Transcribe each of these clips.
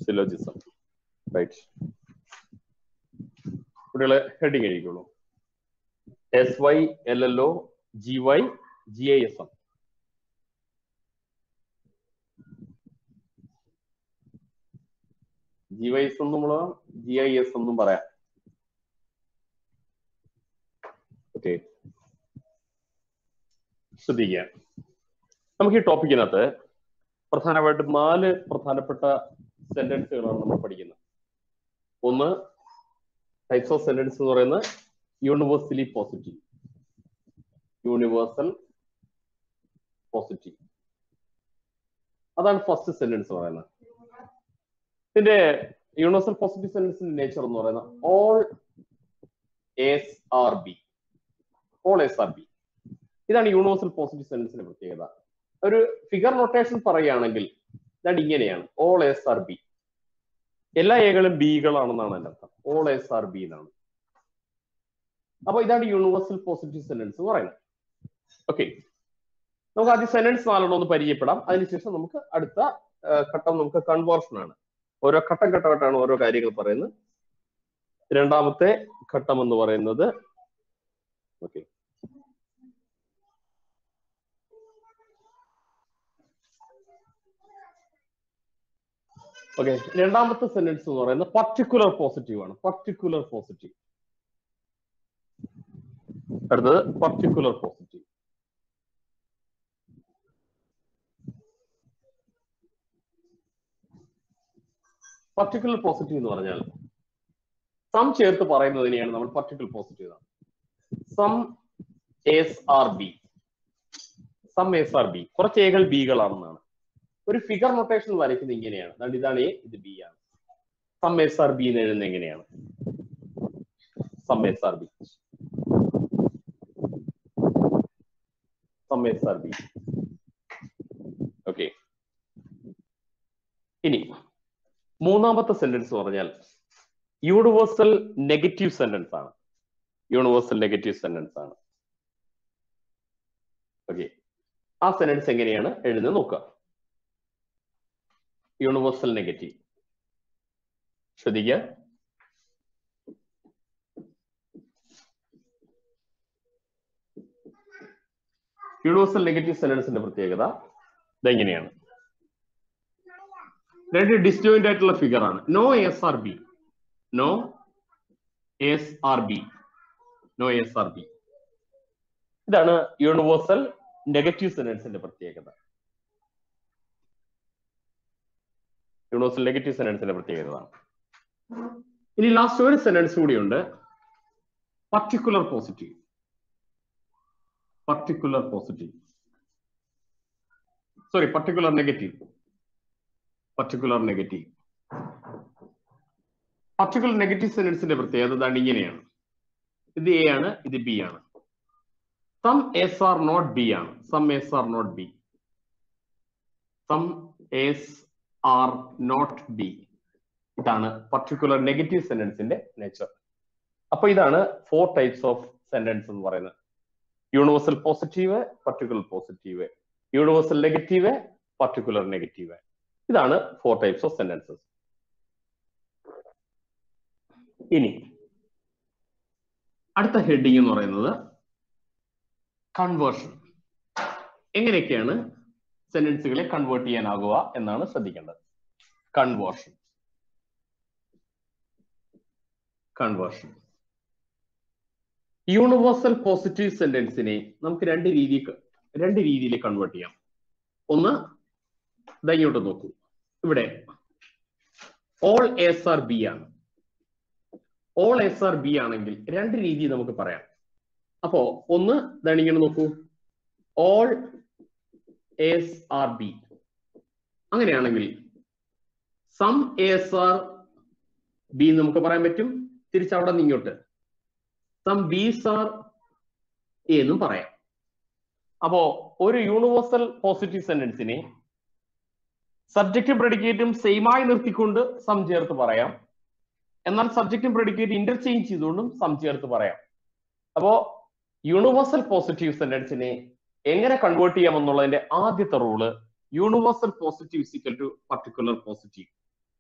Syllogism right കുട്ടികളെ heading എഴുതിക്കോളൂ S Y L L O G Y G I S M G Y S എന്നും G I S എന്നും പറയാം okay ശ്രദ്ധിക്കുക നമുക്ക് ഈ ടോപ്പിക്കിനകത്ത് പ്രധാനമായിട്ടും നാല് പ്രധാനപ്പെട്ട സെന്റൻസുകളാണ് നമ്മൾ പഠിക്കുന്നത് ഒന്ന് ടൈപ്സ് ഓഫ് സെന്റൻസ് എന്ന് പറയുന്നത് യൂണിവേഴ്സലി പോസിറ്റീവ് യൂണിവേഴ്സൽ പോസിറ്റീവ് അതാണ് ഫസ്റ്റ് സെന്റൻസ് പറയുന്നത് ഇതിന്റെ യൂണിവേഴ്സൽ പോസിറ്റീവ് സെന്റൻസിന്റെ നേച്ചർ എന്ന് പറയുന്നത് all S are B all S are B ഇതാണ് യൂണിവേഴ്സൽ പോസിറ്റീവ് സെന്റൻസിന്റെ പ്രത്യേകത ഒരു ഫിഗർ നൊട്ടേഷൻ പറയുകയാണെങ്കിൽ ഇതാണ് ഇങ്ങനെയാണ് ഓൾ എസ് ആർ ബി എല്ലാ എകളും ബികളാണെന്നാണ് എൻ്റെ അർത്ഥം ഓൾ എസ് ആർ ബി എന്നാണ് അപ്പൊ ഇതാണ് യൂണിവേഴ്സൽ പോസിറ്റീവ് സെന്റൻസ് എന്ന് പറയുന്നത് ഓക്കെ നമുക്ക് ആദ്യം സെന്റൻസ് നാലെണ്ണം ഒന്ന് പരിചയപ്പെടാം അതിനുശേഷം നമുക്ക് അടുത്ത ഘട്ടം നമുക്ക് കൺവേർഷൻ ആണ് ഓരോ ഘട്ടം ഘട്ടമായിട്ടാണ് ഓരോ കാര്യങ്ങൾ പറയുന്നത് രണ്ടാമത്തെ ഘട്ടം എന്ന് പറയുന്നത് ഓക്കെ ഓക്കെ രണ്ടാമത്തെ സെന്റൻസ് എന്ന് പറയുന്നത് പർട്ടിക്കുലർ പോസിറ്റീവ് ആണ് പർട്ടിക്കുലർ പോസിറ്റീവ് അടുത്തത് പർട്ടിക്കുലർ പോസിറ്റീവ് പർട്ടിക്കുലർ പോസിറ്റീവ് എന്ന് പറഞ്ഞാൽ സം ചേർത്ത് പറയുന്നതിനെയാണ് നമ്മൾ particular positive some S are B some S are B കുറച്ച് എകൾ ബികളാണെന്നാണ് ഒരു ഫിഗർ നൊട്ടേഷൻ വരയ്ക്കുന്നത് ഇങ്ങനെയാണ് അതുകൊണ്ട് ഇതാണ് എ ഇത് ബി ആണ് സം എസ് ആർ ബി എന്ന് എഴുതുന്നത് എങ്ങനെയാണ് some S are B some S are B okay ഇനി മൂന്നാമത്തെ സെന്റൻസ് പറഞ്ഞാൽ യൂണിവേഴ്സൽ നെഗറ്റീവ് സെന്റൻസ് ആണ് യൂണിവേഴ്സൽ നെഗറ്റീവ് സെന്റൻസ് ആണ് ഓക്കെ ആ സെന്റൻസ് എങ്ങനെയാണ് എഴുതുന്നത് നോക്കുക യൂണിവേഴ്സൽ നെഗറ്റീവ് ശ്രദ്ധിക്കുക യൂണിവേഴ്സൽ നെഗറ്റീവ് സെന്റൻസിന്റെ പ്രത്യേകത ഇതെങ്ങനെയാണ് രണ്ട് ഡിസ്റ്റോയിന്റ് ആയിട്ടുള്ള ഫിഗർ ആണ് no S are B no S are B no S are B ഇതാണ് യൂണിവേഴ്സൽ നെഗറ്റീവ് സെന്റൻസിന്റെ പ്രത്യേകത യൂണിവേഴ്സൽ നെഗറ്റീവ് സെന്റൻസിന്റെ പ്രത്യേകത ഇനി ലാസ്റ്റ് ഒരു സെന്റൻസ് കൂടിയുണ്ട് particular positive particular positive sorry particular negative particular negative particular negative സെന്റൻസിന്റെ പ്രത്യേകത ഇതാണ് ഇങ്ങനെയാണ് ഇത് എ ആണ് ഇത് ബി ആണ് some S are not B ആണ് some S are not B some S are not B ഇതാണ് പർട്ടിക്കുലർ നെഗറ്റീവ് സെന്റൻസിന്റെ നേച്ചർ അപ്പൊ ഇതാണ് ഫോർ ടൈപ്സ് ഓഫ് സെന്റൻസ് എന്ന് പറയുന്നത് universal positive particular positive universal negative particular negative ഇതാണ് four types of sentences ഇനി അടുത്ത ഹെഡിങ് എന്ന് പറയുന്നത് കൺവേർഷൻ എങ്ങനെയൊക്കെയാണ് സെന്റൻസുകളെ കൺവേർട്ട് ചെയ്യാനാകുക എന്നാണ് ശ്രദ്ധിക്കേണ്ടത് കൺവേർഷൻ കൺവേർഷൻ യൂണിവേഴ്സൽ പോസിറ്റീവ് സെന്റൻസിനെ നമുക്ക് രണ്ട് രീതി രണ്ട് രീതിയിൽ കൺവേർട്ട് ചെയ്യാം ഒന്ന് ഇതാ ഇങ്ങോട്ട് നോക്കൂ ഇവിടെ ഓൾ എസ് ആർ ബി ആണ് ഓൾ എസ് ആർ ബി ആണെങ്കിൽ രണ്ട് രീതി നമുക്ക് പറയാം അപ്പോ ഒന്ന് ഇതാണ് ഇങ്ങനെ നോക്കൂ ഓൾ എസ് ആർ ബി അങ്ങനെയാണെങ്കിൽ സം എസ് ആർ ബി നമുക്ക് പറയാൻ പറ്റും തിരിച്ചവിടെ നിന്ന് ഇങ്ങോട്ട് സം ബീസ് ആർ എന്നും പറയാം അപ്പോ ഒരു യൂണിവേഴ്സൽ പോസിറ്റീവ് സെന്റൻസിനെ സബ്ജക്റ്റും പ്രെഡിക്കേറ്റും സെയിമായി നിർത്തിക്കൊണ്ട് സം ചേർത്ത് പറയാം എന്നാൽ സബ്ജക്റ്റും പ്രെഡിക്കേറ്റ് ഇന്റർചേഞ്ച് ചെയ്തുകൊണ്ടും സം ചേർത്ത് പറയാം അപ്പോ യൂണിവേഴ്സൽ പോസിറ്റീവ് സെന്റൻസിനെ എങ്ങനെ കൺവേർട്ട് ചെയ്യാം എന്നുള്ളതിന്റെ ആദ്യത്തെ rule universal positive is equal to particular positive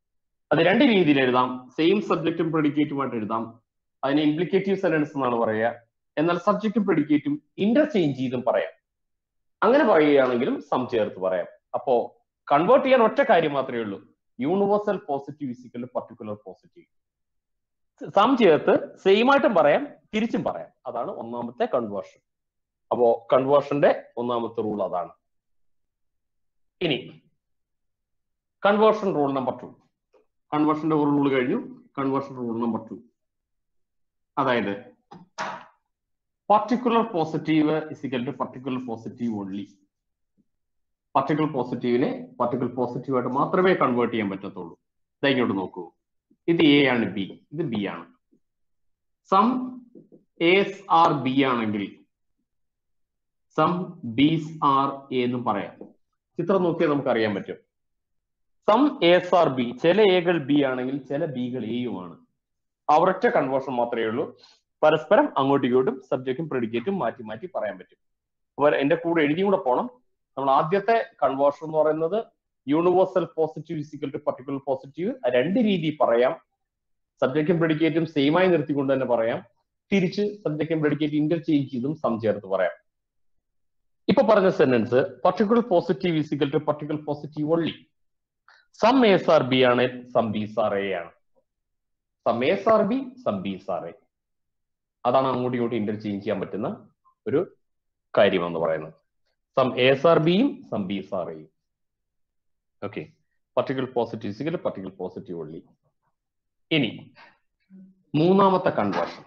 അത് രണ്ട് രീതിയിൽ എഴുതാം സെയിം സബ്ജക്റ്റും പ്രെഡിക്കേറ്റുമായിട്ട് എഴുതാം അതിനെ ഇംപ്ലിക്കേറ്റീവ് സെന്റൻസ് എന്നാണ് പറയുക എന്നാൽ സബ്ജക്റ്റും പ്രെഡിക്കേറ്റും ഇന്റർചേഞ്ച് ചെയ്തും പറയാം അങ്ങനെ പറയുകയാണെങ്കിലും സം ചേർത്ത് പറയാം അപ്പോ കൺവേർട്ട് ചെയ്യാൻ ഒറ്റ കാര്യം മാത്രമേ ഉള്ളൂ universal positive is equal particular positive some ചേർത്ത് സെയിം ആയിട്ടും പറയാം തിരിച്ചും പറയാം അതാണ് ഒന്നാമത്തെ കൺവേർഷൻ അപ്പോ കൺവേർഷന്റെ ഒന്നാമത്തെ റൂൾ അതാണ് ഇനി കൺവേർഷൻ റൂൾ നമ്പർ ടു കൺവേർഷന്റെ ഒരു റൂൾ കഴിഞ്ഞു കൺവേർഷൻ റൂൾ നമ്പർ ടു അതായത് particular positive is equal to particular positive only particular പോസിറ്റീവിനെ പർട്ടിക്കുലർ പോസിറ്റീവ് ആയിട്ട് മാത്രമേ കൺവേർട്ട് ചെയ്യാൻ പറ്റത്തുള്ളൂ ദാ ഇങ്ങോട്ട് നോക്കൂ ഇത് എ ആണ് ബി ഇത് ബി ആണ് സം എസ് ആർ ബി ആണെങ്കിൽ സം ബീസ് ആർ എ എന്നും പറയാം ചിത്രം നോക്കിയാൽ നമുക്ക് അറിയാൻ പറ്റും സം എസ് ആർ ബി ചില എകൾ ബി ആണെങ്കിൽ ചില ബികൾ എയുമാണ് അവരൊറ്റ കൺവേർഷൻ മാത്രമേ ഉള്ളൂ പരസ്പരം അങ്ങോട്ടും ഇങ്ങോട്ടും സബ്ജക്റ്റും പ്രെഡിക്കേറ്റും മാറ്റി മാറ്റി പറയാൻ പറ്റും അപ്പൊ എന്റെ കൂടെ എഴുതിയും കൂടെ പോണം നമ്മൾ ആദ്യത്തെ കൺവേർഷൻ എന്ന് പറയുന്നത് universal positive is equal to particular positive രണ്ട് രീതി പറയാം സബ്ജക്റ്റും പ്രെഡിക്കേറ്റും സെയിം ആയി നിർത്തിക്കൊണ്ട് തന്നെ പറയാം തിരിച്ച് സബ്ജക്റ്റും പ്രെഡിക്കേറ്റ് ഇന്റർചേഞ്ച് ചെയ്തും സം ചേർത്ത് പറയാം ഇപ്പൊ പറഞ്ഞ sentence particular positive is equal to particular positive only some S are B ആണ് സം ബീസ് ആർ എ ആണ് some S are B some Bs are A അതാണ് അങ്ങോട്ടും ഇങ്ങോട്ടും ഇന്റർചേഞ്ച് ചെയ്യാൻ പറ്റുന്ന ഒരു കാര്യം എന്ന് പറയുന്നത് സം എസ് ആർ ബിയും സം ബീസ് ആർ എയും okay particular positive is equal particular positive only ഇനി മൂന്നാമത്തെ കൺവേർഷൻ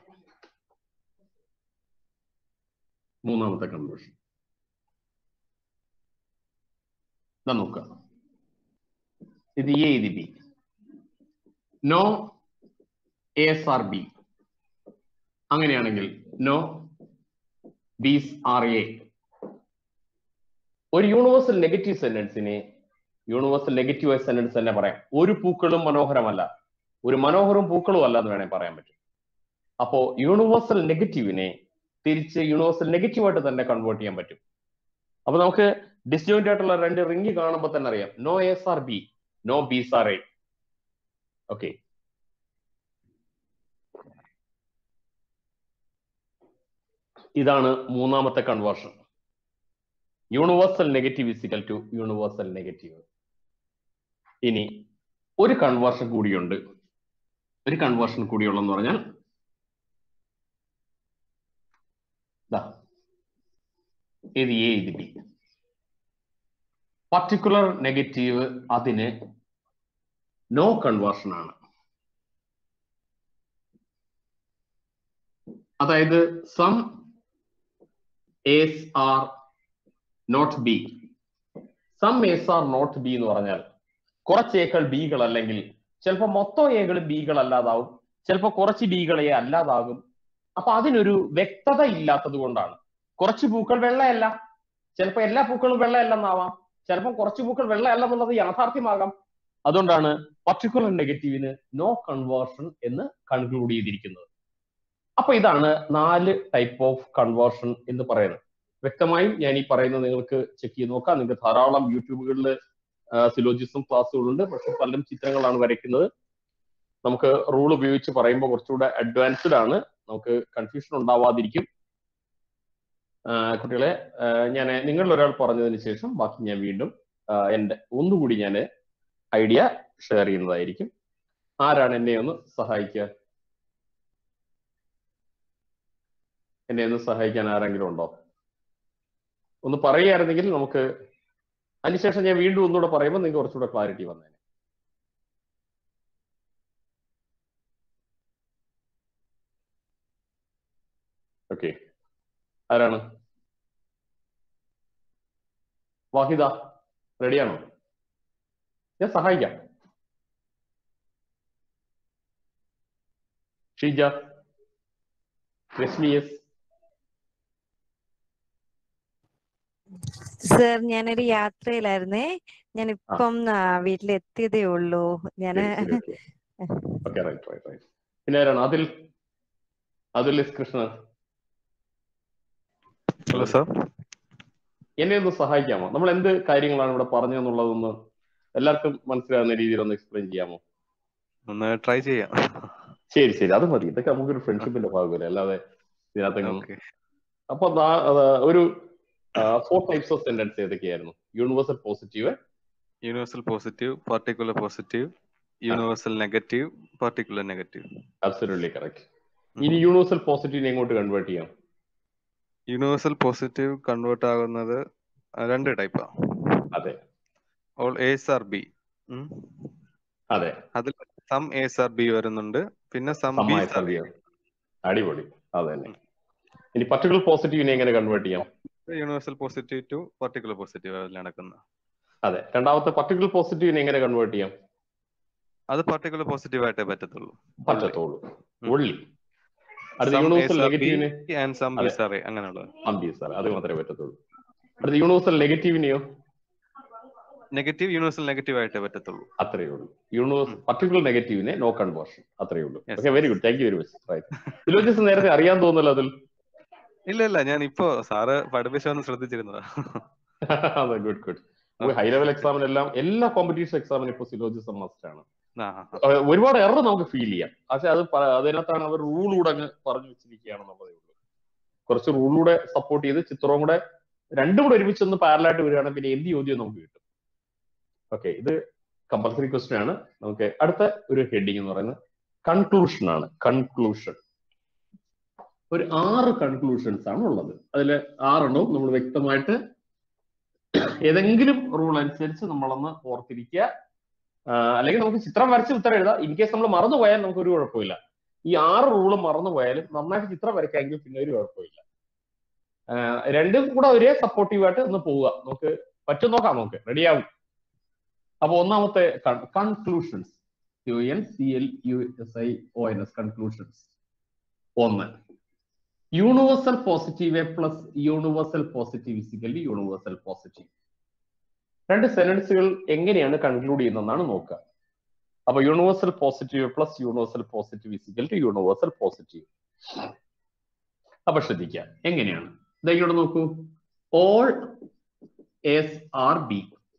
മൂന്നാമത്തെ കൺവേർഷൻ ഇതാ നോക്കുക ഇത് എ ഇത് B no S are B അങ്ങനെയാണെങ്കിൽ നോ ബീസ് ആർ എ ഒരു യൂണിവേഴ്സൽ നെഗറ്റീവ് സെന്റൻസിനെ യൂണിവേഴ്സൽ നെഗറ്റീവ് സെന്റൻസ് തന്നെ പറയാം ഒരു പൂക്കളും മനോഹരമല്ല ഒരു മനോഹരവും പൂക്കളും അല്ല എന്ന് വേണേൽ പറയാൻ പറ്റും അപ്പോ യൂണിവേഴ്സൽ നെഗറ്റീവിനെ തിരിച്ച് യൂണിവേഴ്സൽ നെഗറ്റീവായിട്ട് തന്നെ കൺവേർട്ട് ചെയ്യാൻ പറ്റും അപ്പൊ നമുക്ക് ഡിസ്ജോയിന്റ് ആയിട്ടുള്ള രണ്ട് റിംഗ് കാണുമ്പോൾ തന്നെ അറിയാം no S are B no Bs are A okay ഇതാണ് മൂന്നാമത്തെ conversion universal negative is equal to universal negative ഇനി ഒരു കൺവേർഷൻ കൂടിയുണ്ട് ഒരു കൺവേർഷൻ കൂടിയുള്ളെന്ന് പറഞ്ഞാൽ ദാ, ഇത് എ ഇത് ബി പർട്ടിക്കുലർ നെഗറ്റീവ് അതിന് നോ കൺവേർഷൻ ആണ് അതായത് some S are not B some S are not B എന്ന് പറഞ്ഞാൽ കുറച്ച് ഏക്കൾ ബികൾ അല്ലെങ്കിൽ ചിലപ്പോൾ മൊത്തം ഏകൾ ബികൾ അല്ലാതാവും ചിലപ്പോൾ കുറച്ച് ബികൾ എ അല്ലാതാകും അപ്പൊ അതിനൊരു വ്യക്തത ഇല്ലാത്തത് കൊണ്ടാണ് കുറച്ച് പൂക്കൾ വെള്ളയല്ല ചിലപ്പോൾ എല്ലാ പൂക്കളും വെള്ളയല്ലെന്നാവാം ചിലപ്പോൾ കുറച്ച് പൂക്കൾ വെള്ളയല്ല എന്നുള്ളത് യാഥാർത്ഥ്യമാകാം അതുകൊണ്ടാണ് പർട്ടിക്കുലർ നെഗറ്റീവിന് നോ കൺവേർഷൻ എന്ന് കൺക്ലൂഡ് ചെയ്തിരിക്കുന്നത് അപ്പൊ ഇതാണ് നാല് ടൈപ്പ് ഓഫ് കൺവേർഷൻ എന്ന് പറയുന്നത് വ്യക്തമായും ഞാൻ ഈ പറയുന്നത് നിങ്ങൾക്ക് ചെക്ക് ചെയ്ത് നോക്കാം നിങ്ങൾക്ക് ധാരാളം യൂട്യൂബുകളിൽ സിലോജിസം ക്ലാസ്സുകളുണ്ട് പക്ഷെ പലരും ചിത്രങ്ങളാണ് വരയ്ക്കുന്നത് നമുക്ക് റൂൾ ഉപയോഗിച്ച് പറയുമ്പോൾ കുറച്ചുകൂടെ അഡ്വാൻസ്ഡ് ആണ് നമുക്ക് കൺഫ്യൂഷൻ ഉണ്ടാവാതിരിക്കും ആ, കുട്ടികളെ ഞാൻ നിങ്ങളിൽ ഒരാൾ പറഞ്ഞതിന് ശേഷം ബാക്കി ഞാൻ വീണ്ടും ആ, എൻ്റെ ഒന്നുകൂടി ഞാൻ ഐഡിയ ഷെയർ ചെയ്യുന്നതായിരിക്കും ആരാണ് എന്നെ ഒന്ന് സഹായിക്കുക എന്നെ ഒന്ന് സഹായിക്കാൻ ആരെങ്കിലും ഉണ്ടോ ഒന്ന് പറയുകയായിരുന്നെങ്കിൽ നമുക്ക് അതിനുശേഷം ഞാൻ വീണ്ടും ഒന്നുകൂടെ പറയുമ്പോൾ നിങ്ങൾക്ക് കുറച്ചുകൂടെ ക്ലാരിറ്റി വന്നേനെ ഓക്കെ ആരാണ് വാഹിദ റെഡിയാണോ ഞാൻ സഹായിക്കാം ഷീജ രശ്മി എസ് സർ ഞാനൊരു യാത്രയിലായിരുന്നേ ഞാൻ ഇപ്പം വീട്ടിലെത്തിയതേ ഉള്ളൂ ഞാന് ഓക്കെ റൈറ്റ് റൈറ്റ് റൈറ്റ് പിന്നെ ആരാണ് അതിൽ അതിൽ എസ് കൃഷ്ണൻ ഹലോ സാർ എന്നെ ഒന്ന് സഹായിക്കാമോ നമ്മൾ എന്ത് കാര്യങ്ങളാണ് ഇവിടെ പറഞ്ഞതെന്നുള്ളതൊന്ന് എല്ലാവർക്കും മനസ്സിലാകുന്ന രീതിയിൽ ഒന്ന് എക്സ്പ്ലെയിൻ ചെയ്യാമോ ഒന്ന് ട്രൈ ചെയ്യാം ശരി ശരി അത് മതി ഇതൊക്കെ നമുക്കൊരു ഫ്രണ്ട്ഷിപ്പിന്റെ ഭാഗമല്ലേ അല്ലാതെ ഇതിനകത്ത് ഓക്കെ അപ്പൊ ദാ- അത് ഒരു ഫോർ ടൈപ്സ് ഓഫ് സെന്റൻസ് ഏതൊക്കെയായിരുന്നു universal positive universal positive particular positive universal negative particular negative absolutely correct ഇനി യൂണിവേഴ്സൽ പോസിറ്റീവിനെ എങ്ങോട്ട് കൺവേർട്ട് ചെയ്യാം യൂണിവേഴ്സൽ പോസിറ്റീവ് കൺവേർട്ട് ആകുന്നത് രണ്ട് ടൈപ്പാ അതെ ഓൾ എസ് ആർ ബി അതെ അതിൽ സം എസ് ആർ ബി വരുന്നുണ്ട് പിന്നെ സം ബി സമ്മായ സർവ്യം അടിപൊളി അതെ തന്നെ ഇനി പർട്ടിക്കുലർ പോസിറ്റീവിനെ എങ്ങനെ കൺവേർട്ട് ചെയ്യാം universal positive to particular positive അതിൽ നടക്കുന്നത് അതെ രണ്ടാമത്തെ പർട്ടിക്കുലർ പോസിറ്റീവിനെ എങ്ങനെ കൺവേർട്ട് ചെയ്യാം അത് പർട്ടിക്കുലർ പോസിറ്റീവ് ആയിട്ടേ പറ്റത്തുള്ളൂ പറ്റത്തോളൂ ഉം. ഒള്ളി അടുത്ത യൂണിവേഴ്സൽ നെഗറ്റീവിനെ ആൻഡ് സം അതെ. ബി സാറേ അങ്ങനെയുള്ളത് അമ്പി സാർ അത് മാത്രമേ പറ്റത്തുള്ളൂ അടുത്ത യൂണിവേഴ്സൽ നെഗറ്റീവിനെയോ നെഗറ്റീവ് യൂണിവേഴ്സൽ നെഗറ്റീവ് ആയിട്ടേ പറ്റത്തുള്ളൂ അത്രയേ ഉള്ളൂ യൂണിവേഴ്സ് പർട്ടിക്കുലർ നെഗറ്റീവിനെ നോ കൺവേർഷൻ അത്രയേ ഉള്ളൂ Yes. Okay very good thank you very much right ഫിലോജസ് നേരത്തെ അറിയാൻ തോന്നുന്നല്ലോ അതിൽ ഇല്ല ഇല്ല ഞാൻ ഇപ്പോ സാറ് പഠിപ്പിച്ചൊന്ന് ശ്രദ്ധിച്ചിരുന്നതാ അതെ ഗുഡ് ഗുഡ് നമുക്ക് ഹൈ ലെവൽ എക്സാമിനെല്ലാം എല്ലാ കോമ്പറ്റീഷൻ എക്സാമിനും ഇപ്പോൾ സിലോജിസം മസ്റ്റ് ആണ് ആ, ആ, ആ. അഹ് ഒരുപാട് എറർ നമുക്ക് ഫീൽ ചെയ്യാം പക്ഷെ അത് പ- അതിനകത്താണ് അവർ റൂളൂടെ അങ്ങ് പറഞ്ഞു വെച്ചിരിക്കുകയാണെന്നുള്ളതേ ഉള്ളൂ കുറച്ച് റൂളൂടെ സപ്പോർട്ട് ചെയ്ത് ചിത്രവും കൂടെ രണ്ടും കൂടെ ഒരുമിച്ച് ഒന്ന് പാരലായിട്ട് വരികയാണെങ്കിൽ പിന്നെ എന്ത് ചോദ്യം നമുക്ക് കിട്ടും ഓക്കെ ഇത് കമ്പൽസറി ക്വസ്റ്റ്യൻ ആണ് നമുക്ക് അടുത്ത ഒരു ഹെഡിങ് എന്ന് പറയുന്നത് കൺക്ലൂഷൻ ആണ് കൺക്ലൂഷൻ ഒരു ആറ് കൺക്ലൂഷൻസ് ആണ് ഉള്ളത് അതിൽ ആറെണ്ണവും നമ്മൾ വ്യക്തമായിട്ട് ഏതെങ്കിലും റൂൾ അനുസരിച്ച് നമ്മളൊന്ന് ഓർത്തിരിക്കുക ആ, അല്ലെങ്കിൽ നമുക്ക് ചിത്രം വരച്ച് ഉത്തരം എഴുതാം ഇൻ കേസ് നമ്മൾ മറന്നു പോയാൽ നമുക്ക് ഒരു കുഴപ്പമില്ല ഈ ആറ് റൂളും മറന്നു പോയാലും നന്നായിട്ട് ചിത്രം വരയ്ക്കാമെങ്കിൽ പിന്നെ ഒരു കുഴപ്പമില്ല ആ, രണ്ടും കൂടെ ഒരേ സപ്പോർട്ടീവായിട്ട് ഒന്ന് പോവുക നമുക്ക് പറ്റും നോക്കാം നമുക്ക് റെഡിയാവും അപ്പൊ ഒന്നാമത്തെ conclusions U N C L U S I O N S conclusions ഒന്ന് universal positive plus universal positive is equal universal positive രണ്ട് സെന്റൻസുകൾ എങ്ങനെയാണ് കൺക്ലൂഡ് ചെയ്യുന്നതെന്നാണ് നോക്കുക അപ്പൊ universal positive plus universal positive is equal to universal positive അപ്പൊ ശ്രദ്ധിക്കുക എങ്ങനെയാണ് ദാ ഇങ്ങോട്ട് നോക്കൂ all S are B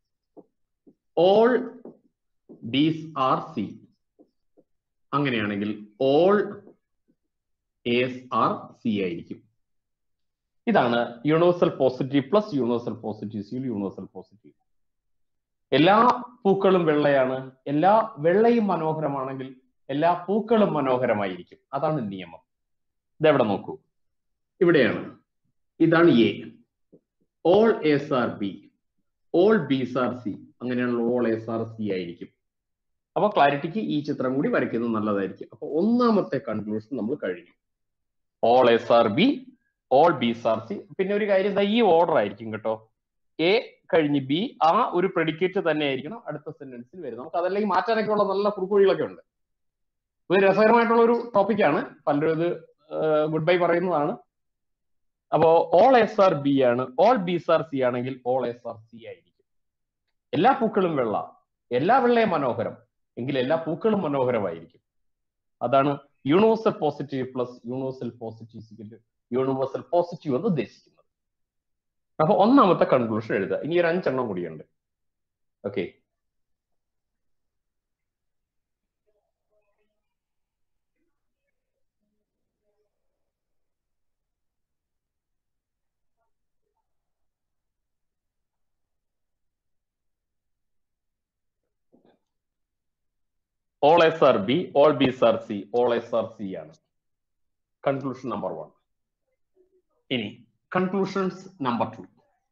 all Bs are C അങ്ങനെയാണെങ്കിൽ ഓൾ എസ് ആർ സി ആയിരിക്കും ഇതാണ് universal positive plus universal positive C universal positive എല്ലാ പൂക്കളും വെള്ളയാണ് എല്ലാ വെള്ളയും മനോഹരമാണെങ്കിൽ എല്ലാ പൂക്കളും മനോഹരമായിരിക്കും അതാണ് നിയമം ഇതെവിടെ നോക്കൂ ഇവിടെയാണ് ഇതാണ് A all S are B all Bs are C അങ്ങനെയാണല്ലോ ഓൾ എസ് ആർ സി ആയിരിക്കും അപ്പൊ ക്ലാരിറ്റിക്ക് ഈ ചിത്രം കൂടി വരയ്ക്കുന്നത് നല്ലതായിരിക്കും അപ്പൊ ഒന്നാമത്തെ കൺക്ലൂഷൻ നമ്മൾ കഴിഞ്ഞു all S are B all Bs are C പിന്നെ ഒരു കാര്യം ദാ ഈ ഓർഡർ ആയിരിക്കും കേട്ടോ എ കഴിഞ്ഞ് ബി ആ ഒരു പ്രെഡിക്കേറ്റ് തന്നെ ആയിരിക്കണം അടുത്ത സെന്റൻസിൽ വരുന്നത് നമുക്ക് അതല്ലെങ്കിൽ മാറ്റാനൊക്കെ ഉള്ള നല്ല കുറുക്കുവഴികളൊക്കെ ഉണ്ട് ഇത് രസകരമായിട്ടുള്ള ഒരു ടോപ്പിക്കാണ് പലരും ഇത് ഗുഡ് ബൈ പറയുന്നതാണ് അപ്പോ ഓൾ എസ് ആർ ബി ആണ് ഓൾ ബീസ് ആർ സി ആണെങ്കിൽ ഓൾ എസ് ആർ സി ആയിരിക്കും എല്ലാ പൂക്കളും വെള്ള എല്ലാ വെള്ളയും മനോഹരം എങ്കിൽ എല്ലാ പൂക്കളും മനോഹരമായിരിക്കും അതാണ് universal positive plus universal positive universal positive എന്ന് ഉദ്ദേശിക്കുന്നത് അപ്പൊ ഒന്നാമത്തെ കൺക്ലൂഷൻ എഴുതുക ഇനി ഒരു അഞ്ചെണ്ണം കൂടിയുണ്ട് okay all S are B all Bs are C all S are C ആണ് കൺക്ലൂഷൻ നമ്പർ വൺ ഇനി conclusions number two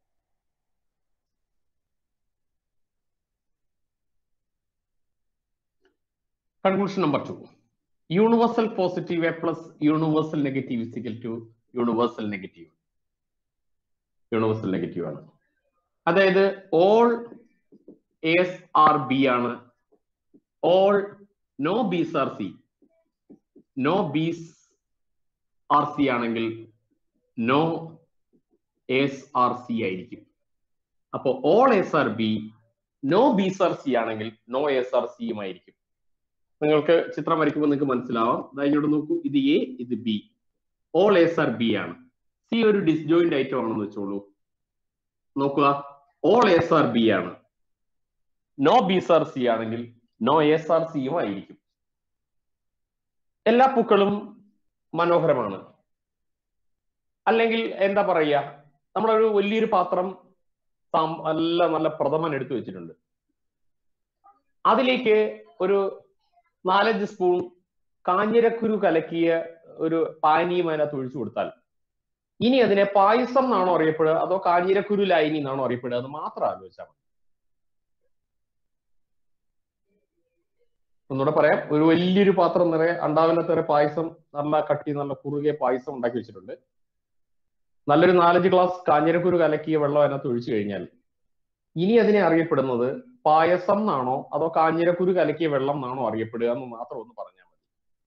conclusion number two universal positive A plus universal negative is equal to universal negative universal negative ആണ് അതായത് all S are B ആണ് all no Bs are C no Bs are C ആണെങ്കിൽ no S are C ആയിരിക്കും അപ്പോ all S are B no Bs are C ആണെങ്കിൽ no S are സിയും ആയിരിക്കും നിങ്ങൾക്ക് ചിത്രം വരയ്ക്കുമ്പോൾ നിങ്ങൾക്ക് മനസ്സിലാവാം ദാ ഇങ്ങോട്ട് നോക്കൂ ഇത് എ ഇത് B all S are B ആണ് സി ഒരു ഡിസ്ജോയിന്റ് ഐറ്റം ആണെന്ന് വെച്ചോളൂ നോക്കുക ഓൾ എസ് ആർ ബി ആണ് നോ ബീസ് ആർ സി ആണെങ്കിൽ നോ എസ് ആർ സിയും ആയിരിക്കും എല്ലാ പൂക്കളും മനോഹരമാണ് അല്ലെങ്കിൽ എന്താ പറയുക നമ്മളൊരു വലിയൊരു പാത്രം സാം- നല്ല നല്ല പ്രഥമൻ എടുത്തു വെച്ചിട്ടുണ്ട് അതിലേക്ക് ഒരു നാലഞ്ച് സ്പൂൺ കാഞ്ഞിരക്കുരു കലക്കിയ ഒരു പാനീയം അതിനകത്ത് ഒഴിച്ചു കൊടുത്താൽ ഇനി അതിനെ പായസം എന്നാണോ അറിയപ്പെടുക അതോ കാഞ്ഞിരക്കുരു ലൈനി എന്നാണോ അറിയപ്പെടുക അത് മാത്രം ആലോചിച്ചാൽ മതി ഒന്നുകൂടെ പറയാം ഒരു വലിയൊരു പാത്രം നിറയെ അണ്ടാവിനകത്ത് പായസം നല്ല കട്ടി നല്ല കുറുകിയ പായസം ഉണ്ടാക്കി വെച്ചിട്ടുണ്ട് നല്ലൊരു നാലഞ്ച് ഗ്ലാസ് കാഞ്ഞിരക്കുരു കലക്കിയ വെള്ളം അതിനകത്ത് ഒഴിച്ചു കഴിഞ്ഞാൽ ഇനി അതിനെ അറിയപ്പെടുന്നത് പായസം എന്നാണോ അതോ കാഞ്ഞിരക്കുരു കലക്കിയ വെള്ളം എന്നാണോ അറിയപ്പെടുക എന്ന് മാത്രം ഒന്ന് പറഞ്ഞാൽ മതി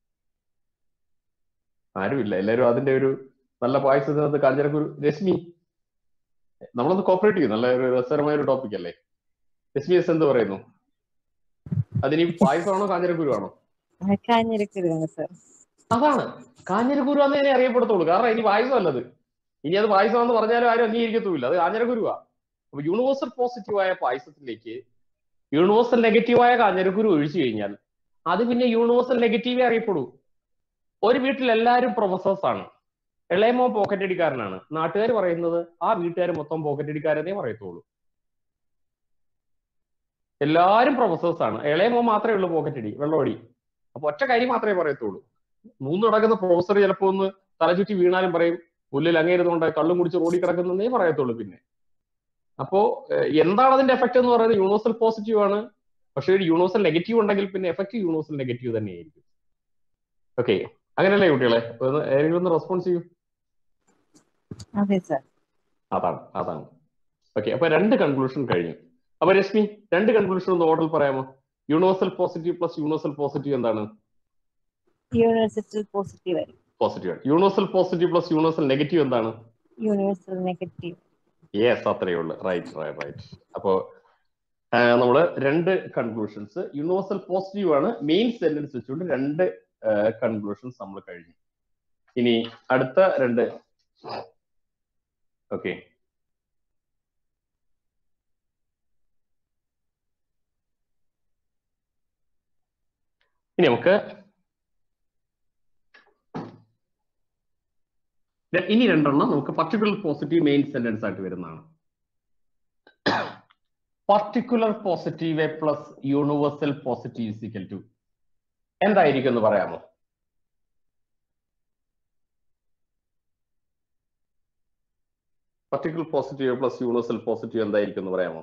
ആരുമില്ല എല്ലാവരും അതിന്റെ ഒരു നല്ല പായസത്തിനകത്ത് കാഞ്ഞിരക്കുരു രശ്മി നമ്മളൊന്ന് കോപ്പറേറ്റ് ചെയ്യും നല്ല ഒരു രസകരമായ ഒരു ടോപ്പിക് അല്ലേ രശ്മി എസ് എന്ത് പറയുന്നു അതിനി പായസമാണോ കാഞ്ഞിരക്കുരു ആണോ കാഞ്ഞിരക്കുരുവാണ് സർ അതാണ് കാഞ്ഞിരക്കുരു എന്നേ അറിയപ്പെടത്തുള്ളൂ കാരണം ഇനി പായസം അല്ലത് ഇനി അത് പായസമാണെന്ന് പറഞ്ഞാലും ആരും അംഗീകരിക്കത്തുമില്ല അത് കാഞ്ഞിരക്കുരുവാ അപ്പൊ യൂണിവേഴ്സൽ പോസിറ്റീവായ പായസത്തിലേക്ക് യൂണിവേഴ്സൽ നെഗറ്റീവായ കാഞ്ഞിരക്കുരു ഒഴിച്ചു കഴിഞ്ഞാൽ അത് പിന്നെ യൂണിവേഴ്സൽ നെഗറ്റീവേ അറിയപ്പെടൂ ഒരു വീട്ടിൽ എല്ലാവരും പ്രൊഫസേഴ്സ് ആണ് ഇളയമോ പോക്കറ്റ് അടിക്കാരനാണ് നാട്ടുകാർ പറയുന്നത് ആ വീട്ടുകാർ മൊത്തം പോക്കറ്റ് അടിക്കാരെന്നേ പറയത്തുള്ളൂ എല്ലാവരും പ്രൊഫസേഴ്സ് ആണ് ഇളയമോ മാത്രമേ ഉള്ളൂ പോക്കറ്റ് അടി വെള്ളമടി അപ്പൊ ഒറ്റ കാര്യം മാത്രമേ പറയത്തുള്ളൂ മൂന്ന് നടക്കുന്ന പ്രൊഫസർ ചിലപ്പോ ഒന്ന് തലചുറ്റി വീണാലും പറയും പുല്ലിൽ അങ്ങേരുന്നുണ്ട് കള്ളും കുടിച്ച് റോഡിൽ കിടക്കുന്നേ പറയത്തുള്ളൂ പിന്നെ അപ്പോ ഏഹ്, എന്താണ് അതിന്റെ എഫക്ട് എന്ന് പറയുന്നത് യൂണിവേഴ്സൽ പോസിറ്റീവ് ആണ് പക്ഷെ ഒരു യൂണിവേഴ്സൽ നെഗറ്റീവ് ഉണ്ടെങ്കിൽ പിന്നെ എഫക്ട് യൂണിവേഴ്സൽ നെഗറ്റീവ് തന്നെയായിരിക്കും ഓക്കെ അങ്ങനെയല്ലേ കുട്ടികളെ ഒന്ന് ഏതെങ്കിലും ഒന്ന് റെസ്പോൺസ് ചെയ്യൂ അതെ സർ അതാണ് അതാണ് ഓക്കെ അപ്പൊ രണ്ട് കൺക്ലൂഷൻ കഴിഞ്ഞു അപ്പൊ രശ്മി രണ്ട് കൺക്ലൂഷൻ ഒന്ന് ഓർഡർ പറയാമോ universal positive plus universal positive എന്താണ് യൂണിവേഴ്സിറ്റി പോസിറ്റീവ് ആയിരിക്കും പോസിറ്റീവ് ആണ് universal positive plus universal negative എന്താണ് യൂണിവേഴ്സൽ നെഗറ്റീവ് യെസ് അത്രയേ ഉള്ളൂ റൈറ്റ് റൈറ്റ് റൈറ്റ് അപ്പോ നമ്മൾ രണ്ട് കൺക്ലൂഷൻസ് യൂണിവേഴ്സൽ പോസിറ്റീവ് ആണ് മെയിൻ സെന്റൻസ് വെച്ചുകൊണ്ട് രണ്ട് കൺക്ലൂഷൻസ് നമ്മൾ കഴിഞ്ഞു ഇനി അടുത്ത രണ്ട് ഓക്കെ ഇനി നമുക്ക് ര- ഇനി രണ്ടെണ്ണം നമുക്ക് പർട്ടിക്കുലർ പോസിറ്റീവ് മെയിൻ സെന്റൻസ് ആയിട്ട് വരുന്നതാണ് particular positive plus universal positive is equal to എന്തായിരിക്കും എന്ന് പറയാമോ particular positive plus universal positive എന്തായിരിക്കും എന്ന് പറയാമോ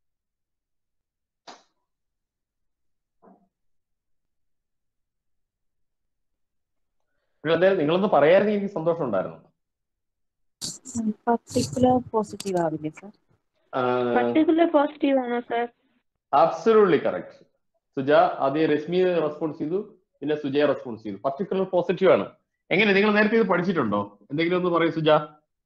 അതെ നിങ്ങളൊന്ന് പറയായിരുന്നു എനിക്ക് സന്തോഷം ഉണ്ടായിരുന്നു പർട്ടിക്കുലർ പോസിറ്റീവ് ആവില്ലേ സർ പർട്ടിക്കുലർ പോസിറ്റീവ് ആണോ സർ അബ്സലൂട്ട്ലി കറക്റ്റ് സുജ ആദ്യം രശ്മി റെസ്പോൺസ് ചെയ്തു പിന്നെ സുജയ റെസ്പോൺസ് ചെയ്തു പർട്ടിക്കുലർ പോസിറ്റീവ് ആണ് എങ്ങനെ നിങ്ങൾ നേരത്തെ ഇത് പഠിച്ചിട്ടുണ്ടോ എന്തെങ്കിലും ഒന്ന് പറയൂ സുജ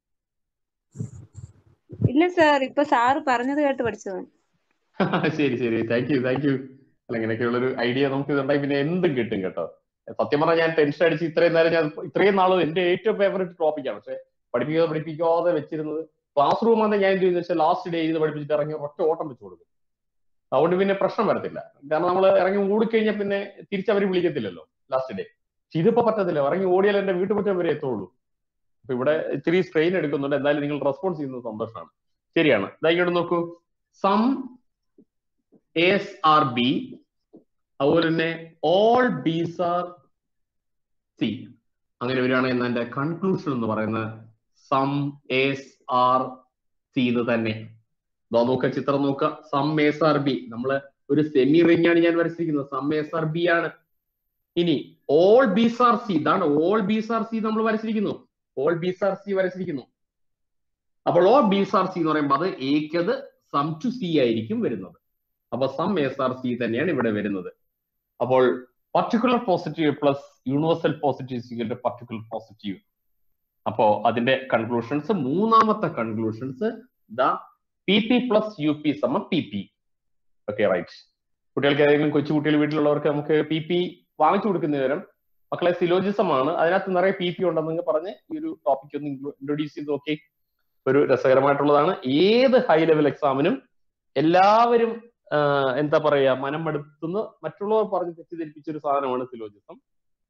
ഇല്ല സർ ഇപ്പൊ സാറ് പറഞ്ഞത് കേട്ട് പഠിച്ചതാണ് ശരി ശരി താങ്ക് യു താങ്ക് യു അല്ല ഇങ്ങനെയൊക്കെയുള്ള ഒരു ഐഡിയ നമുക്ക് ഇതുണ്ടായി പിന്നെ എന്തും കിട്ടും കേട്ടോ സത്യം പറഞ്ഞാൽ ഞാൻ ടെൻഷൻ അടിച്ച് ഇത്രയും നേരം ഞാൻ ഇത്രയും നാളും എന്റെ ഏറ്റവും ഫേവറേറ്റ് ടോപ്പിക്കാണ് പക്ഷെ പഠിപ്പിക്കാതെ പഠിപ്പിക്കാതെ വെച്ചിരുന്നത് ക്ലാസ് റൂം ആണ് ഞാൻ എന്ത് ചെയ്യുന്നത് വെച്ചാൽ ലാസ്റ്റ് ഡേ ഇത് പഠിപ്പിച്ചിട്ട് ഇറങ്ങി ഒറ്റ ഓട്ടം വെച്ച് കൊടുക്കും അതുകൊണ്ട് പിന്നെ പ്രശ്നം വരത്തില്ല കാരണം നമ്മൾ ഇറങ്ങി ഓടിക്കഴിഞ്ഞാൽ പിന്നെ തിരിച്ചവർ വിളിക്കത്തില്ലല്ലോ ലാസ്റ്റ് ഡേ പക്ഷെ ഇതിപ്പോ പറ്റത്തില്ല ഇറങ്ങി ഓടിയാൽ എന്റെ വീട്ടുമുറ്റം വരെ എത്തുള്ളൂ അപ്പൊ ഇവിടെ ഇത്തിരി സ്ട്രെയിൻ എടുക്കുന്നുണ്ട് എന്തായാലും നിങ്ങൾ റെസ്പോൺസ് ചെയ്യുന്നത് സന്തോഷമാണ് ശരിയാണ് ഇതാ ഇങ്ങോട്ട് നോക്കൂ സം എസ് ആർ ബി അതുപോലെ തന്നെ ഓൾ ബീസ് ആർ സി അങ്ങനെ വരികയാണെങ്കിൽ എന്നാ എന്റെ കൺക്ലൂഷൻ എന്ന് പറയുന്നത് സം എസ് ആർ സി എന്ന് തന്നെ ഇതാ നോക്ക ചിത്രം നോക്ക സം എസ് ആർ ബി നമ്മള് ഒരു സെമി റിംഗ് ആണ് ഞാൻ വരച്ചിരിക്കുന്നത് സം എസ് ആർ ബി ആണ് ഇനി ഓൾ ബീസ് ആർ സി ഇതാണ് ഓൾ ബീസ് ആർ സി നമ്മൾ വരച്ചിരിക്കുന്നു ഓൾ ബീസ് ആർ സി വരച്ചിരിക്കുന്നു അപ്പോൾ ഓൾ ബീസ് ആർ സി എന്ന് പറയുമ്പോൾ അത് ഏക്കത് സം ടു സി ആയിരിക്കും വരുന്നത് അപ്പൊ സം എസ് ആർ സി തന്നെയാണ് ഇവിടെ വരുന്നത് അപ്പോൾ particular positive plus universal positive particular positive അപ്പോ അതിന്റെ കൺക്ലൂഷൻസ് മൂന്നാമത്തെ conclusions the P P plus U P സമം പി പി ഓക്കെ റൈറ്റ് കുട്ടികൾക്ക് ഏതെങ്കിലും കൊച്ചു കുട്ടികൾ വീട്ടിലുള്ളവർക്ക് നമുക്ക് പി പി വാങ്ങിച്ചു കൊടുക്കുന്ന വിവരം മക്കളെ സിലോജിസം ആണ് അതിനകത്ത് നിറയെ പി പി ഉണ്ടെന്ന് പറഞ്ഞ് ഈ ഒരു ടോപ്പിക് ഒന്ന് ഇൻട്രൊഡ്യൂസ് ചെയ്ത് നോക്കി ഒരു രസകരമായിട്ടുള്ളതാണ് ഏത് ഹൈ ലെവൽ എക്സാമിനും എല്ലാവരും ആഹ് എന്താ പറയാ മനം മടുത്തുന്ന മറ്റുള്ളവർ പറഞ്ഞ് തെറ്റിദ്ധരിപ്പിച്ച ഒരു സാധനമാണ് സിലോജിസം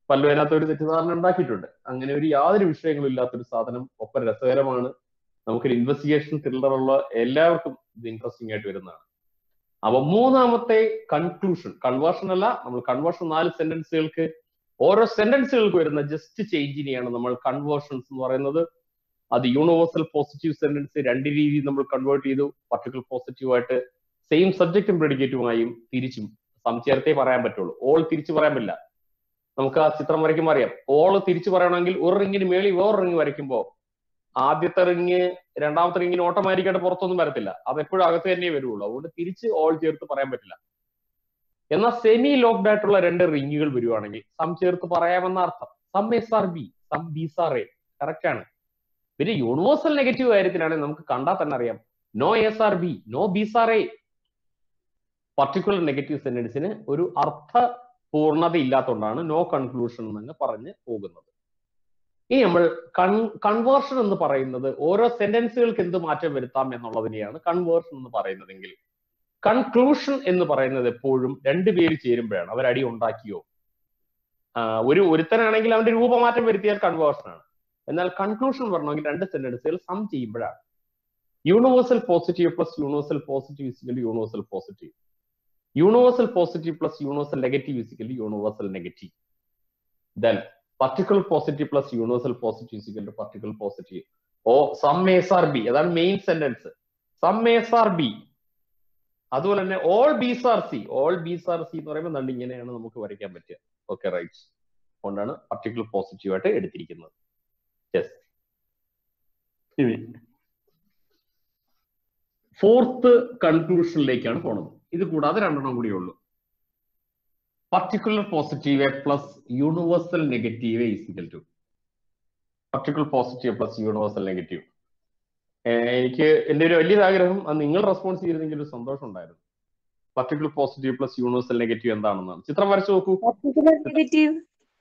പല്ലുവിനകത്ത് ഒരു തെറ്റിദ്ധാരണ ഉണ്ടാക്കിയിട്ടുണ്ട് അങ്ങനെ ഒരു യാതൊരു വിഷയങ്ങളും ഇല്ലാത്തൊരു സാധനം ഒപ്പം രസകരമാണ് നമുക്കൊരു ഇൻവെസ്റ്റിഗേഷൻ ത്രില്ലർ ഉള്ള എല്ലാവർക്കും ഇത് ഇൻട്രസ്റ്റിംഗ് ആയിട്ട് വരുന്നതാണ് അപ്പൊ മൂന്നാമത്തെ കൺക്ലൂഷൻ കൺവേർഷൻ അല്ല നമ്മൾ കൺവേർഷൻ നാല് സെന്റൻസുകൾക്ക് ഓരോ സെന്റൻസുകൾക്ക് വരുന്ന ജസ്റ്റ് ചേഞ്ചിനെയാണ് നമ്മൾ കൺവേർഷൻസ് എന്ന് പറയുന്നത് അത് യൂണിവേഴ്സൽ പോസിറ്റീവ് സെന്റൻസ് രണ്ട് രീതിയിൽ നമ്മൾ കൺവേർട്ട് ചെയ്തു പർട്ടിക്കുലർ പോസിറ്റീവ് ആയിട്ട് സെയിം സബ്ജക്റ്റും പ്രെഡിക്കേറ്റുമായും തിരിച്ചും സം ചേർത്തേ പറയാൻ പറ്റുള്ളൂ ഓൾ തിരിച്ചു പറയാൻ പറ്റില്ല നമുക്ക് ആ ചിത്രം വരയ്ക്കുമ്പോൾ അറിയാം ഓൾ തിരിച്ചു പറയണമെങ്കിൽ ഒരു റിങ്ങിന് മേളിൽ വേറെ റിങ് വരയ്ക്കുമ്പോൾ ആദ്യത്തെ റിങ് രണ്ടാമത്തെ റിങ്ങിന് ഓട്ടോമാറ്റിക്കായിട്ട് പുറത്തൊന്നും വരത്തില്ല അത് എപ്പോഴും അകത്ത് തന്നെ വരുള്ളൂ അതുകൊണ്ട് തിരിച്ച് ഓൾ ചേർത്ത് പറയാൻ പറ്റില്ല എന്നാൽ സെമി ലോക്ക്ഡ് ആയിട്ടുള്ള രണ്ട് റിങ്ങുകൾ വരുവാണെങ്കിൽ സം ചേർത്ത് പറയാമെന്ന അർത്ഥം some S are B some Bs are A correct ആണ് പിന്നെ യൂണിവേഴ്സൽ നെഗറ്റീവ് കാര്യത്തിലാണെങ്കിൽ നമുക്ക് കണ്ടാൽ തന്നെ അറിയാം no S are B no Bs are A particular negative സെന്റൻസിന് ഒരു അർത്ഥ പൂർണ്ണത ഇല്ലാത്തതുകൊണ്ടാണ് നോ കൺക്ലൂഷൻ എന്ന് പറഞ്ഞ് പോകുന്നത് ഇനി നമ്മൾ കൺ കൺവേർഷൻ എന്ന് പറയുന്നത് ഓരോ സെന്റൻസുകൾക്ക് എന്ത് മാറ്റം വരുത്താം എന്നുള്ളതിനെയാണ് കൺവേർഷൻ എന്ന് പറയുന്നതെങ്കിൽ കൺക്ലൂഷൻ എന്ന് പറയുന്നത് എപ്പോഴും രണ്ടുപേര് ചേരുമ്പോഴാണ് അവർ അടി ഉണ്ടാക്കിയോ ആ, ഒരു ഒരുത്തനാണെങ്കിൽ അവന്റെ രൂപമാറ്റം വരുത്തിയാൽ കൺവേർഷൻ ആണ് എന്നാൽ കൺക്ലൂഷൻ വരണമെങ്കിൽ രണ്ട് സെന്റൻസുകൾ സം ചെയ്യുമ്പോഴാണ് universal positive plus universal positive is equal universal positive universal positive plus universal negative is equal universal negative then particular positive plus universal positive is equal to particular positive ഓ സം എസ് ആർ ബി അതാണ് main sentence some S are B അതുപോലെ തന്നെ all Bs are C all Bs are C എന്ന് പറയുമ്പോൾ ദണ്ട് ഇങ്ങനെയാണ് നമുക്ക് വരയ്ക്കാൻ പറ്റുക ഓക്കെ റൈറ്റ് അതുകൊണ്ടാണ് പർട്ടിക്കുലർ പോസിറ്റീവ് ആയിട്ട് എടുത്തിരിക്കുന്നത് യെസ് ഫോർത്ത് കൺക്ലൂഷനിലേക്കാണ് പോണത് ഇത് കൂടാതെ രണ്ടെണ്ണം കൂടിയേ ഉള്ളൂ particular positive plus universal negative is equal to particular positive plus universal negative ഏർ എനിക്ക് എന്റെ ഒരു വലിയൊരു ആഗ്രഹം അത് നിങ്ങൾ റെസ്പോൺസ് ചെയ്തിരുന്നെങ്കിൽ ഒരു സന്തോഷം ഉണ്ടായിരുന്നു particular positive plus universal negative എന്താണെന്നാണ് ചിത്രം വരച്ചു നോക്കൂ പർട്ടിക്കുലർ നെഗറ്റീവ്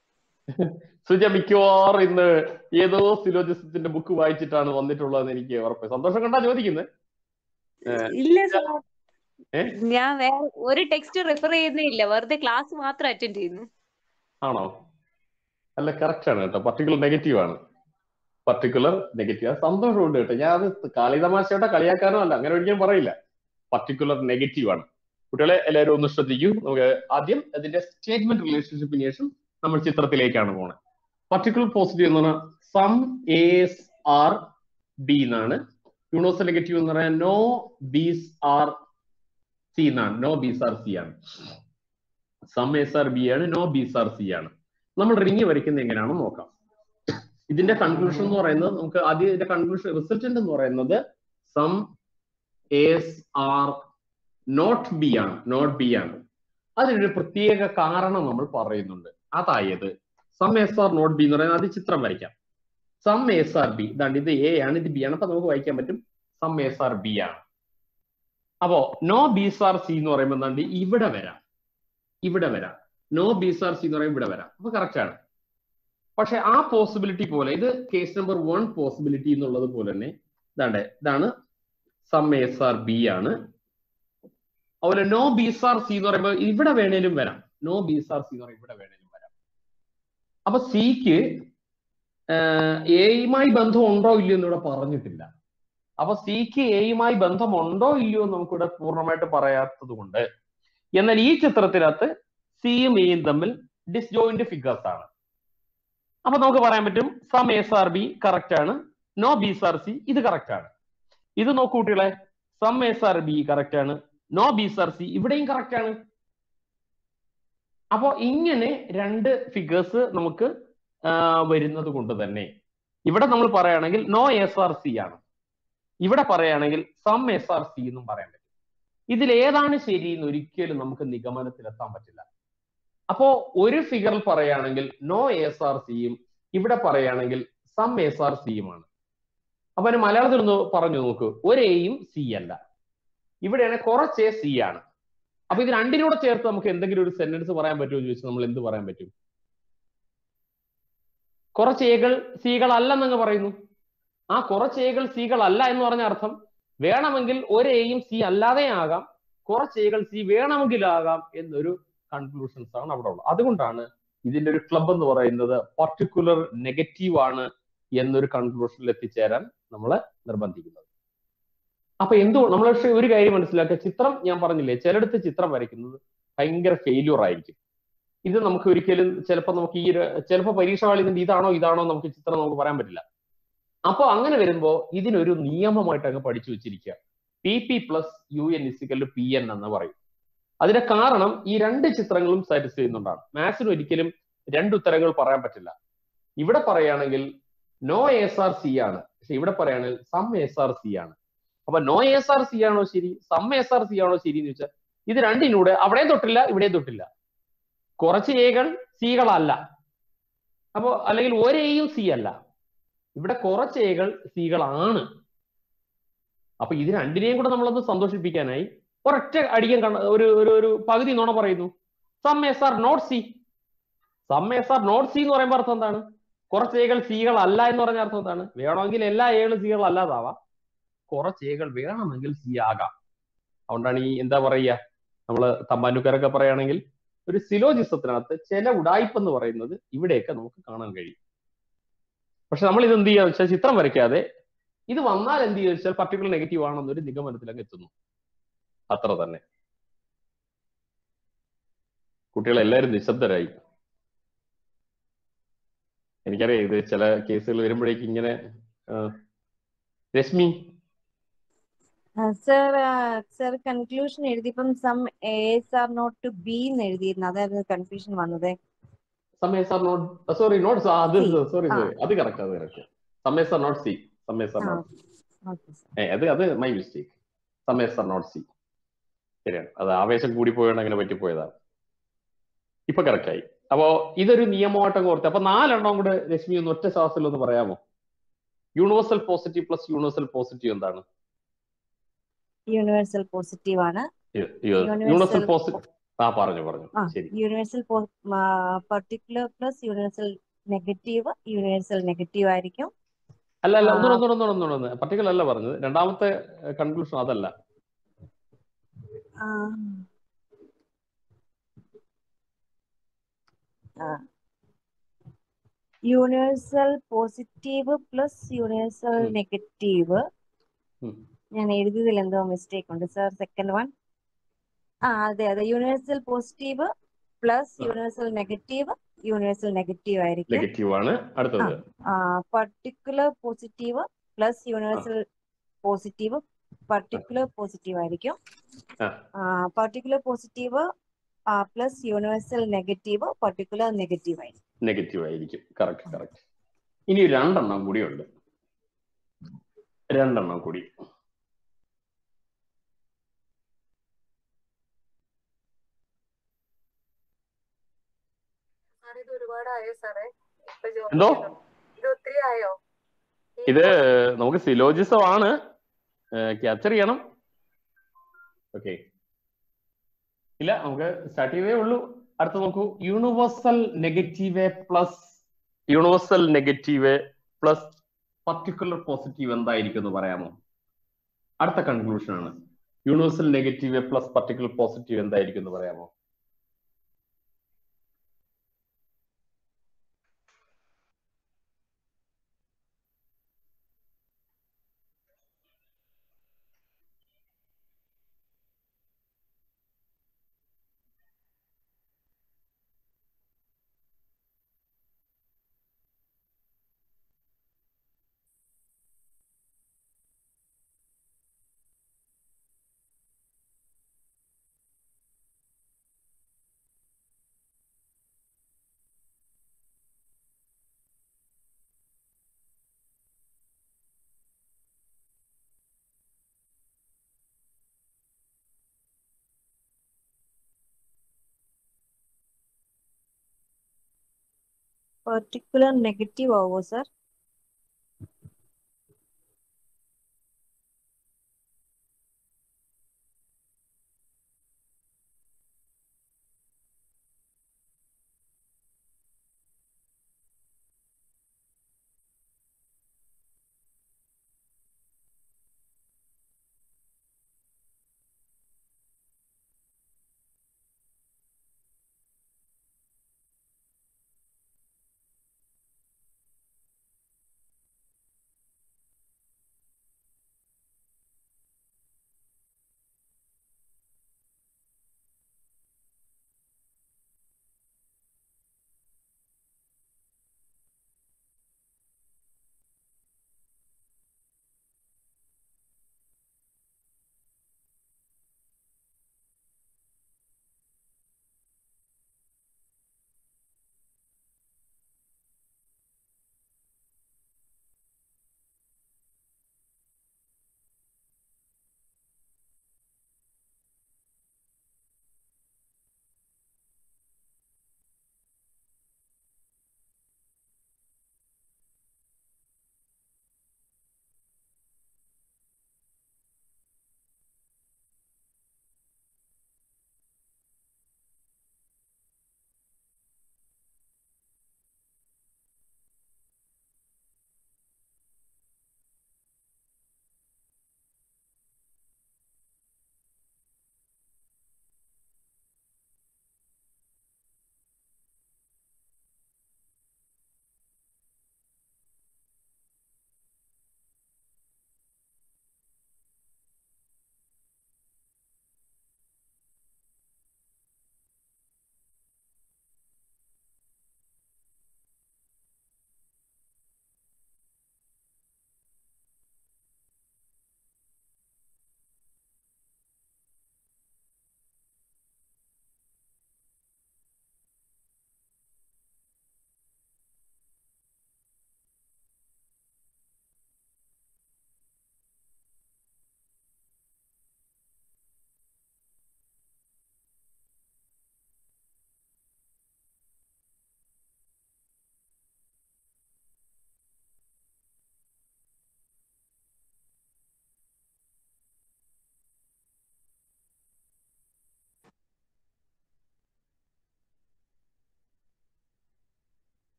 സുജ മിക്കവാറും ഇന്ന് ഏതോ സിലോജിസത്തിന്റെ ബുക്ക് വായിച്ചിട്ടാണ് വന്നിട്ടുള്ളതെന്ന് എനിക്ക് ഉറപ്പ് സന്തോഷം കണ്ടാ ചോദിക്കുന്നത് ഇല്ല സാർ ഏ? ഞാൻ വേറെ ഒരു ടെക്സ്റ്റ് റെഫർ ചെയ്യുന്നേ ഇല്ല വെറുതെ ക്ലാസ് മാത്രം അറ്റൻഡ് ചെയ്യുന്നു ആണോ അല്ല കറക്റ്റ് ആണ് കേട്ടോ പർട്ടിക്കുലർ നെഗറ്റീവ് ആണ് പർട്ടിക്കുലർ നെഗറ്റീവ് അത് സന്തോഷമുണ്ട് കേട്ടോ ഞാൻ അത് കളിതമാശയോടെ കളിയാക്കാനോ അല്ല അങ്ങനെ ഒരിക്കലും പറയില്ല പർട്ടിക്കുലർ നെഗറ്റീവ് ആണ് കുട്ടികളെ എല്ലാവരും ഒന്ന് ശ്രദ്ധിക്കൂ നമുക്ക് ആദ്യം അതിന്റെ സ്റ്റേറ്റ്മെന്റ് റിലേഷൻഷിപ്പിന് ശേഷം നമ്മൾ ചിത്രത്തിലേക്കാണ് പോണത് പർട്ടിക്കുലർ പോസിറ്റീവ് എന്ന് പറഞ്ഞാൽ സം എസ് ആർ ബി എന്നാണ് യൂണിവേഴ്സൽ നെഗറ്റീവ് എന്ന് പറയാൻ നോ ബീസ് ആർ സി എന്നാണ് നോ ബീസ് ആർ സി ആണ് സം എസ് ആർ ബി ആണ് നോ ബീസ് ആർ സി ആണ് നമ്മൾ റിങ് വരയ്ക്കുന്നത് എങ്ങനെയാണെന്ന് നോക്കാം ഇതിന്റെ കൺക്ലൂഷൻ എന്ന് പറയുന്നത് നമുക്ക് ആദ്യം ഇതിന്റെ കൺക്ലൂഷൻ റിസൾട്ടന്റ് എന്ന് പറയുന്നത് some S are not B ആണ് നോട്ട് ബി ആണ് അതിനൊരു പ്രത്യേക കാരണം നമ്മൾ പറയുന്നുണ്ട് അതായത് some S are not B എന്ന് പറയുന്നത് അത് ചിത്രം വരയ്ക്കാം സം എസ് ആർ ബി ഇതാണ്ട് ഇത് എ ആണ് ഇത് ബി ആണ് അപ്പൊ നമുക്ക് വായിക്കാൻ പറ്റും സം എസ് ആർ ബി ആണ് അപ്പോ നോ ബീസ് ആർ സി എന്ന് പറയുമ്പോൾ എന്താണ്ട് ഇവിടെ വരാം ഇവിടെ വരാം നോ ബീസ് ആർ സി എന്ന് പറയുമ്പോൾ ഇവിടെ വരാം അപ്പൊ കറക്റ്റ് ആണ് പക്ഷെ ആ പോസിബിലിറ്റി പോലെ ഇത് കേസ് നമ്പർ വൺ പോസിബിലിറ്റി എന്നുള്ളത് പോലെ തന്നെ ഇതാണ്ട് ഇതാണ് സം എസ് ആർ ബി ആണ് അതുപോലെ നോ ബീസ് ആർ സി എന്ന് പറയുമ്പോൾ ഇവിടെ വേണേലും വരാം നോ ബീസ് ആർ സി എന്ന് പറയുമ്പോൾ ഇവിടെ വേണേലും വരാം അപ്പൊ സിക്ക് എയുമായി ബന്ധം ഉണ്ടോ ഇല്ലയോ എന്ന് ഇവിടെ പറഞ്ഞിട്ടില്ല അപ്പൊ സിക്ക് എയുമായി ബന്ധമുണ്ടോ ഇല്ലയോ എന്ന് നമുക്കിവിടെ പൂർണ്ണമായിട്ട് പറയാത്തത് കൊണ്ട് എന്നാൽ ഈ ചിത്രത്തിനകത്ത് സിയും എയും തമ്മിൽ ഡിസ്ജോയിന്റ് ഫിഗേഴ്സ് ആണ് അപ്പൊ നമുക്ക് പറയാൻ പറ്റും some S are B correct ആണ് നോ ബീസ് ആർ സി ഇത് കറക്റ്റ് ആണ് ഇത് നോക്കൂ കുട്ടികളെ some S are B correct ആണ് നോ ബീസ് ആർ സി ഇവിടെയും കറക്റ്റ് ആണ് അപ്പോ ഇങ്ങനെ രണ്ട് ഫിഗേഴ്സ് നമുക്ക് ആ, വരുന്നത് കൊണ്ട് തന്നെ ഇവിടെ നമ്മൾ പറയുകയാണെങ്കിൽ നോ എസ് ആർ സി ആണ് ഇവിടെ പറയുകയാണെങ്കിൽ സം എസ് ആർ സി എന്നും പറയാൻ പറ്റും ഇതിൽ ഏതാണ് ശരി എന്ന് ഒരിക്കലും നമുക്ക് നിഗമനത്തിലെത്താൻ പറ്റില്ല അപ്പോ ഒരു ഫിഗറിൽ പറയുകയാണെങ്കിൽ നോ എസ് ആർ സിയും ഇവിടെ പറയുകയാണെങ്കിൽ സം എസ് ആർ സിയുമാണ് അപ്പൊ അതിന് മലയാളത്തിൽ ഒന്ന് പറഞ്ഞു നോക്കൂ ഒരു എയും സി അല്ല ഇവിടെയാണ് കുറച്ച് സി ആണ് അപ്പൊ ഇത് രണ്ടിനൂടെ ചേർത്ത് നമുക്ക് എന്തെങ്കിലും ഒരു സെന്റൻസ് പറയാൻ പറ്റുമോ എന്ന് ചോദിച്ചാൽ നമ്മൾ എന്ത് പറയാൻ പറ്റും കുറച്ച് എകൾ സികൾ അല്ലെന്നങ്ങ് പറയുന്നു ആ കുറച്ച് എകൾ സികൾ അല്ല എന്ന് പറഞ്ഞ അർത്ഥം വേണമെങ്കിൽ ഒരു എയും സി അല്ലാതെ ആകാം കുറച്ച് എകൾ സി വേണമെങ്കിലാകാം എന്നൊരു കൺക്ലൂഷൻസ് ആണ് അവിടെ ഉള്ളത് അതുകൊണ്ടാണ് ഇതിന്റെ ഒരു ക്ലബ് എന്ന് പറയുന്നത് പർട്ടിക്കുലർ നെഗറ്റീവ് ആണ് എന്നൊരു കൺക്ലൂഷനിൽ എത്തിച്ചേരാൻ നമ്മളെ നിർബന്ധിക്കുന്നത് അപ്പൊ എന്തോ നമ്മൾ പക്ഷെ ഒരു കാര്യം മനസ്സിലാക്കുക ചിത്രം ഞാൻ പറഞ്ഞില്ലേ ചിലയിടത്ത് ചിത്രം വരയ്ക്കുന്നത് ഭയങ്കര ഫെയില്യൂർ ആയിരിക്കും ഇത് നമുക്ക് ഒരിക്കലും ചിലപ്പോൾ നമുക്ക് ഈ ഒരു ചിലപ്പോൾ പരീക്ഷ കളിക്കുന്നത് ഇതാണോ ഇതാണോ നമുക്ക് ചിത്രം നമുക്ക് പറയാൻ പറ്റില്ല അപ്പൊ അങ്ങനെ വരുമ്പോ ഇതിനൊരു നിയമമായിട്ട് അങ്ങ് പഠിച്ചു വെച്ചിരിക്കുക P P plus U N is equal P N എന്ന് പറയും അതിന്റെ കാരണം ഈ രണ്ട് ചിത്രങ്ങളും സാറ്റിസ്ഫൈ ചെയ്യുന്നുണ്ടാണ് മാത്സിന് ഒരിക്കലും രണ്ട് ഉത്തരങ്ങൾ പറയാൻ പറ്റില്ല ഇവിടെ പറയുകയാണെങ്കിൽ നോ എസ് ആർ സി ആണ് പക്ഷെ ഇവിടെ പറയുകയാണെങ്കിൽ സം എസ് ആർ സി ആണ് അപ്പൊ നോ എസ് ആർ സി ആണോ ശരി സം എസ് ആർ സി ആണോ ശരി എന്ന് വെച്ചാൽ ഇത് രണ്ടിനൂടെ അവിടെയും തൊട്ടില്ല ഇവിടെയും തൊട്ടില്ല കുറച്ച് എകൾ സികളല്ല അപ്പോ അല്ലെങ്കിൽ ഒരേയും സി അല്ല ഇവിടെ കുറച്ച് എകൾ സികളാണ് അപ്പൊ ഇത് രണ്ടിനെയും കൂടെ നമ്മളൊന്ന് സന്തോഷിപ്പിക്കാനായി ഒരൊറ്റ അടിക്കാൻ കണ്ട ഒരു ഒരു ഒരു പകുതി നുണ പറയുന്നു some S are not C some S are not C എന്ന് പറയുമ്പോൾ അർത്ഥം എന്താണ് കുറച്ച് ഏകൾ സികൾ അല്ല എന്ന് പറഞ്ഞ അർത്ഥം എന്താണ് വേണമെങ്കിൽ എല്ലാ ഏകളും സികൾ അല്ലാതാവാം കുറച്ച് ഏകൾ വേണമെങ്കിൽ സി ആകാം അതുകൊണ്ടാണ് ഈ എന്താ പറയുക നമ്മള് തമ്പാനുക്കാരൊക്കെ പറയുകയാണെങ്കിൽ ഒരു സിലോജിസത്തിനകത്ത് ചില ഉടായ്പ എന്ന് പറയുന്നത് ഇവിടെയൊക്കെ നമുക്ക് കാണാൻ കഴിയും പക്ഷെ നമ്മൾ ഇത് എന്ത് ചെയ്യാന്ന് വെച്ചാൽ ചിത്രം വരയ്ക്കാതെ ഇത് വന്നാൽ എന്ത് ചെയ്യുക വെച്ചാൽ പർട്ടിക്കുലർ നെഗറ്റീവ് ആണെന്നൊരു നിഗമനത്തിലങ്ങ് എത്തുന്നു അത്ര തന്നെ കുട്ടികളെല്ലാവരും നിശബ്ദരായി എനിക്കറിയാം ഇത് ചില കേസുകൾ വരുമ്പോഴേക്ക് ഇങ്ങനെ ആ, രശ്മി സർ സർ കൺക്ലൂഷൻ എഴുതിയപ്പം some S are not to B എന്ന് എഴുതിയിരുന്നു അതായിരുന്നു കൺഫ്യൂഷൻ വന്നത് some S are not sorry not അത് C. സോറി ആ. സോറി അത് കറക്റ്റ് അത് correct some S are not C some S are ah not okay sir ഏ അത് അത് my mistake some S are not C ശരിയാണ് അത് ആവേശം കൂടി പോയോണ്ട് അങ്ങനെ പറ്റിപ്പോയതാണ് ഇപ്പൊ correct ആയി അപ്പോ ഇതൊരു നിയമമായിട്ട് അങ്ങ് ഓർത്ത് അപ്പൊ നാലെണ്ണം കൂടെ രശ്മി ഒന്ന് ഒറ്റ ശ്വാസത്തിൽ ഒന്ന് പറയാമോ universal positive plus universal positive എന്താണ് യൂണിവേഴ്സൽ പോസിറ്റീവ് ആണ് യൂണിവേഴ്സൽ Universal- പോസിറ്റീവ് ആ പറഞ്ഞു പറഞ്ഞു ആ ശരി universal particular plus universal negative universal negative ആയിരിക്കും അല്ല അല്ല ആ. ഒന്നുകൂടെ ഒന്നുകൂടെ ഒന്നുകൂടെ ഒന്നുകൂടെ പർട്ടിക്കുലർ അല്ല പറഞ്ഞത് രണ്ടാമത്തെ കൺക്ലൂഷൻ അതല്ല ആ. ആ. യൂണിവേഴ്സൽ പോസിറ്റീവ് പ്ലസ് യൂണിവേഴ്സൽ ഉം. നെഗറ്റീവ് ഉം. ഞാൻ എഴുതിയതിൽ എന്തോ മിസ്റ്റേക്ക് ഉണ്ട് സാർ സെക്കൻഡ് വൺ ആ അതെ അതെ യൂണിവേഴ്സൽ പോസിറ്റീവ് പ്ലസ് ആ. യൂണിവേഴ്സൽ നെഗറ്റീവ് യൂണിവേഴ്സൽ നെഗറ്റീവ് ആയിരിക്കും നെഗറ്റീവ് ആണ് അടുത്തത് particular positive plus universal positive particular positive ആയിരിക്കും ആ. Particular positive plus universal negative particular negative ആയിരിക്കും നെഗറ്റീവ് ആയിരിക്കും കറക്റ്റ് കറക്റ്റ് ഇനി രണ്ടെണ്ണം കൂടിയുണ്ട് രണ്ടെണ്ണം കൂടി സാറേ ഇത് ഒരുപാടായോ സാറേ ഇപ്പൊ ജോലി എന്തോ? ചെയ്യുന്നു. ഇത് ഒത്തിരി ആയോ ഈ ഇത് നമുക്ക് സിലോജിസം ആണ് ക്യാപ്ചർ ചെയ്യണം ഓക്കെ ഇല്ല നമുക്ക് സ്റ്റാർട്ട് ചെയ്തേ ഉള്ളൂ അടുത്ത നോക്കൂ universal negative plus universal negative plus particular positive എന്തായിരിക്കും എന്ന് പറയാമോ അടുത്ത കൺക്ലൂഷൻ ആണ് universal negative plus particular positive എന്തായിരിക്കും എന്ന് പറയാമോ പർട്ടിക്കുലർ നെഗറ്റീവ് ആവോ സാർ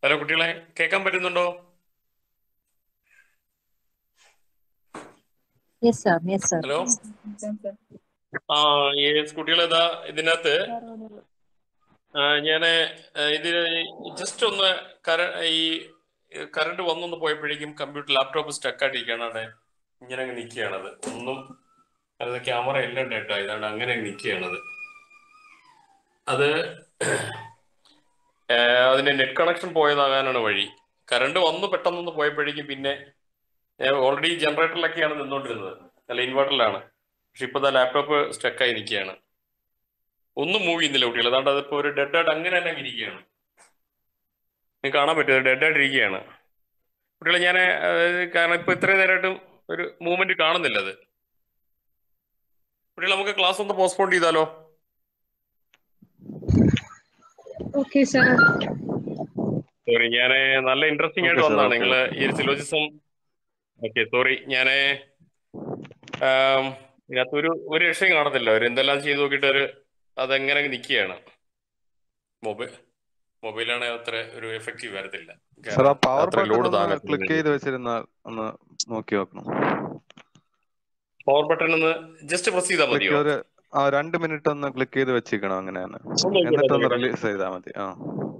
ഹലോ കുട്ടികളെ കേൾക്കാൻ പറ്റുന്നുണ്ടോ yes sir yes sir hello ആ യെസ് കുട്ടികളെ ഇതാ ഇതിനകത്ത് ഞാൻ ഇത് ജസ്റ്റ് ഒന്ന് കര ഈ കറണ്ട് വന്നൊന്ന് പോയപ്പോഴേക്കും കമ്പ്യൂട്ടർ ലാപ്ടോപ്പ് സ്റ്റക്കായിട്ടിരിക്കുകയാണ് അവിടെ ഇങ്ങനെ അങ്ങ് നിൽക്കുകയാണത് ഒന്നും അത് ക്യാമറ എല്ലാം ഡെഡ് ആയതാണ് അങ്ങനെ അങ്ങ് നിൽക്കുകയാണത് അത് ഏഹ് അതിന്റെ നെറ്റ് കണക്ഷൻ പോയതാകാനാണ് വഴി കറണ്ട് വന്നു പെട്ടെന്നൊന്ന് പോയപ്പോഴേക്കും പിന്നെ ഓൾറെഡി ജനറേറ്ററിലൊക്കെയാണ് നിന്നുകൊണ്ടിരുന്നത് അല്ല ഇൻവെർട്ടറിലാണ് പക്ഷെ ഇപ്പൊ ലാപ്ടോപ്പ് സ്റ്റക്കായി നിൽക്കുകയാണ് ഒന്നും മൂവ് ചെയ്യുന്നില്ല കുട്ടികൾ അതാണ്ട് അതിപ്പോ ഒരു ഡെഡ് ആയിട്ട് അങ്ങനെ തന്നെ അങ്ങ് ഇരിക്കുകയാണ് നിങ്ങൾക്ക് കാണാൻ പറ്റും ഡെഡ് ആയിട്ട് ഇരിക്കുകയാണ് കുട്ടികളെ ഞാൻ കാരണം ഇപ്പൊ ഇത്രയും നേരമായിട്ടും ഒരു മൂവ്മെന്റ് കാണുന്നില്ല അത് കുട്ടികൾ നമുക്ക് ക്ലാസ് ഒന്ന് പോസ്റ്റ്പോൺ ചെയ്താലോ ഓക്കെ സാർ സോറി ഞാൻ നല്ല ഇൻട്രസ്റ്റിംഗ് ആയിട്ട് Okay, sir, വന്നതാണ് okay, നിങ്ങൾ ഈ ഒരു സിലോജിസം ഓക്കെ സോറി ഞാൻ ഇതിനകത്ത് ഒരു ഒരു രക്ഷയും കാണത്തില്ല ഒരു എന്തെല്ലാം ചെയ്ത് നോക്കിയിട്ട് ഒരു അതെങ്ങനെ നിൽക്കുകയാണ് മൊബൈൽ മൊബൈലാണ് അത്ര ഒരു എഫക്റ്റീവ് വരത്തില്ല സാർ ആ പവർ അത്ര ബട്ടൺ ലോഡ് ഒന്ന് താങ്ങത്തില്ല ക്ലിക്ക് ചെയ്ത് വെച്ചിരുന്നാൽ ഒന്ന് നോക്കി നോക്കണം പവർ ബട്ടൺ ഒന്ന് ജസ്റ്റ് പ്രസ് ചെയ്താൽ ക്ലിക്ക് മതിയോ ഒരു ആ രണ്ട് മിനിറ്റ് ഒന്ന് ക്ലിക്ക് ചെയ്ത് വെച്ചിരിക്കണം അങ്ങനെ തന്നെ ഒന്ന് നോക്കിയിട്ട് എന്നിട്ട് ഒന്ന് നോക്കിയിട്ട്. റിലീസ് ചെയ്താൽ മതി ആ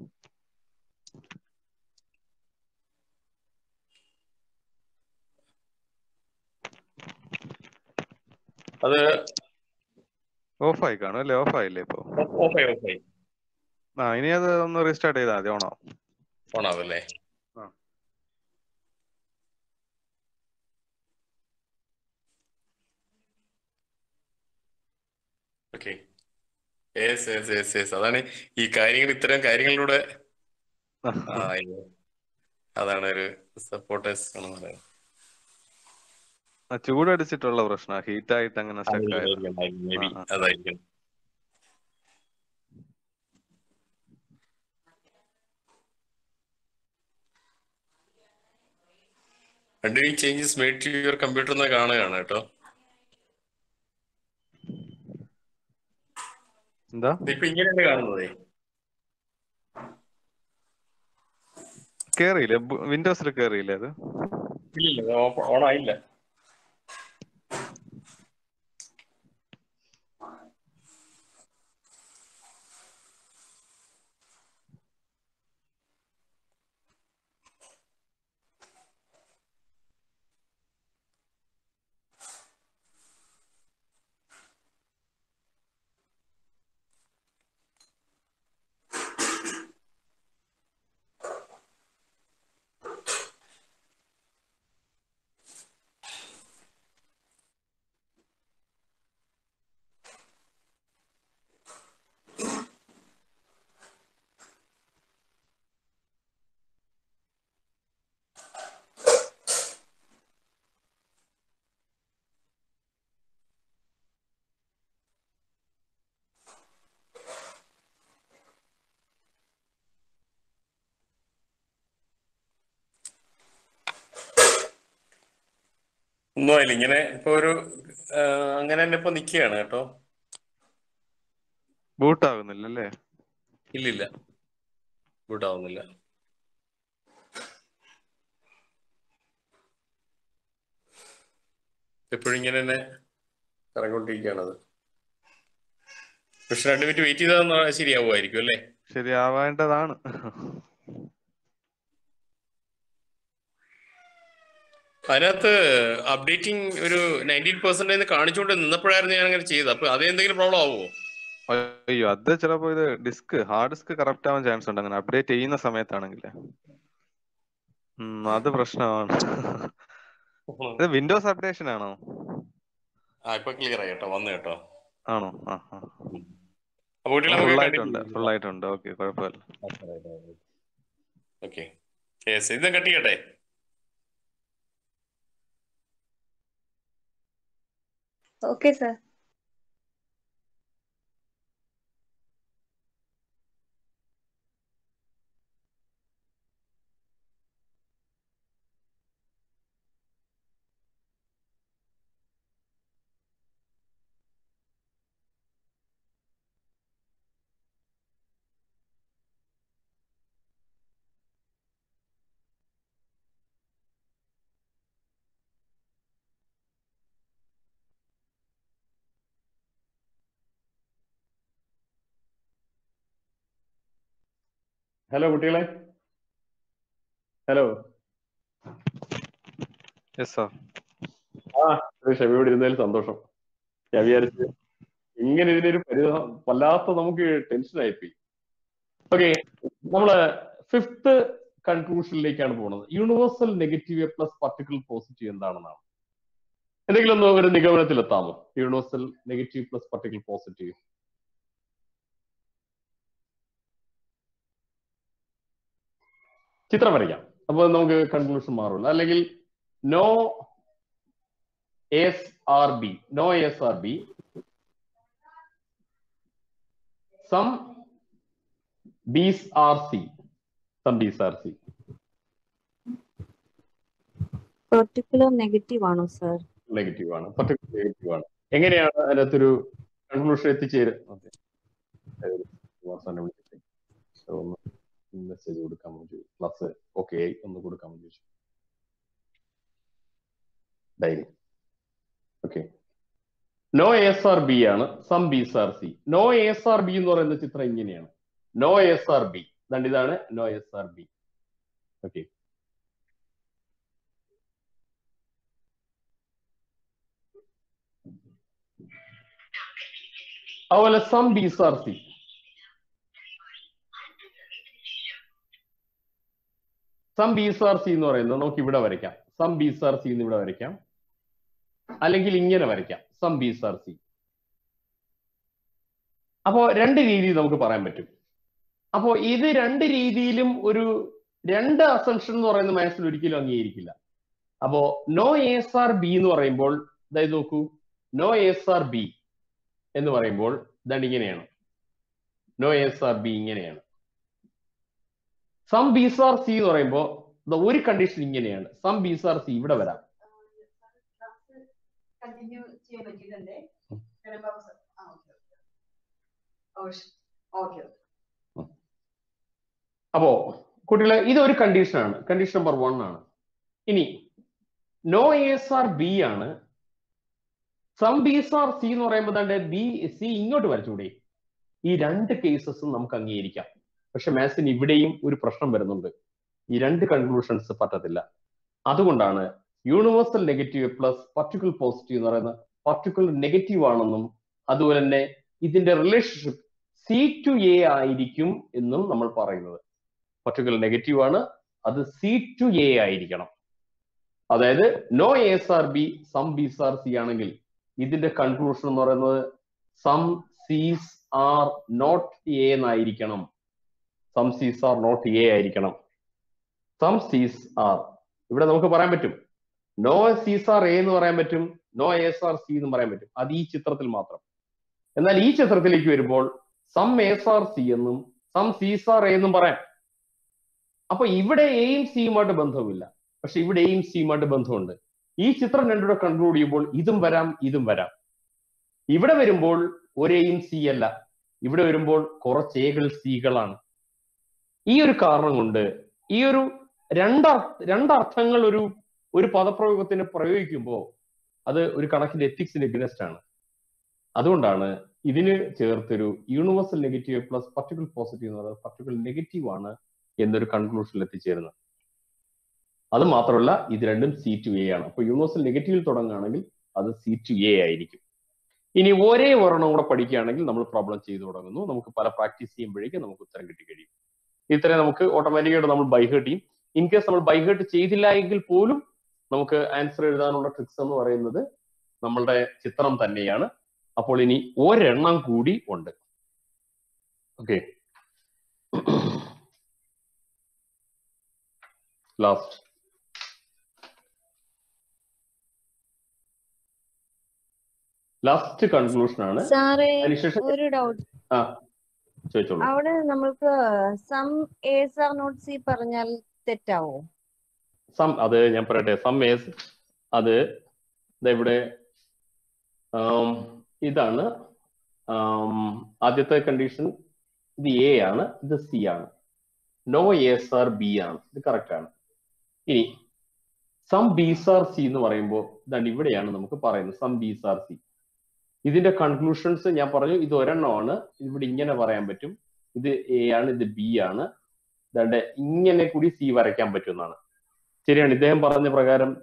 അത് ഓഫ് ആയി കാണും അല്ലേ ഓഫ് ആയില്ലേ ഇപ്പൊ ഓഫായി ഓഫായി ആ ഇനി അത് ഒന്ന് റീസ്റ്റാർട്ട് ചെയ്താൽ മതി ഓണോ ഓണാവല്ലേ ആ. Okay yes yes yes yes അതാണ് ഈ കാര്യങ്ങൾ ഇത്തരം കാര്യങ്ങളിലൂടെ ആ, അയ്യോ. അതാണ് ഒരു സപ്പോർട്ടേഴ്സ് ആണെന്ന് പറയുന്നത് ആ, ചൂടടിച്ചിട്ടുള്ള പ്രശ്നം ഹീറ്റ് ആയിട്ട് അങ്ങനെ സ്റ്റക്ക് ആയത് അതായിരിക്കും, maybe ആ, ആ. അതായിരിക്കും രണ്ട് changes made to your computer എന്ന് കാണുകയാണ് കേട്ടോ എന്താ ഇപ്പൊ ഇങ്ങനെയാണ് കാണുന്നതേ കേറിയില്ലേ വിൻഡോസിൽ കേറിയില്ലേ അത് ഇല്ല ഓൺ ആയില്ല ഒന്നും ആയില്ല ഇങ്ങനെ ഇപ്പൊ ഒരു ആ, അങ്ങനെ തന്നെ ഇപ്പൊ നിക്കുകയാണ് കേട്ടോ ബൂട്ട് ആകുന്നില്ല അല്ലേ ഇല്ലില്ല ബൂട്ടാവുന്നില്ല എപ്പോഴും ഇങ്ങനെ തന്നെ കറങ്ങിക്കൊണ്ടിരിക്കുകയാണത് പക്ഷെ രണ്ട് മിനിറ്റ് വെയിറ്റ് ചെയ്താൽ ശരിയാവുമായിരിക്കും അല്ലേ ശരിയാവേണ്ടതാണ് അതിനകത്ത് അപ്ഡേറ്റിംഗ് ഒരു നയൻറ്റീൻ പെർസെന്റ് കാണിച്ചുകൊണ്ട് നിന്നപ്പോഴായിരുന്നു ഞാൻ അങ്ങനെ ചെയ്തത് അപ്പൊ അത് എന്തെങ്കിലും പ്രോബ്ലം ആവുമോ അയ്യോ അത് ചിലപ്പോ ഇത് ഡിസ്ക് ഹാർഡ് ഡിസ്ക് കറക്റ്റ് ആവാൻ ചാൻസ് ഉണ്ട് അങ്ങനെ അപ്ഡേറ്റ് ചെയ്യുന്ന സമയത്താണെങ്കിൽ അത് പ്രശ്നമാണ് ഇത് വിൻഡോസ് അപ്ഡേഷൻ ആണോ ആ ഇപ്പൊ ക്ലിയർ ആയി കേട്ടോ വന്നു കേട്ടോ ആണോ ആ ആ അപ്പൊ വീട്ടിൽ ഫുൾ നമുക്ക് ആയിട്ടുണ്ട് ഫുൾ ആയിട്ടുണ്ട് ഓക്കെ കുഴപ്പമില്ല ഓക്കെ യെസ് ഇത് കട്ട് ചെയ്യട്ടെ ഓക്കെ സാർ ഹലോ കുട്ടികളെ ഹലോ യെസ് സാർ ആ ഒരു ക്ഷമയോടെ ഇരുന്നതിൽ സന്തോഷം ഞാൻ വിചാരിച്ചു ഇങ്ങനെ ഇതിനൊരു പരിതാ വല്ലാത്ത നമുക്ക് ടെൻഷൻ ആയിപ്പോയി ഓക്കെ നമ്മള് ഫിഫ്ത്ത് കൺക്ലൂഷനിലേക്കാണ് പോകുന്നത് universal negative plus particular positive എന്താണെന്നാണ് എന്തെങ്കിലും ഒന്ന് ഒരു നിഗമനത്തിലെത്താമോ universal negative plus particular positive ചിത്രം വരയ്ക്കാം അപ്പോൾ നമുക്ക് കൺക്ലൂഷൻ മാറില്ല അല്ലെങ്കിൽ no S are B no S are B some Bs are C some Bs are C particular negative ആണോ സർ നെഗറ്റീവ് ആണ് പർട്ടിക്കുലർ നെഗറ്റീവ് ആണ് എങ്ങനെയാണ് അതിനകത്തൊരു കൺക്ലൂഷൻ എത്തിച്ചേരുന്നത് ഒന്ന് മെസ്സേജ് കൊടുക്കാൻ വേണ്ടി പ്ലസ് ഓക്കെ ആയി ഒന്ന് കൊടുക്കാൻ വേണ്ടി ചോദിച്ചു diary okay no S are B ആണ് some Bs are C no S are B എന്ന് പറയുന്ന ചിത്രം ഇങ്ങനെയാണ് നോ എസ് ആർ ബി ദണ്ട് ഇതാണ് no S are B okay അതുപോലെ some Bs are C some Bs are C എന്ന് പറയുന്നത് നമുക്ക് ഇവിടെ വരയ്ക്കാം സം ബീസ് ആർ സി എന്ന് ഇവിടെ വരയ്ക്കാം അല്ലെങ്കിൽ ഇങ്ങനെ വരയ്ക്കാം സം ബീസ് ആർ സി അപ്പോ രണ്ട് രീതിയിൽ നമുക്ക് പറയാൻ പറ്റും അപ്പോ ഇത് രണ്ട് രീതിയിലും ഒരു രണ്ട് അസംഷൻ എന്ന് പറയുന്ന മാത്സിൽ ഒരിക്കലും അംഗീകരിക്കില്ല അപ്പോ നോ എസ് ആർ ബി എന്ന് പറയുമ്പോൾ അതായത് നോക്കൂ നോ എസ് ആർ ബി എന്ന് പറയുമ്പോൾ ദണ്ട് ഇങ്ങനെയാണ് നോ എസ് ആർ ബി ഇങ്ങനെയാണ് സം ബീസ് ആർ സി എന്ന് പറയുമ്പോൾ ഒരു കണ്ടീഷൻ ഇങ്ങനെയാണ് സം ബീസ് ആർ സി ഇവിടെ വരാം കണ്ടിന്യൂ ചെയ്യാൻ പറ്റിയിട്ടുണ്ട് ഓക്കെ അപ്പോ കുട്ടികളെ ഇതൊരു കണ്ടീഷനാണ് കണ്ടീഷൻ നമ്പർ വൺ ആണ് ഇനി നോ എസ് ആർ ബി ആണ് സം ബീസ് ആർ സി എന്ന് പറയുമ്പോൾ തന്നെ ബി സി ഇങ്ങോട്ട് വരച്ചുകൂടെ ഈ രണ്ട് കേസസും നമുക്ക് അംഗീകരിക്കാം പക്ഷെ മാത്സിന് ഇവിടെയും ഒരു പ്രശ്നം വരുന്നുണ്ട് ഈ രണ്ട് കൺക്ലൂഷൻസ് പറ്റത്തില്ല അതുകൊണ്ടാണ് universal negative plus particular positive എന്ന് പറയുന്ന പർട്ടിക്കുലർ നെഗറ്റീവ് ആണെന്നും അതുപോലെ തന്നെ ഇതിന്റെ റിലേഷൻഷിപ്പ് സി ടു എ ആയിരിക്കും എന്നും നമ്മൾ പറയുന്നത് പർട്ടിക്കുലർ നെഗറ്റീവ് ആണ് അത് സി ടു എ ആയിരിക്കണം അതായത് no S are B some Bs are C ആണെങ്കിൽ ഇതിന്റെ കൺക്ലൂഷൻ എന്ന് പറയുന്നത് some Cs are not A എന്നായിരിക്കണം some Cs are not A ആയിരിക്കണം സം സീസ് ആർ ഇവിടെ നമുക്ക് പറയാൻ പറ്റും നോ സീസ് ആർ എ എന്ന് പറയാൻ പറ്റും നോ എസ് ആർ സി എന്ന് പറയാൻ പറ്റും അത് ഈ ചിത്രത്തിൽ മാത്രം എന്നാൽ ഈ ചിത്രത്തിലേക്ക് വരുമ്പോൾ സം എസ് ആർ സി എന്നും സം സീസ് ആർ എ എന്നും പറയാം അപ്പൊ ഇവിടെ എയും സിയുമായിട്ട് ബന്ധവുമില്ല പക്ഷെ ഇവിടെ എയും സിയുമായിട്ട് ബന്ധമുണ്ട് ഈ ചിത്രം രണ്ടുകൂടെ കൺക്ലൂഡ് ചെയ്യുമ്പോൾ ഇതും വരാം ഇതും വരാം ഇവിടെ വരുമ്പോൾ ഒരേയും സി അല്ല ഇവിടെ വരുമ്പോൾ കുറച്ച് എകൾ സികളാണ് ഈ ഒരു കാരണം കൊണ്ട് ഈ ഒരു രണ്ടർ രണ്ടർത്ഥങ്ങൾ ഒരു ഒരു പദപ്രയോഗത്തിന് പ്രയോഗിക്കുമ്പോൾ അത് ഒരു കണക്കിന്റെ എത്തിക്സിന് എഗ്നസ്റ്റ് ആണ് അതുകൊണ്ടാണ് ഇതിന് ചേർത്തൊരു universal negative plus particular positive എന്ന് പറയുന്നത് പർട്ടിക്കുലർ നെഗറ്റീവ് ആണ് എന്നൊരു കൺക്ലൂഷനിൽ എത്തിച്ചേരുന്നത് അത് മാത്രമല്ല ഇത് രണ്ടും സി ടു എ ആണ് അപ്പൊ യൂണിവേഴ്സൽ നെഗറ്റീവിൽ തുടങ്ങുകയാണെങ്കിൽ അത് സി ടു എ ആയിരിക്കും ഇനി ഒരേ ഒരെണ്ണം കൂടെ പഠിക്കുകയാണെങ്കിൽ നമ്മൾ പ്രോബ്ലം ചെയ്തു തുടങ്ങുന്നു നമുക്ക് പല പ്രാക്ടീസ് ചെയ്യുമ്പോഴേക്കും നമുക്ക് ഉത്തരം കിട്ടി കഴിയും ഇത്രയും നമുക്ക് ഓട്ടോമാറ്റിക്കായിട്ട് നമ്മൾ ബൈഹേർട്ട് ചെയ്യും ഇൻ കേസ് നമ്മൾ ബൈഹേർട്ട് ചെയ്തില്ല എങ്കിൽ പോലും നമുക്ക് ആൻസർ എഴുതാനുള്ള ട്രിക്സ് എന്ന് പറയുന്നത് നമ്മളുടെ ചിത്രം തന്നെയാണ് അപ്പോൾ ഇനി ഒരെണ്ണം കൂടി ഉണ്ട് ഓക്കെ ലാസ്റ്റ് ലാസ്റ്റ് കൺക്ലൂഷൻ ആണ് സാറേ അതിനുശേഷം ഒരു ഡൗട്ട് ആ ചോദിച്ചോളൂ അവിടെ നമ്മൾക്ക് some S are not C പറഞ്ഞാൽ തെറ്റാവോ സം അത് ഞാൻ പറയട്ടെ സം ഏസ് അത് ദാ ഇവിടെ ആം, ഇതാണ് ആം, ആദ്യത്തെ കണ്ടീഷൻ ഇത് എ ആണ് ഇത് സി ആണ് നോ എസ് ആർ ബി ആണ് ഇത് കറക്റ്റ് ആണ് ഇനി സം ബീസ് ആർ സി എന്ന് പറയുമ്പോൾ ഇതാണ് ഇവിടെയാണ് നമുക്ക് പറയുന്നത് സം ബീസ് ആർ സി ഇതിന്റെ കൺക്ലൂഷൻസ് ഞാൻ പറഞ്ഞു ഇത് ഒരെണ്ണമാണ് ഇവിടെ ഇങ്ങനെ പറയാൻ പറ്റും ഇത് എ ആണ് ഇത് ബി ആണ് ദാണ്ടെ ഇങ്ങനെ കൂടി സി വരയ്ക്കാൻ പറ്റുമെന്നാണ് ശരിയാണ് ഇദ്ദേഹം പറഞ്ഞ പ്രകാരം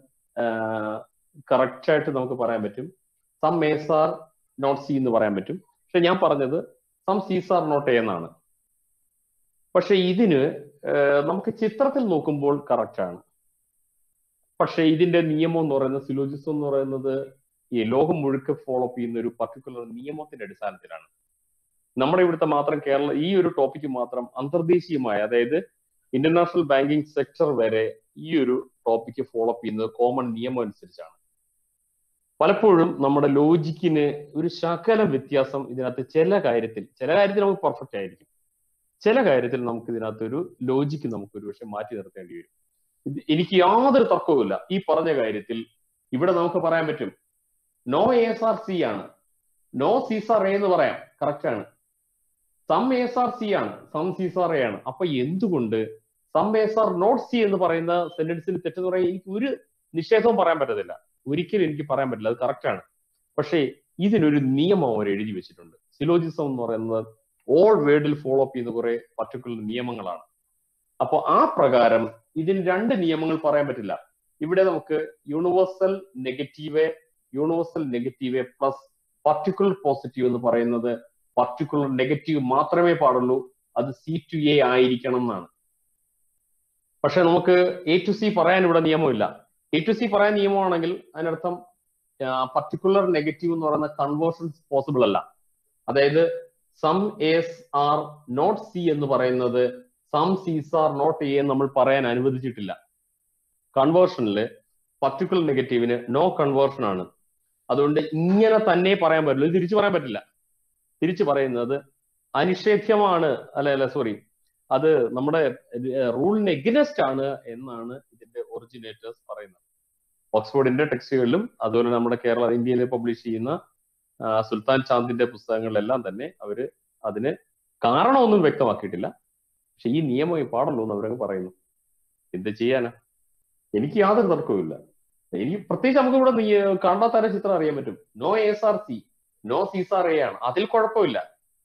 കറക്റ്റ് ആയിട്ട് നമുക്ക് പറയാൻ പറ്റും സം മേസ് ആർ നോട്ട് സി എന്ന് പറയാൻ പറ്റും പക്ഷെ ഞാൻ പറഞ്ഞത് some Cs are not A എന്നാണ് പക്ഷെ ഇതിന് ആഹ് നമുക്ക് ചിത്രത്തിൽ നോക്കുമ്പോൾ കറക്റ്റ് ആണ് പക്ഷെ ഇതിന്റെ നിയമം എന്ന് പറയുന്നത് സിലോജിസം എന്ന് പറയുന്നത് ഈ ലോകം മുഴുക്കെ ഫോളോ ചെയ്യുന്ന ഒരു പർട്ടിക്കുലർ നിയമത്തിന്റെ അടിസ്ഥാനത്തിലാണ് നമ്മുടെ ഇവിടുത്തെ മാത്രം കേരള ഈ ഒരു ടോപ്പിക്ക് മാത്രം അന്തർദേശീയമായ അതായത് ഇന്റർനാഷണൽ ബാങ്കിങ് സെക്ടർ വരെ ഈ ഒരു ടോപ്പിക്ക് ഫോളോ ചെയ്യുന്നത് കോമൺ നിയമം അനുസരിച്ചാണ് പലപ്പോഴും നമ്മുടെ ലോജിക്കിന് ഒരു ശകലം വ്യത്യാസം ഇതിനകത്ത് ചില കാര്യത്തിൽ ചില കാര്യത്തിൽ നമുക്ക് പെർഫെക്റ്റ് ആയിരിക്കും ചില കാര്യത്തിൽ നമുക്ക് ഇതിനകത്ത് ഒരു ലോജിക്ക് നമുക്ക് ഒരു പക്ഷെ മാറ്റി നിർത്തേണ്ടി വരും ഇത് എനിക്ക് യാതൊരു തർക്കവുമില്ല ഈ പറഞ്ഞ കാര്യത്തിൽ ഇവിടെ നമുക്ക് പറയാൻ പറ്റും നോ എസ് ആർ സി ആണ് നോ സീസാർ എ എന്ന് പറയാം കറക്റ്റ് ആണ് സം എസ് ആർ സി ആണ് സം സീസാർ എ ആണ് അപ്പൊ എന്തുകൊണ്ട് some S are not C എന്ന് പറയുന്ന സെന്റൻസിൽ തെറ്റെന്ന് പറയാൻ എനിക്ക് ഒരു നിഷേധവും പറയാൻ പറ്റത്തില്ല ഒരിക്കലും എനിക്ക് പറയാൻ പറ്റില്ല അത് കറക്റ്റ് ആണ് പക്ഷേ ഇതിനൊരു നിയമം അവർ എഴുതി വെച്ചിട്ടുണ്ട് സിലോജിസം എന്ന് പറയുന്നത് ഓൾ വേർഡിൽ ഫോളോ അപ്പ് ചെയ്യുന്ന കുറെ പർട്ടിക്കുലർ നിയമങ്ങളാണ് അപ്പൊ ആ പ്രകാരം ഇതിന് രണ്ട് നിയമങ്ങൾ പറയാൻ പറ്റില്ല ഇവിടെ നമുക്ക് universal negative universal negative plus particular positive എന്ന് പറയുന്നത് പർട്ടിക്കുലർ നെഗറ്റീവ് മാത്രമേ പാടുള്ളൂ അത് സി ടു എ ആയിരിക്കണം എന്നാണ് പക്ഷെ നമുക്ക് എ ടു സി പറയാൻ ഇവിടെ നിയമമില്ല എ ടു സി പറയാൻ നിയമമാണെങ്കിൽ അതിനർത്ഥം പർട്ടിക്കുലർ നെഗറ്റീവ് എന്ന് പറയുന്ന കൺവേർഷൻസ് പോസിബിൾ അല്ല അതായത് some S are not C എന്ന് പറയുന്നത് some Cs are not A എന്ന് നമ്മൾ പറയാൻ അനുവദിച്ചിട്ടില്ല കൺവേർഷനിൽ പർട്ടിക്കുലർ നെഗറ്റീവിന് നോ കൺവേർഷൻ ആണ് അതുകൊണ്ട് ഇങ്ങനെ തന്നെ പറയാൻ പറ്റുള്ളൂ ഇത് തിരിച്ചു പറയാൻ പറ്റില്ല തിരിച്ചു പറയുന്നത് അനിഷേധ്യമാണ് അല്ല അല്ല സോറി അത് നമ്മുടെ റൂളിന് എഗനസ്റ്റ് ആണ് എന്നാണ് ഇതിന്റെ ഒറിജിനേറ്റേഴ്സ് പറയുന്നത് ഓക്സ്ഫോർഡിന്റെ ടെക്സ്റ്റുകളിലും അതുപോലെ നമ്മുടെ കേരള ഇന്ത്യയിൽ പബ്ലിഷ് ചെയ്യുന്ന ആ, സുൽത്താൻ ചാന്ദിന്റെ പുസ്തകങ്ങളിലെല്ലാം തന്നെ അവര് അതിന് കാരണമൊന്നും വ്യക്തമാക്കിയിട്ടില്ല പക്ഷെ ഈ നിയമം ഈ പാടുള്ളൂ എന്ന് അവരങ്ങ് പറയുന്നു എന്ത് ചെയ്യാനാ എനിക്ക് യാതൊരു തർക്കവുമില്ല എനിക്ക് പ്രത്യേകിച്ച് നമുക്ക് ഇവിടെ നീ- കണ്ടാത്താര ചിത്രം അറിയാൻ പറ്റും no S are C no Cs are A ആണ് അതിൽ കുഴപ്പമില്ല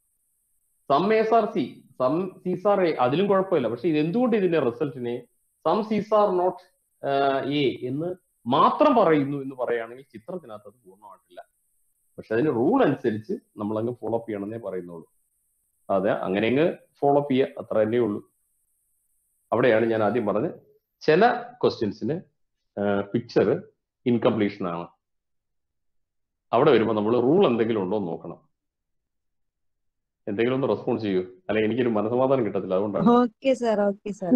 some S are C some Cs are A അതിലും കുഴപ്പമില്ല പക്ഷെ ഇത് എന്തുകൊണ്ട് ഇതിന്റെ റിസൾട്ടിനെ സം സീസാർ നോട്ട് എ എന്ന് മാത്രം പറയുന്നു എന്ന് പറയുകയാണെങ്കിൽ ചിത്രത്തിനകത്ത് അത് പൂർണ്ണമായിട്ടില്ല പക്ഷെ അതിന് റൂൾ അനുസരിച്ച് നമ്മൾ അങ്ങ് ഫോളോ അപ്പ് ചെയ്യണമെന്നേ പറയുന്നുള്ളൂ അതെ അങ്ങനെ അങ്ങ് ഫോളോ അപ്പ് ചെയ്യുക അത്ര തന്നെ ഉള്ളൂ അവിടെയാണ് ഞാൻ ആദ്യം പറഞ്ഞത് ചില ക്വസ്റ്റ്യൻസിന് പിക്ചർ ഇൻകംപ്ലീഷൻ ആണ് അവിടെ വരുമ്പോൾ നമ്മൾ റൂൾ എന്തെങ്കിലും ഉണ്ടോ എന്ന് നോക്കണം എന്തെങ്കിലും ഒന്ന് റെസ്പോൺസ് ചെയ്യൂ അല്ലെങ്കിൽ എനിക്കൊരു മനസമാധാനം കിട്ടത്തില്ല അതുകൊണ്ടാണ് ഓക്കെ സാർ ഓക്കെ സാർ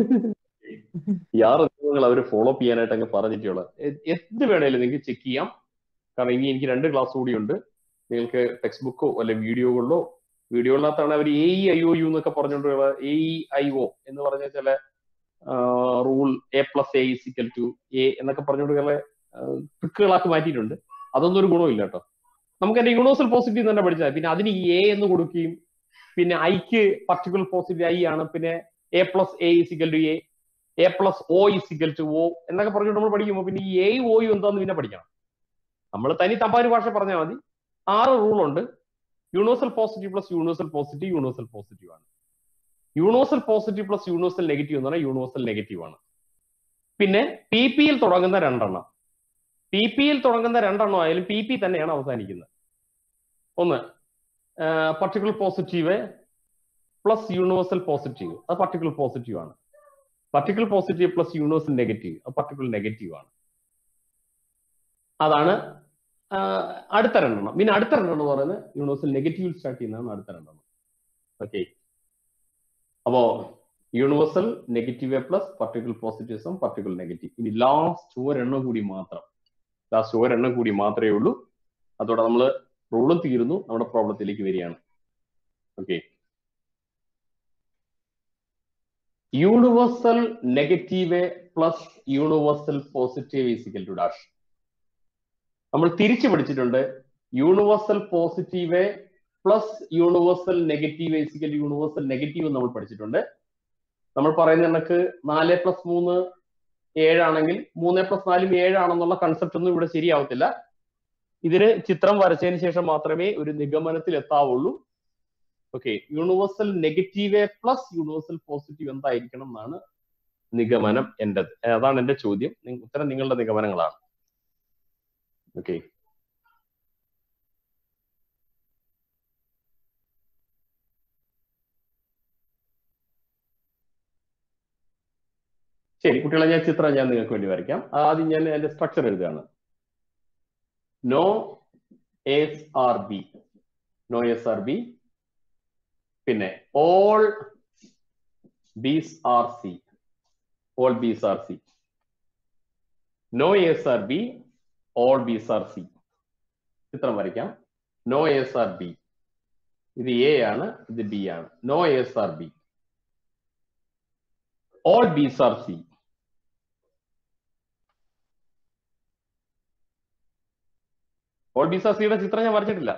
ഈ ആറ് നിയമങ്ങൾ അവർ ഫോളോ അപ്പ് ചെയ്യാനായിട്ട് അങ്ങ് പറഞ്ഞിട്ടുള്ള എന്ത് വേണേലും നിങ്ങൾക്ക് ചെക്ക് ചെയ്യാം കാരണം ഇനി എനിക്ക് രണ്ട് ക്ലാസ് കൂടിയുണ്ട് നിങ്ങൾക്ക് ടെക്സ്റ്റ് ബുക്കോ അല്ലെ വീഡിയോകളിലോ വീഡിയോകളിനകത്താണ് അവർ A E I O U എന്നൊക്കെ പറഞ്ഞുകൊണ്ടുള്ള എ ഇ ഐ ഒ എന്ന് പറഞ്ഞ ചില rule A plus A is equal to A എന്നൊക്കെ പറഞ്ഞുകൊണ്ട് ട്രിക്കുകളാക്കി മാറ്റിയിട്ടുണ്ട് അതൊന്നും ഒരു ഗുണമില്ല കേട്ടോ നമുക്ക് എന്റെ യൂണിവേഴ്സൽ പോസിറ്റീവ് തന്നെ പഠിച്ചാൽ പിന്നെ അതിന് എ എന്ന് കൊടുക്കുകയും പിന്നെ ഐക്ക് പർട്ടിക്കുലർ പോസിറ്റീവ് ഐ ആണ് പിന്നെ A plus A is equal to A A plus O is equal to O എന്നൊക്കെ പറഞ്ഞുകൊണ്ട് നമ്മൾ പഠിക്കുമ്പോൾ പിന്നെ ഈ എ ഒയും എന്താന്ന് പിന്നെ പഠിക്കണം നമ്മൾ തനി തമ്പാരി ഭാഷ പറഞ്ഞാൽ മതി ആറ് റൂൾ ഉണ്ട് universal positive plus universal positive universal positive ആണ് universal positive plus universal negative എന്ന് പറഞ്ഞാൽ യൂണിവേഴ്സൽ നെഗറ്റീവ് ആണ് പിന്നെ പി പിയിൽ തുടങ്ങുന്ന രണ്ടെണ്ണം പി പിയിൽ തുടങ്ങുന്ന രണ്ടെണ്ണം ആയാലും പി പി തന്നെയാണ് അവസാനിക്കുന്നത് ഒന്ന് particular positive plus universal positive അത് പർട്ടിക്കുലർ പോസിറ്റീവ് ആണ് particular positive plus universal negative അത് പർട്ടിക്കുലർ നെഗറ്റീവ് ആണ് അതാണ് ആ, അടുത്ത രണ്ടെണ്ണം പിന്നെ അടുത്ത രണ്ടെണ്ണം എന്ന് പറയുന്നത് യൂണിവേഴ്സൽ നെഗറ്റീവ് സ്റ്റാർട്ട് ചെയ്യുന്നതാണ് അടുത്ത രണ്ടെണ്ണം ഓക്കെ അപ്പോ യൂണിവേഴ്സൽ നെഗറ്റീവ് പ്ലസ് പർട്ടിക്കുലർ പോസിറ്റീവ്സും പർട്ടിക്കുലർ നെഗറ്റീവ് ഇനി ലാസ്റ്റ് ഒരെണ്ണം കൂടി മാത്രം ലാസ്റ്റ് ഒരെണ്ണം കൂടി മാത്രമേ ഉള്ളൂ അതോടെ നമ്മൾ റൂളും തീരുന്നു നമ്മുടെ പ്രോബ്ലത്തിലേക്ക് വരികയാണ് okay universal negative plus universal positive is equal to dash നമ്മൾ തിരിച്ചു പഠിച്ചിട്ടുണ്ട് universal positive plus universal negative is equal universal negative നമ്മൾ പഠിച്ചിട്ടുണ്ട് നമ്മൾ പറയുന്ന കണക്ക് നാല് പ്ലസ് മൂന്ന് ഏഴാണെങ്കിൽ മൂന്ന് പ്ലസ് നാലും ഏഴാണെന്നുള്ള കൺസെപ്റ്റ് ഒന്നും ഇവിടെ ശരിയാവത്തില്ല ഇതിന് ചിത്രം വരച്ചതിന് ശേഷം മാത്രമേ ഒരു നിഗമനത്തിൽ എത്താവുള്ളൂ okay universal negative plus universal positive എന്തായിരിക്കണം എന്നാണ് നിഗമനം എന്റേത് അതാണ് എന്റെ ചോദ്യം നി- ഉത്തരം നിങ്ങളുടെ നിഗമനങ്ങളാണ് ഓക്കെ ശരി കുട്ടികളെ ഞാൻ ചിത്രം ഞാൻ നിങ്ങൾക്ക് വേണ്ടി വരയ്ക്കാം ആദ്യം ഞാൻ എന്റെ സ്ട്രക്ചർ എഴുതുകയാണ് no S are B no S are B പിന്നെ all Bs are C all Bs are C no S are B all Bs are C ചിത്രം വരയ്ക്കാം നോ എസ് ആർ ബി ഇത് എ ആണ് ഇത് ബി ആണ് no S are B all Bs are C all Bs are സിയുടെ ചിത്രം ഞാൻ വരച്ചിട്ടില്ല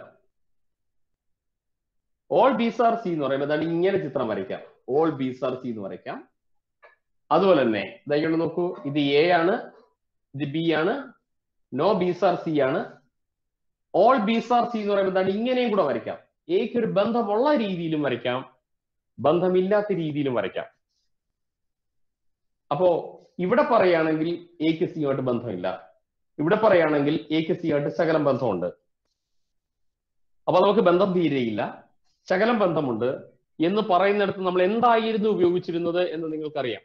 ഓൾ ബീസ് ആർ സി എന്ന് പറയുമ്പോൾ അതാണ് ഇങ്ങനെ ചിത്രം വരയ്ക്കാം ഓൾ ബീസ് ആർ സി എന്ന് വരയ്ക്കാം അതുപോലെ തന്നെ ഇതായിക്കൊണ്ട് നോക്കൂ ഇത് എ ആണ് ഇത് ബി ആണ് നോ ബീസ് ആർ സി ആണ് ഓൾ ബീസ് ആർ സി എന്ന് പറയുമ്പോൾ എന്താണ് ഇങ്ങനെയും കൂടെ വരയ്ക്കാം എക്ക് ഒരു ബന്ധമുള്ള രീതിയിലും വരയ്ക്കാം ബന്ധമില്ലാത്ത രീതിയിലും വരയ്ക്കാം അപ്പോ ഇവിടെ പറയുകയാണെങ്കിൽ എക്ക് സിയുമായിട്ട് ബന്ധമില്ല ഇവിടെ പറയുകയാണെങ്കിൽ എക്ക് സിയുമായിട്ട് ശകലം ബന്ധമുണ്ട് അപ്പൊ നമുക്ക് ബന്ധം തീരെയില്ല ശകലം ബന്ധമുണ്ട് എന്ന് പറയുന്നിടത്ത് നമ്മൾ എന്തായിരുന്നു ഉപയോഗിച്ചിരുന്നത് എന്ന് നിങ്ങൾക്കറിയാം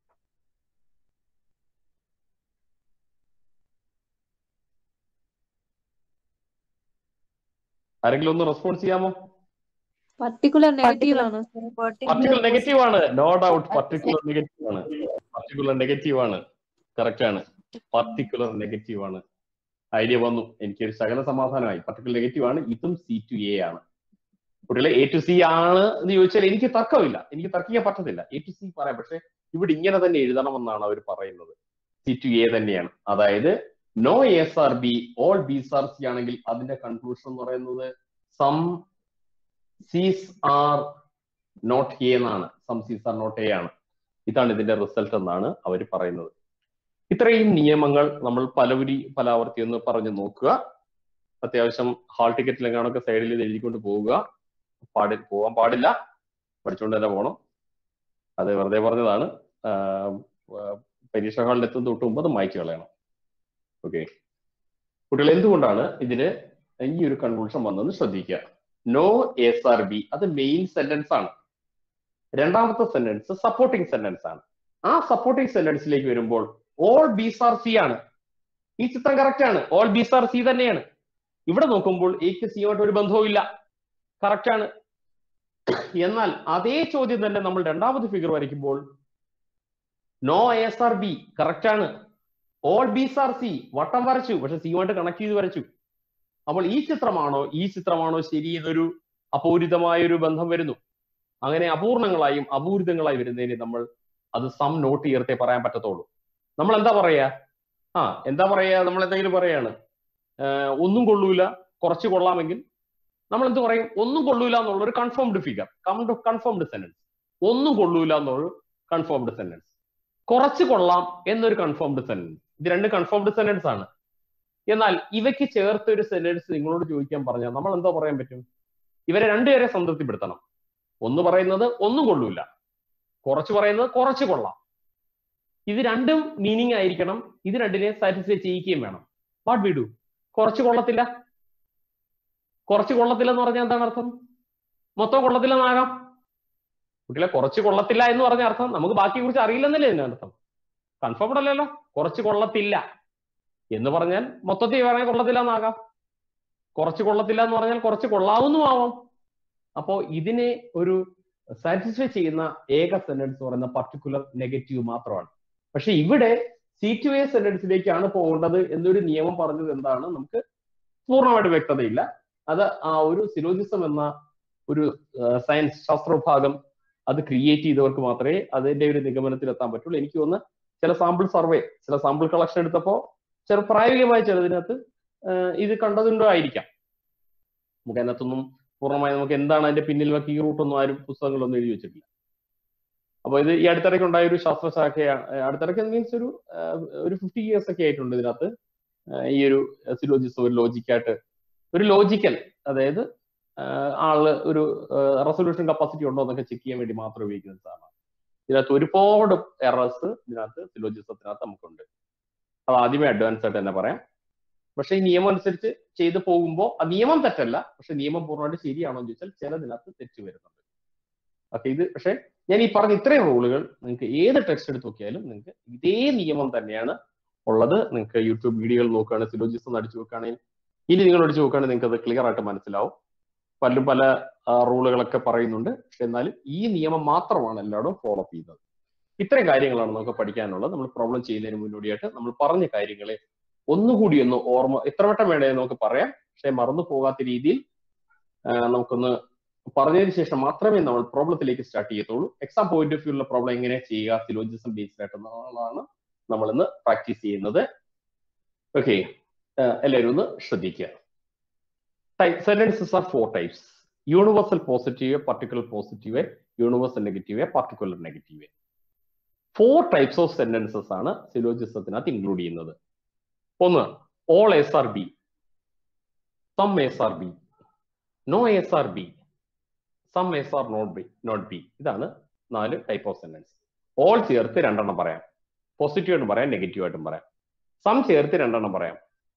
ആരെങ്കിലും ഒന്ന് റെസ്പോൺസ് ചെയ്യാമോ പർട്ടിക്കുലർ നെഗറ്റീവ് ആണോ പർട്ടിക്കുലർ നെഗറ്റീവ് ആണ് നോ ഡൗട്ട് പർട്ടിക്കുലർ നെഗറ്റീവ് ആണ് പർട്ടിക്കുലർ നെഗറ്റീവ് ആണ് കറക്റ്റ് ആണ് പർട്ടിക്കുലർ നെഗറ്റീവ് ആണ് ഐഡിയ വന്നു എനിക്കൊരു ശകല സമാധാനമായി പർട്ടിക്കുലർ നെഗറ്റീവ് ആണ് ഇതും സി ടു എ ആണ് കുട്ടികളെ എ ടു സി ആണ് എന്ന് ചോദിച്ചാൽ എനിക്ക് തർക്കമില്ല എനിക്ക് തർക്കിക്കാൻ പറ്റത്തില്ല എ ടു സി പറയാം പക്ഷെ ഇവിടെ ഇങ്ങനെ തന്നെ എഴുതണമെന്നാണ് അവർ പറയുന്നത് സി ടു എ തന്നെയാണ് അതായത് no S are B all Bs are C ആണെങ്കിൽ അതിന്റെ കൺക്ലൂഷൻ എന്ന് പറയുന്നത് some Cs are not A എന്നാണ് some Cs are not A ആണ് ഇതാണ് ഇതിന്റെ റിസൾട്ട് എന്നാണ് അവർ പറയുന്നത് ഇത്രയും നിയമങ്ങൾ നമ്മൾ പലവരി പലാവർത്തി ഒന്ന് പറഞ്ഞു നോക്കുക അത്യാവശ്യം ഹാൾ ടിക്കറ്റിലെങ്ങാണൊക്കെ സൈഡിൽ ഇത് എഴുതിക്കൊണ്ട് പോവുക പാടി പോകാൻ പാടില്ല പഠിച്ചുകൊണ്ട് തന്നെ പോകണം അത് വെറുതെ പറഞ്ഞതാണ് ആഹ് ആഹ് പരീക്ഷാ ഹാളിൽ എത്തുന്ന തൊട്ട് മുമ്പ് അത് മായ്ച്ചു കളയണം ഓക്കെ കുട്ടികൾ എന്തുകൊണ്ടാണ് ഇതിന് ഈ ഒരു കൺക്ലൂഷൻ വന്നതെന്ന് ശ്രദ്ധിക്കുക നോ എസ് ആർ ബി അത് മെയിൻ സെന്റൻസ് ആണ് രണ്ടാമത്തെ സെന്റൻസ് സപ്പോർട്ടിംഗ് സെന്റൻസ് ആണ് ആ സപ്പോർട്ടിംഗ് സെന്റൻസിലേക്ക് വരുമ്പോൾ ഓൾ ബീസ് ആർ സി ആണ് ഈ ചിത്രം കറക്റ്റ് ആണ് ഓൾ ബീസ് ആർ സി തന്നെയാണ് ഇവിടെ നോക്കുമ്പോൾ എക്ക് സിയുമായിട്ട് ഒരു ബന്ധവും ഇല്ല കറക്റ്റ് ആണ് എന്നാൽ അതേ ചോദ്യം തന്നെ നമ്മൾ രണ്ടാമത് ഫിഗർ വരയ്ക്കുമ്പോൾ no S are B correct ആണ് ഓൾ ബീസ് ആർ സി വട്ടം വരച്ചു പക്ഷെ സിയുമായിട്ട് കണക്ട് ചെയ്ത് വരച്ചു അപ്പോൾ ഈ ചിത്രമാണോ ഈ ചിത്രമാണോ ശരി എന്നൊരു അപൂരിതമായ ഒരു ബന്ധം വരുന്നു അങ്ങനെ അപൂർണങ്ങളായും അപൂരിതങ്ങളായി വരുന്നതിന് നമ്മൾ അത് സം നോട്ട് ചേർത്തേ പറയാൻ പറ്റത്തുള്ളൂ നമ്മൾ എന്താ പറയാ ആ എന്താ പറയാ നമ്മൾ എന്തെങ്കിലും പറയാണ് ആഹ് ഒന്നും കൊള്ളൂല കുറച്ച് കൊള്ളാമെങ്കിൽ നമ്മൾ എന്ത് പറയും ഒന്നും കൊള്ളൂല എന്നുള്ള ഒരു കൺഫേംഡ് ഫിഗർ കൺഫേംഡ് സെന്റൻസ് ഒന്നും കൊള്ളൂല എന്നുള്ള കൺഫേംഡ് സെന്റൻസ് കുറച്ച് കൊള്ളാം എന്നൊരു കൺഫേംഡ് സെന്റൻസ് ഇത് രണ്ട് കൺഫേംഡ് സെന്റൻസ് ആണ് എന്നാൽ ഇവയ്ക്ക് ചേർത്ത് ഒരു സെന്റൻസ് നിങ്ങളോട് ചോദിക്കാൻ പറഞ്ഞാൽ നമ്മൾ എന്താ പറയാൻ പറ്റും ഇവരെ രണ്ടുപേരെ സംതൃപ്തിപ്പെടുത്തണം ഒന്ന് പറയുന്നത് ഒന്നും കൊള്ളൂല കുറച്ച് പറയുന്നത് കുറച്ച് കൊള്ളാം ഇത് രണ്ടും മീനിങ് ആയിരിക്കണം ഇത് രണ്ടിനെ സാറ്റിസ്ഫൈ ചെയ്യിക്കുകയും വേണം വാട്ട് വി ഡു കുറച്ച് കൊള്ളത്തില്ല കുറച്ച് കൊള്ളത്തില്ല എന്ന് പറഞ്ഞാൽ എന്താണ് അർത്ഥം മൊത്തം കൊള്ളത്തില്ലെന്നാകാം കുട്ടികളെ കുറച്ച് കൊള്ളത്തില്ല എന്ന് പറഞ്ഞ അർത്ഥം നമുക്ക് ബാക്കിയെ കുറിച്ച് അറിയില്ലെന്നല്ലേ ഇതിന്റെ അർത്ഥം കൺഫേംഡ് അല്ലല്ലോ കുറച്ച് കൊള്ളത്തില്ല എന്ന് പറഞ്ഞാൽ മൊത്തത്തിൽ വേണേൽ കൊള്ളത്തില്ല എന്നാകാം കുറച്ച് കൊള്ളത്തില്ല എന്ന് പറഞ്ഞാൽ കുറച്ച് കൊള്ളാവുന്നതുമാവാം അപ്പോ ഇതിനെ ഒരു സാറ്റിസ്ഫൈ ചെയ്യുന്ന ഏക സെന്റൻസ് എന്ന് പറയുന്ന പർട്ടിക്കുലർ നെഗറ്റീവ് മാത്രമാണ് പക്ഷെ ഇവിടെ സി ടു എ സെന്റൻസിലേക്കാണ് പോകേണ്ടത് എന്നൊരു നിയമം പറഞ്ഞത് എന്താണ് നമുക്ക് പൂർണ്ണമായിട്ട് വ്യക്തതയില്ല അത് ആ ഒരു സിലോജിസം എന്ന ഒരു സയൻസ് ശാസ്ത്ര വിഭാഗം അത് ക്രിയേറ്റ് ചെയ്തവർക്ക് മാത്രമേ അതിന്റെ ഒരു നിഗമനത്തിൽ എത്താൻ പറ്റുള്ളൂ എനിക്ക് തോന്നുന്നു ചില സാമ്പിൾ സർവേ ചില സാമ്പിൾ കളക്ഷൻ എടുത്തപ്പോ ചില പ്രായോഗികമായ ചിലതിനകത്ത് ആഹ് ഇത് കണ്ടതുണ്ടോ ആയിരിക്കാം നമുക്ക് അതിനകത്തൊന്നും പൂർണ്ണമായി നമുക്ക് എന്താണ് അതിന്റെ പിന്നിൽ ഈ റൂട്ടൊന്നും ആരും പുസ്തകങ്ങളൊന്നും എഴുതി വെച്ചിട്ടില്ല അപ്പൊ ഇത് ഈ അടുത്തിടയ്ക്ക് ഉണ്ടായ ഒരു ശാസ്ത്രശാഖയാണ് ആഹ് അടുത്തിടയ്ക്ക് മീൻസ് ഒരു ആഹ് ഒരു ഫിഫ്റ്റി ഇയേഴ്സ് ഒക്കെ ആയിട്ടുണ്ട് ഇതിനകത്ത് ആഹ് ഈ ഒരു സിലോജിസം ഒരു ലോജിക്കായിട്ട് ഒരു ലോജിക്കൽ അതായത് ആള് ഒരു റെസൊല്യൂഷൻ കപ്പാസിറ്റി ഉണ്ടോ എന്നൊക്കെ ചെക്ക് ചെയ്യാൻ വേണ്ടി മാത്രം ഉപയോഗിക്കുന്ന സാധനമാണ് ഇതിനകത്ത് ഒരുപാട് എറേഴ്സ് ഇതിനകത്ത് സിലോജിസത്തിനകത്ത് നമുക്കുണ്ട് അത് ആദ്യമേ അഡ്വാൻസ് ആയിട്ട് തന്നെ പറയാം പക്ഷെ ഈ നിയമം അനുസരിച്ച് ചെയ്തു പോകുമ്പോൾ ആ നിയമം തെറ്റല്ല പക്ഷെ നിയമം പൂർണ്ണമായിട്ട് ശരിയാണോ എന്ന് ചോദിച്ചാൽ ചിലതിനകത്ത് തെറ്റ് വരുന്നുണ്ട് ഓക്കെ ഇത് പക്ഷെ ഞാൻ ഈ പറഞ്ഞ ഇത്രയും റൂളുകൾ നിങ്ങൾക്ക് ഏത് ടെക്സ്റ്റ് എടുത്ത് നോക്കിയാലും നിങ്ങൾക്ക് ഇതേ നിയമം തന്നെയാണ് ഉള്ളത് നിങ്ങൾക്ക് യൂട്യൂബ് വീഡിയോകൾ നോക്കുകയാണെങ്കിൽ സിലോജിസം അടിച്ചു നോക്കുകയാണെങ്കിൽ ഇനി നിങ്ങൾ അടിച്ചു നോക്കുകയാണെങ്കിൽ നിങ്ങൾക്ക് അത് ക്ലിയർ ആയിട്ട് മനസ്സിലാവും പലരും പല റൂളുകളൊക്കെ പറയുന്നുണ്ട് പക്ഷെ എന്നാലും ഈ നിയമം മാത്രമാണ് എല്ലായിടും ഫോളോ അപ്പ് ചെയ്യുന്നത് ഇത്രയും കാര്യങ്ങളാണ് നമുക്ക് പഠിക്കാനുള്ളത് നമ്മൾ പ്രോബ്ലം ചെയ്യുന്നതിന് മുന്നോടിയായിട്ട് നമ്മൾ പറഞ്ഞ കാര്യങ്ങളെ ഒന്നുകൂടി ഒന്ന് ഓർമ്മ എത്ര വട്ടം വേണേ നമുക്ക് പറയാം പക്ഷെ മറന്നു പോകാത്ത രീതിയിൽ ആ, നമുക്കൊന്ന് പറഞ്ഞതിന് ശേഷം മാത്രമേ നമ്മൾ പ്രോബ്ലത്തിലേക്ക് സ്റ്റാർട്ട് ചെയ്യത്തുള്ളൂ എക്സാം പോയിന്റ് ഓഫ് വ്യൂ ഉള്ള പ്രോബ്ലം എങ്ങനെ ചെയ്യുക സിലോജിസം ബേസ്ഡ് ആയിട്ടുള്ളതാണ് നമ്മൾ ഇന്ന് പ്രാക്ടീസ് ചെയ്യുന്നത് ഓക്കെ എല്ലാവരും ഒന്ന് ശ്രദ്ധിക്കുക sentences are four types universal positive particular positive universal negative particular negative four types of sentences ആണ് സിലോജിസത്തിനകത്ത് ഇൻക്ലൂഡ് ചെയ്യുന്നത് ഒന്ന് all S are B some S are B no S are B some S are not B not B ഇതാണ് നാല് type of sentence all ചേർത്ത് രണ്ടെണ്ണം പറയാം positive ആയിട്ടും പറയാം നെഗറ്റീവ് ആയിട്ടും പറയാം സം ചേർത്ത് രണ്ടെണ്ണം പറയാം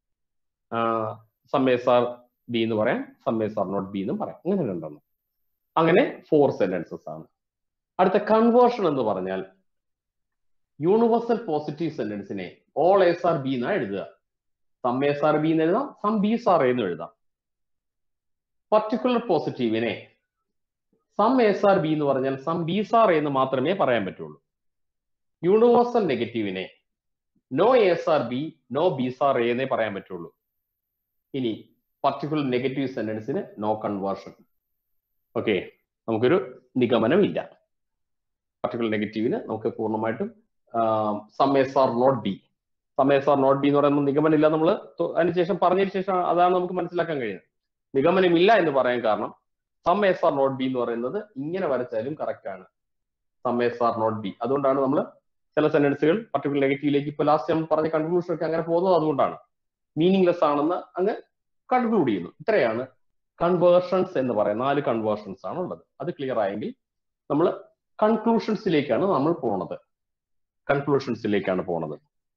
സം എസ് ആർ ബി എന്ന് പറയാം some S are not B എന്നും പറയാം അങ്ങനെ രണ്ടെണ്ണം അങ്ങനെ ഫോർ സെന്റൻസസ് ആണ് അടുത്ത കൺവേർഷൻ എന്ന് പറഞ്ഞാൽ യൂണിവേഴ്സൽ പോസിറ്റീവ് സെന്റൻസിനെ ഓൾ എസ് ആർ ബി എന്നാ എഴുതുക സം എസ് ആർ ബി എന്ന് എഴുതാം സം ബി ആർ എന്ന് എഴുതാം പർട്ടിക്കുലർ പോസിറ്റീവിനെ സം എസ് ആർ ബി എന്ന് പറഞ്ഞാൽ സം ബി ആർ എന്ന് മാത്രമേ പറയാൻ പറ്റുള്ളൂ യൂണിവേഴ്സൽ നെഗറ്റീവിനെ no S are B no B are എന്നേ പറയാൻ പറ്റുള്ളൂ ഇനി പർട്ടിക്കുലർ നെഗറ്റീവ് സെന്റൻസിന് നോ കൺവേർഷൻ ഓക്കെ നമുക്കൊരു നിഗമനമില്ല പർട്ടിക്കുലർ നെഗറ്റീവിന് നമുക്ക് പൂർണ്ണമായിട്ടും some S are not B some S are not B എന്ന് പറയുമ്പോൾ നിഗമനമില്ല നമ്മൾ അതിനുശേഷം പറഞ്ഞതിന് ശേഷം അതാണ് നമുക്ക് മനസ്സിലാക്കാൻ കഴിയുന്നത് നിഗമനമില്ല എന്ന് പറയാൻ കാരണം some S are not B എന്ന് പറയുന്നത് ഇങ്ങനെ വരച്ചാലും കറക്റ്റ് ആണ് some S are not B അതുകൊണ്ടാണ് നമ്മൾ ചില സെന്റൻസുകൾ പർട്ടിക്കുലർ നെഗറ്റീവിലേക്ക് ഇപ്പൊ ലാസ്റ്റ് നമ്മൾ പറഞ്ഞ കൺക്ലൂഷൻ ഒക്കെ അങ്ങനെ പോകുന്നത് അതുകൊണ്ടാണ് മീനിങ്ലെസ് ആണെന്ന് അങ്ങ് കൺക്ലൂഡ് ചെയ്യുന്നു ഇത്രയാണ് കൺവേർഷൻസ് എന്ന് പറയുന്നത് നാല് കൺവേർഷൻസ് ആണ് ഉള്ളത് അത് ക്ലിയർ ആയെങ്കിൽ നമ്മൾ കൺക്ലൂഷൻസിലേക്കാണ് നമ്മൾ പോണത് കൺക്ലൂഷൻസിലേക്കാണ് പോണത്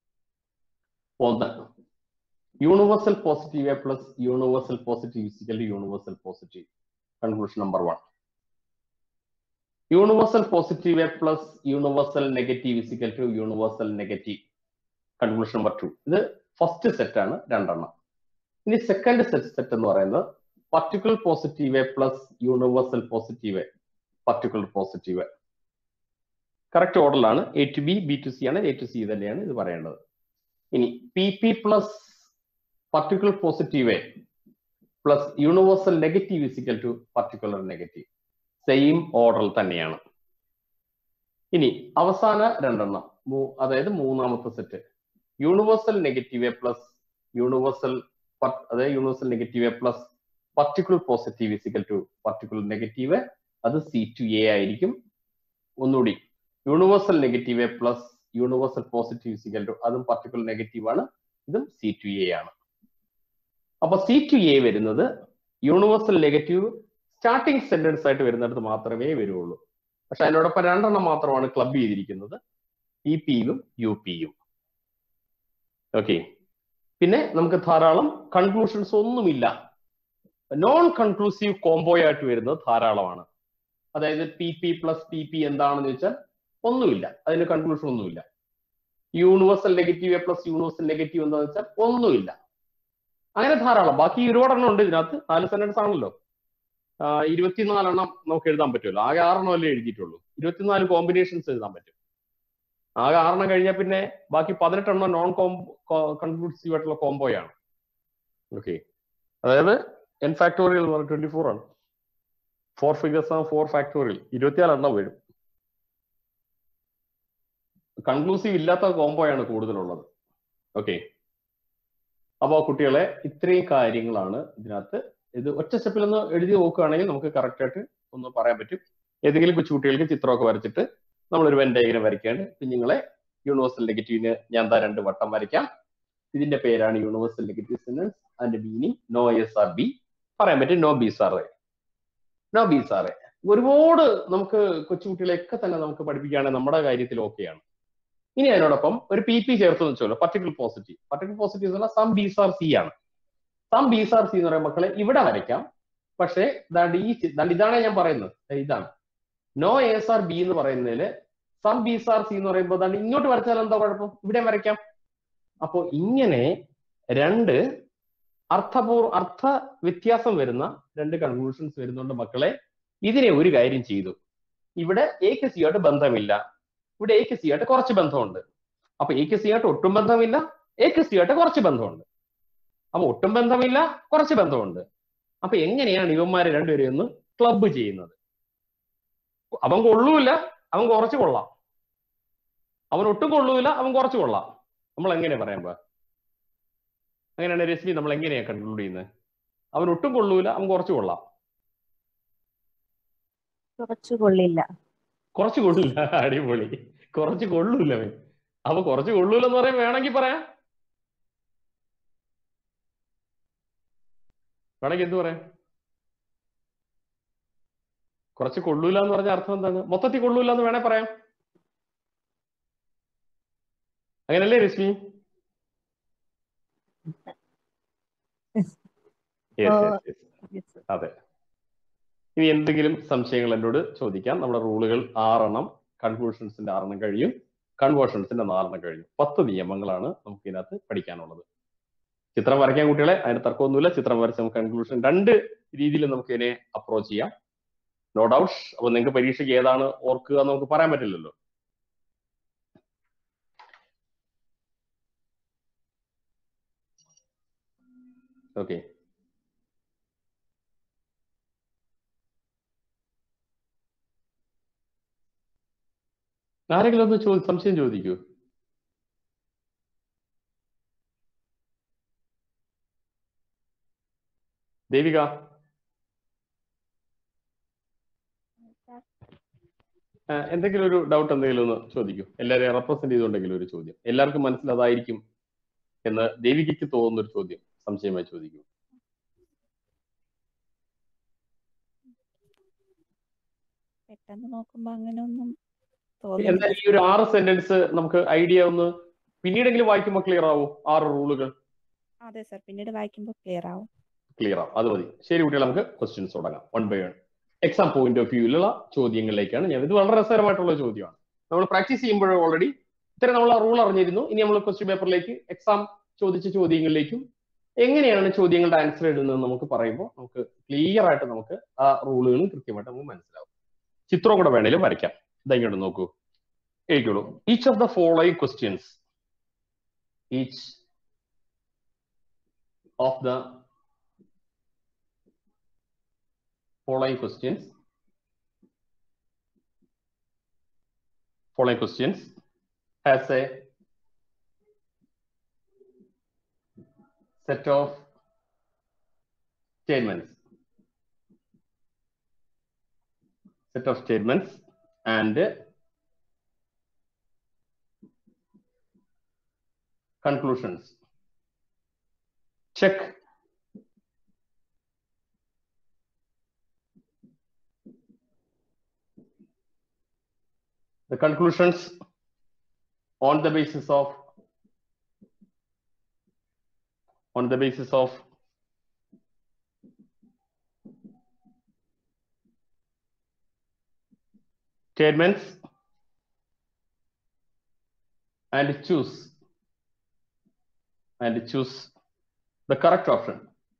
ഒന്ന് universal positive plus universal positive is equal universal positive conclusion number one universal positive plus universal negative is equal to universal negative conclusion number two ഇത് ഫസ്റ്റ് സെറ്റ് ആണ് രണ്ടെണ്ണം ഇനി സെക്കൻഡ് സെറ്റ് സെറ്റ് എന്ന് പറയുന്നത് particular positive plus universal positive particular positive correct ഓർഡറിലാണ് A to B B to C ആണ് A to C തന്നെയാണ് ഇത് പറയേണ്ടത് ഇനി P P plus particular positive plus universal negative is equal to particular negative same ഓർഡറിൽ തന്നെയാണ് ഇനി അവസാന രണ്ടെണ്ണം മൂ- അതായത് മൂന്നാമത്തെ set universal negative plus universal അതായത് universal negative plus particular positive is equal to particular negative അത് സി ടു എ ആയിരിക്കും ഒന്നുകൂടി universal negative plus universal positive is equal to അതും പർട്ടിക്കുലർ നെഗറ്റീവ് ആണ് ഇതും സി ടു എ ആണ് അപ്പൊ സി ടു എ വരുന്നത് യൂണിവേഴ്സൽ നെഗറ്റീവ് സ്റ്റാർട്ടിംഗ് സെന്റൻസ് ആയിട്ട് വരുന്നിടത്ത് മാത്രമേ വരുള്ളൂ പക്ഷെ അതിനോടൊപ്പം രണ്ടെണ്ണം മാത്രമാണ് ക്ലബ് ചെയ്തിരിക്കുന്നത് ഇ പിയും യു പിയും ഓക്കെ പിന്നെ നമുക്ക് ധാരാളം കൺക്ലൂഷൻസ് ഒന്നുമില്ല നോൺ കൺക്ലൂസീവ് കോംബോ ആയിട്ട് വരുന്നത് ധാരാളമാണ് അതായത് P P plus P P എന്താണെന്ന് വെച്ചാൽ ഒന്നുമില്ല അതിന് കൺക്ലൂഷൻ ഒന്നുമില്ല universal negative plus universal negative എന്താണെന്ന് വെച്ചാൽ ഒന്നുമില്ല അങ്ങനെ ധാരാളം ബാക്കി ഒരുപാടെണ്ണം ഉണ്ട് ഇതിനകത്ത് നാല് സെന്റൻസ് ആണല്ലോ ആ, ഇരുപത്തിനാലെണ്ണം നമുക്ക് എഴുതാൻ പറ്റുമല്ലോ ആകെ ആറെണ്ണം അല്ലേ എഴുതിയിട്ടുള്ളൂ ഇരുപത്തിനാല് കോമ്പിനേഷൻസ് എഴുതാൻ പറ്റും ആകെ ആറെണ്ണം കഴിഞ്ഞാൽ പിന്നെ ബാക്കി പതിനെട്ടെണ്ണം നോൺ കൺക്ലൂസീവ് ആയിട്ടുള്ള കോംബോയാണ് ഓക്കെ അതായത് എൻ ഫാക്ടോറിയൽ എന്ന് പറഞ്ഞാൽ ട്വന്റി ഫോർ ആണ് ഫോർ ഫിഗേഴ്സ് ആണ് ഫോർ ഫാക്ടോറിയൽ ഇരുപത്തിനാല് എണ്ണം വരും കൺക്ലൂസീവ് ഇല്ലാത്ത കോംബോയാണ് കൂടുതലുള്ളത് ഓക്കെ അപ്പോൾ കുട്ടികളെ ഇത്രയും കാര്യങ്ങളാണ് ഇതിനകത്ത് ഇത് ഒറ്റ സ്റ്റെപ്പിൽ ഒന്ന് എഴുതി നോക്കുകയാണെങ്കിൽ നമുക്ക് കറക്റ്റ് ആയിട്ട് ഒന്ന് പറയാൻ പറ്റും ഏതെങ്കിലും കൊച്ചുകുട്ടികൾക്ക് ചിത്രമൊക്കെ വരച്ചിട്ട് നമ്മളൊരു വെൻ ഡയഗ്രം വരയ്ക്കാണ്ട് കുഞ്ഞുങ്ങളെ യൂണിവേഴ്സൽ നെഗറ്റീവിന് ഞാൻ ദാ രണ്ട് വട്ടം വരയ്ക്കാം ഇതിന്റെ പേരാണ് യൂണിവേഴ്സൽ നെഗറ്റീവ് സെന്റൻസ് അതിന്റെ meaning no S are B പറയാൻ പറ്റും no B sir no B സാറേ ഒരുപാട് നമുക്ക് കൊച്ചുകുട്ടികളെയൊക്കെ തന്നെ നമുക്ക് പഠിപ്പിക്കുകയാണെങ്കിൽ നമ്മുടെ കാര്യത്തിൽ ഓക്കെയാണ് ഇനി അതിനോടൊപ്പം ഒരു പി പി ചേർത്ത് വെച്ചോല്ലോ പർട്ടിക്കുലർ പോസിറ്റീവ് പർട്ടിക്കുലർ പോസിറ്റീവ് എന്ന് പറഞ്ഞാൽ സം ബീസ് ആർ സി ആണ് സം ബീസ് ആർ സി എന്ന് പറയുന്ന മക്കളെ ഇവിടെ വരയ്ക്കാം പക്ഷേ ദാണ്ട് ഈ ചി- ദാണ്ട് ഇതാണ് ഞാൻ പറയുന്നത് ദേ ഇതാണ് നോ എസ് ആർ ബി എന്ന് പറയുന്നതില് സം ബീസ് ആർ സി എന്ന് പറയുമ്പോൾ ദാണ്ട് ഇങ്ങോട്ട് വരച്ചാൽ എന്താ കുഴപ്പം ഇവിടെ വരയ്ക്കാം അപ്പോ ഇങ്ങനെ രണ്ട് അർത്ഥപൂർ അർത്ഥ വ്യത്യാസം വരുന്ന രണ്ട് കൺക്ലൂഷൻസ് വരുന്നുണ്ട് മക്കളെ ഇതിനെ ഒരു കാര്യം ചെയ്തു ഇവിടെ എക്ക് സി ആയിട്ട് ബന്ധമില്ല ഇവിടെ എക്ക് സി ആയിട്ട് കുറച്ച് ബന്ധമുണ്ട് അപ്പൊ എക്ക് സി ആയിട്ട് ഒട്ടും ബന്ധമില്ല എക്ക് സി ആയിട്ട് കുറച്ച് ബന്ധമുണ്ട് അപ്പൊ ഒട്ടും ബന്ധമില്ല കുറച്ച് ബന്ധമുണ്ട് അപ്പൊ എങ്ങനെയാണ് ഇവന്മാരെ രണ്ടുപേരും ഒന്ന് ക്ലബ്ബ് ചെയ്യുന്നത് അവൻ കൊള്ളൂല അവൻ കുറച്ച് കൊള്ളാം അവൻ ഒട്ടും കൊള്ളൂല അവൻ കുറച്ച് കൊള്ളാം നമ്മൾ എങ്ങനെ പറയാൻ പോവാ അങ്ങനെയാണ് രശ്മി നമ്മൾ എങ്ങനെയാ കൺക്ലൂഡ് ചെയ്യുന്നത് അവൻ ഒട്ടും കൊള്ളൂല അവൻ കുറച്ച് കൊള്ളാം കുറച്ചു കൊള്ളില്ല കുറച്ച് കൊള്ളില്ല അടിപൊളി കുറച്ച് കൊള്ളൂല അവൻ അപ്പൊ കുറച്ച് കൊള്ളൂല എന്ന് പറയാൻ വേണമെങ്കിൽ പറയാം വേണമെങ്കിൽ എന്ത് പറയാം കുറച്ച് കൊള്ളൂല എന്ന് പറഞ്ഞ അർത്ഥം എന്താണ് മൊത്തത്തിൽ കൊള്ളൂല എന്ന് വേണേ പറയാം അങ്ങനല്ലേ രശ്മി Yes, ഓ. yes, yes. അതെ ഇനി എന്തെങ്കിലും സംശയങ്ങൾ എന്നോട് ചോദിക്കാം നമ്മുടെ റൂളുകൾ ആറെണ്ണം കൺക്ലൂഷൻസിന്റെ ആറെണ്ണം കഴിയും കൺവേർഷൻസിന്റെ നാലെണ്ണം കഴിഞ്ഞു പത്ത് നിയമങ്ങളാണ് നമുക്ക് ഇതിനകത്ത് പഠിക്കാനുള്ളത് ചിത്രം വരയ്ക്കാൻ കുട്ടികളെ അതിന് തർക്കമൊന്നുമില്ല ചിത്രം വരച്ച് നമുക്ക് കൺക്ലൂഷൻ രണ്ട് രീതിയിൽ നമുക്ക് ഇതിനെ അപ്രോച്ച് ചെയ്യാം നോ ഡൗട്ട് അപ്പൊ നിങ്ങൾക്ക് പരീക്ഷയ്ക്ക് ഏതാണ് ഓർക്കുക എന്ന് നമുക്ക് പറയാൻ പറ്റില്ലല്ലോ ഓക്കെ ആരെങ്കിലും ഒന്ന് ചോ സംശയം ചോദിക്കൂ ദേവിക ആ, എന്തെങ്കിലും ഒരു ഡൗട്ട് എന്തെങ്കിലും ഒന്ന് ചോദിക്കൂ എല്ലാവരെയും റെപ്രസെന്റ് ചെയ്തുകൊണ്ടെങ്കിലും ഒരു ചോദ്യം എല്ലാവർക്കും മനസ്സിലതായിരിക്കും എന്ന് ദേവികയ്ക്ക് തോന്നുന്ന ഒരു ചോദ്യം സംശയമായി ചോദിക്കൂ പെട്ടെന്ന് നോക്കുമ്പോ അങ്ങനെ ഒന്നും എന്താ തോന്നുന്നില്ല ഈ ഒരു ആറ് സെന്റൻസ് നമുക്ക് ഐഡിയ ഒന്ന് പിന്നീടെങ്കിലും വായിക്കുമ്പോൾ ക്ലിയർ ആവും ആറ് റൂളുകൾ അതെ സർ പിന്നീട് വായിക്കുമ്പോൾ ക്ലിയർ ആവും ക്ലിയർ ആവും അത് മതി ശരി കുട്ടികൾ നമുക്ക് ക്വസ്റ്റ്യൻസ് തുടങ്ങാം one by one exam point of വ്യൂവിലുള്ള ചോദ്യങ്ങളിലേക്കാണ് ഞാൻ ഇത് വളരെ രസകരമായിട്ടുള്ള ചോദ്യമാണ് നമ്മൾ പ്രാക്ടീസ് ചെയ്യുമ്പോൾ ഓൾറെഡി ഇത്തരം നമ്മൾ ആ റൂൾ അറിഞ്ഞിരുന്നു ഇനി നമ്മൾ ക്വസ്റ്റ്യൻ പേപ്പറിലേക്ക് എക്സാം ചോദിച്ച ചോദ്യങ്ങളിലേക്കും എങ്ങനെയാണ് ചോദ്യങ്ങളുടെ ആൻസർ എഴുതുന്നത് നമുക്ക് പറയുമ്പോൾ നമുക്ക് ക്ലിയർ ആയിട്ട് നമുക്ക് ആ റൂളുകളും കൃത്യമായിട്ട് നമുക്ക് മനസ്സിലാവും ചിത്രം കൂടെ വേണേലും വരയ്ക്കാം ഇതാ ഇങ്ങോട്ട് നോക്കൂ എഴുതിക്കോളൂ each of the following questions each of the following questions following questions has a set of statements set of statements and conclusions check the conclusions on the basis of on the basis of statements and choose and choose the correct option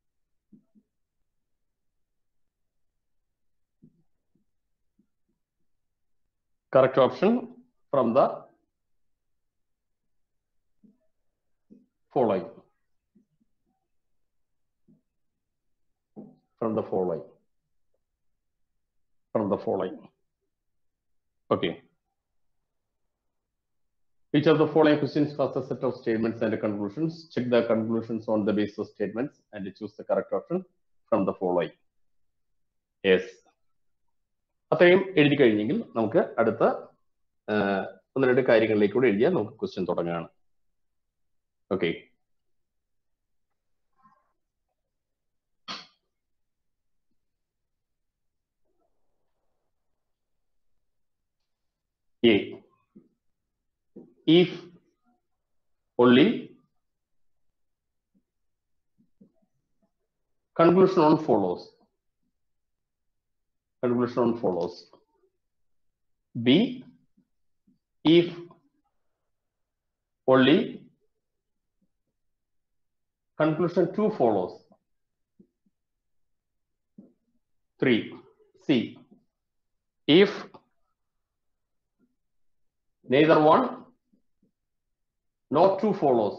correct option from the following. From the following. From the following. Okay. Each of the following questions has a set of statements and conclusions. Check the conclusions on the basis of statements and choose the correct option from the following. Yes. അത്രയും എഴുതി കഴിഞ്ഞെങ്കിൽ നമുക്ക് അടുത്ത ആ, ഒന്ന് രണ്ട് കാര്യങ്ങളിലേക്ക് കൂടെ എഴുതിയാൽ നമുക്ക് ക്വസ്റ്റ്യൻ തുടങ്ങുകയാണ് okay A. If only conclusion on follows. Conclusion on follows. B. If only conclusion 2 follows. 3. C. If neither one nor 2 follows.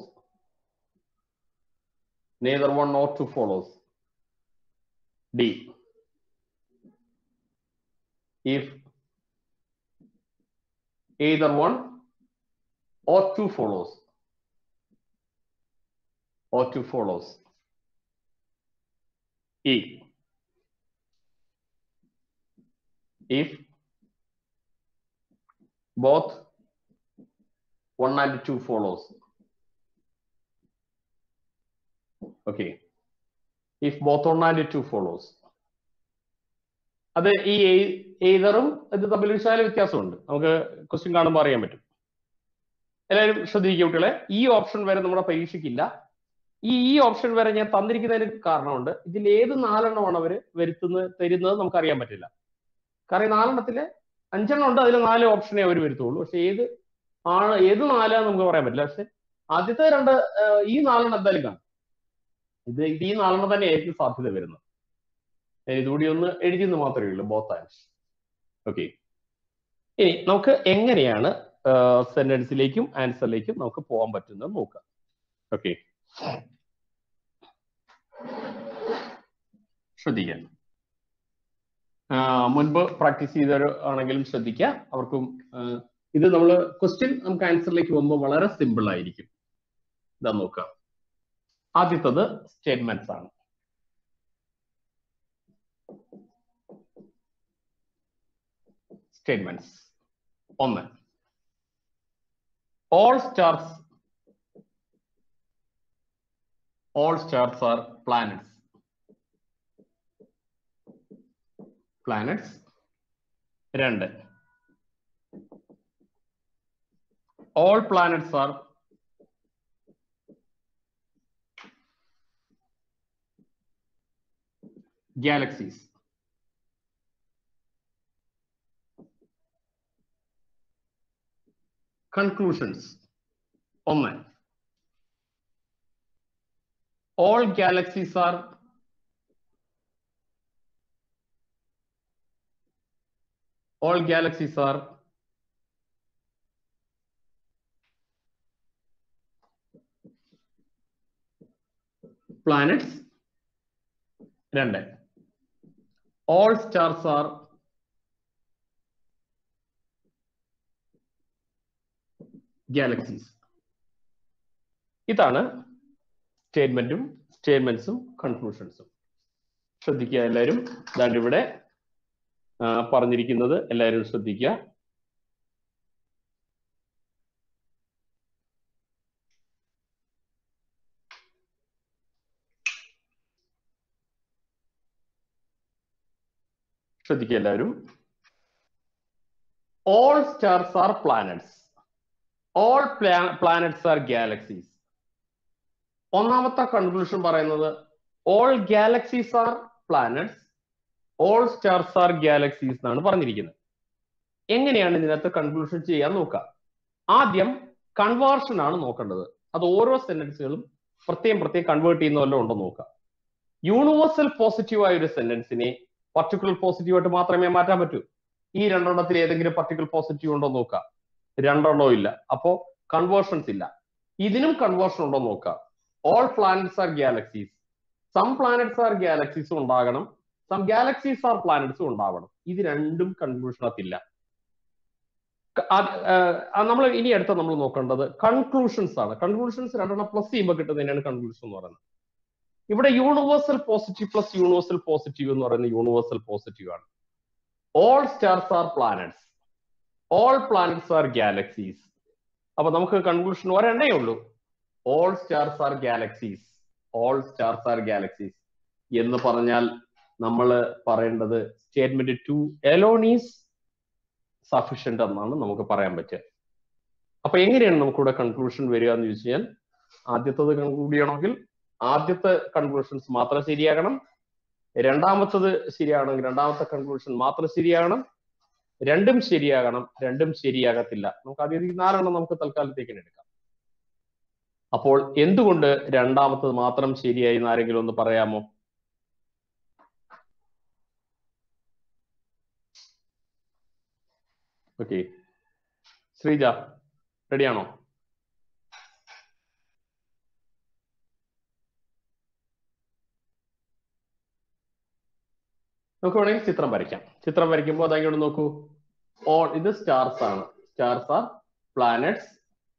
Neither one nor 2 follows. D. If either one or 2 follows. Or 2 follows. E. If both 1 and 2 follows. Okay. If both 1 and 2 follows. അത് ഈ ഏതറും ഇത് തമ്മിൽ വിശാല വ്യത്യാസമുണ്ട് നമുക്ക് question കാണുമ്പോൾ അറിയാൻ പറ്റും എല്ലാവരും ശ്രദ്ധിക്കുക കുട്ടികളെ ഈ ഓപ്ഷൻ വരെ നമ്മുടെ പരീക്ഷയ്ക്കില്ല ഈ ഈ ഓപ്ഷൻ വരെ ഞാൻ തന്നിരിക്കുന്നതിന് കാരണമുണ്ട് ഇതിൽ ഏത് നാലെണ്ണമാണ് അവർ വരുത്തുന്നത് തരുന്നത് നമുക്ക് അറിയാൻ പറ്റില്ല കാരണം ഈ നാലെണ്ണത്തില് അഞ്ചെണ്ണം ഉണ്ട് അതിൽ നാല് ഓപ്ഷനേ അവർ വരുത്തുള്ളൂ പക്ഷെ ഏത് ആണ് ഏത് നാലാന്ന് നമുക്ക് പറയാൻ പറ്റില്ല പക്ഷെ ആദ്യത്തെ രണ്ട് ഏഹ്, ഈ നാലെണ്ണം എന്തായാലും കാണും ഇത് ഇത് ഈ നാലെണ്ണം തന്നെ ആയിരിക്കും സാധ്യത വരുന്നത് ഞാൻ ഇതുകൂടി ഒന്ന് എഴുതിയെന്ന് മാത്രമേ ഉള്ളൂ ബോത്ത് ആൻസ് ഓക്കെ ഇനി നമുക്ക് എങ്ങനെയാണ് സെന്റൻസിലേക്കും ആൻസറിലേക്കും നമുക്ക് പോകാൻ പറ്റുന്നത് നോക്കാം ഓക്കെ ശ്രദ്ധിക്കാം ആ, മുൻപ് പ്രാക്ടീസ് ചെയ്തവർ ആണെങ്കിലും ശ്രദ്ധിക്കുക അവർക്കും ആ, ഇത് നമ്മൾ ക്വസ്റ്റ്യൻ നമുക്ക് ആൻസറിലേക്ക് പോകുമ്പോൾ വളരെ സിമ്പിൾ ആയിരിക്കും ഇതാ നോക്കാം ആദ്യത്തത് സ്റ്റേറ്റ്മെന്റ്സ് ആണ് സ്റ്റേറ്റ്മെന്റ്സ് ഒന്ന് all stars all stars are planets planets രണ്ട് all planets are galaxies conclusions ഒന്ന് all galaxies are all galaxies are planets രണ്ട് all stars are galaxies ഇതാണ് സ്റ്റേറ്റ്മെന്റും സ്റ്റേറ്റ്മെന്റ്സും കൺക്ലൂഷൻസും ശ്രദ്ധിക്കുക എല്ലാവരും ഇതാണ്ട് ഇവിടെ ആ, പറഞ്ഞിരിക്കുന്നത് എല്ലാവരും ശ്രദ്ധിക്കുക ശ്രദ്ധിക്കുക എല്ലാവരും all stars are planets all planets are galaxies ഒന്നാമത്തെ കൺക്ലൂഷൻ പറയുന്നത് all galaxies are planets all stars are galaxies എന്നാണ് പറഞ്ഞിരിക്കുന്നത് എങ്ങനെയാണ് ഇതിനകത്ത് കൺക്ലൂഷൻ ചെയ്യാൻ നോക്കുക ആദ്യം കൺവേർഷൻ ആണ് നോക്കേണ്ടത് അത് ഓരോ സെന്റൻസുകളും പ്രത്യേകം പ്രത്യേകം കൺവേർട്ട് ചെയ്യുന്ന വല്ലതും ഉണ്ടോ നോക്കുക യൂണിവേഴ്സൽ പോസിറ്റീവ് ആയ ഒരു സെന്റൻസിനെ പർട്ടിക്കുലർ പോസിറ്റീവ് ആയിട്ട് മാത്രമേ മാറ്റാൻ പറ്റൂ ഈ രണ്ടെണ്ണത്തിൽ ഏതെങ്കിലും പർട്ടിക്കുലർ പോസിറ്റീവ് ഉണ്ടോ നോക്കുക രണ്ടെണ്ണോ ഇല്ല അപ്പോ കൺവേർഷൻസ് ഇല്ല ഇതിനും കൺവേർഷൻ ഉണ്ടോ നോക്കുക all planets are galaxies some planets are ഗാലക്സീസും ഉണ്ടാകണം സം ഗാലക്സീസ് ആർ പ്ലാനറ്റ്സും ഉണ്ടാവണം ഇത് രണ്ടും കൺക്ലൂഷനകത്തില്ല നമ്മൾ ഇനി അടുത്ത നമ്മൾ നോക്കേണ്ടത് കൺക്ലൂഷൻസ് ആണ് കൺക്ലൂഷൻസ് രണ്ടെണ്ണം പ്ലസ് ചെയ്യുമ്പോൾ കിട്ടുന്നതിനാണ് കൺക്ലൂഷൻ എന്ന് പറയുന്നത് ഇവിടെ universal positive plus universal positive എന്ന് പറയുന്നത് യൂണിവേഴ്സൽ പോസിറ്റീവ് ആണ് all stars are planets all planets are galaxies അപ്പൊ നമുക്ക് കൺക്ലൂഷൻ ഒരെണ്ണേ ഉള്ളൂ all stars are galaxies all stars are galaxies എന്ന് പറഞ്ഞാൽ നമ്മൾ പറയേണ്ടത് സ്റ്റേറ്റ്മെന്റ് ടു എലോണീസ് സഫിഷ്യന്റ് എന്നാണ് നമുക്ക് പറയാൻ പറ്റുക അപ്പൊ എങ്ങനെയാണ് നമുക്കിവിടെ കൺക്ലൂഷൻ വരിക എന്ന് ചോദിച്ചു കഴിഞ്ഞാൽ ആദ്യത്തത് കൺക്ലൂഡ് ചെയ്യണമെങ്കിൽ ആദ്യത്തെ കൺക്ലൂഷൻസ് മാത്രം ശരിയാകണം രണ്ടാമത്തത് ശരിയാണെങ്കിൽ രണ്ടാമത്തെ കൺക്ലൂഷൻ മാത്രം ശരിയാകണം രണ്ടും ശരിയാകണം രണ്ടും ശരിയാകത്തില്ല നമുക്ക് ആദ്യം ഈ നാലെണ്ണം നമുക്ക് തൽക്കാലത്തേക്ക് എടുക്കാം അപ്പോൾ എന്തുകൊണ്ട് രണ്ടാമത്തത് മാത്രം ശരിയായി എന്ന് ആരെങ്കിലും ഒന്ന് പറയാമോ ഓക്കെ ശ്രീജ റെഡിയാണോ നമുക്ക് വേണമെങ്കിൽ ചിത്രം വരയ്ക്കാം ചിത്രം വരയ്ക്കുമ്പോൾ അതങ്ങോട്ട് നോക്കൂ ഓൾ ഇത് സ്റ്റാർസ് ആണ് stars are planets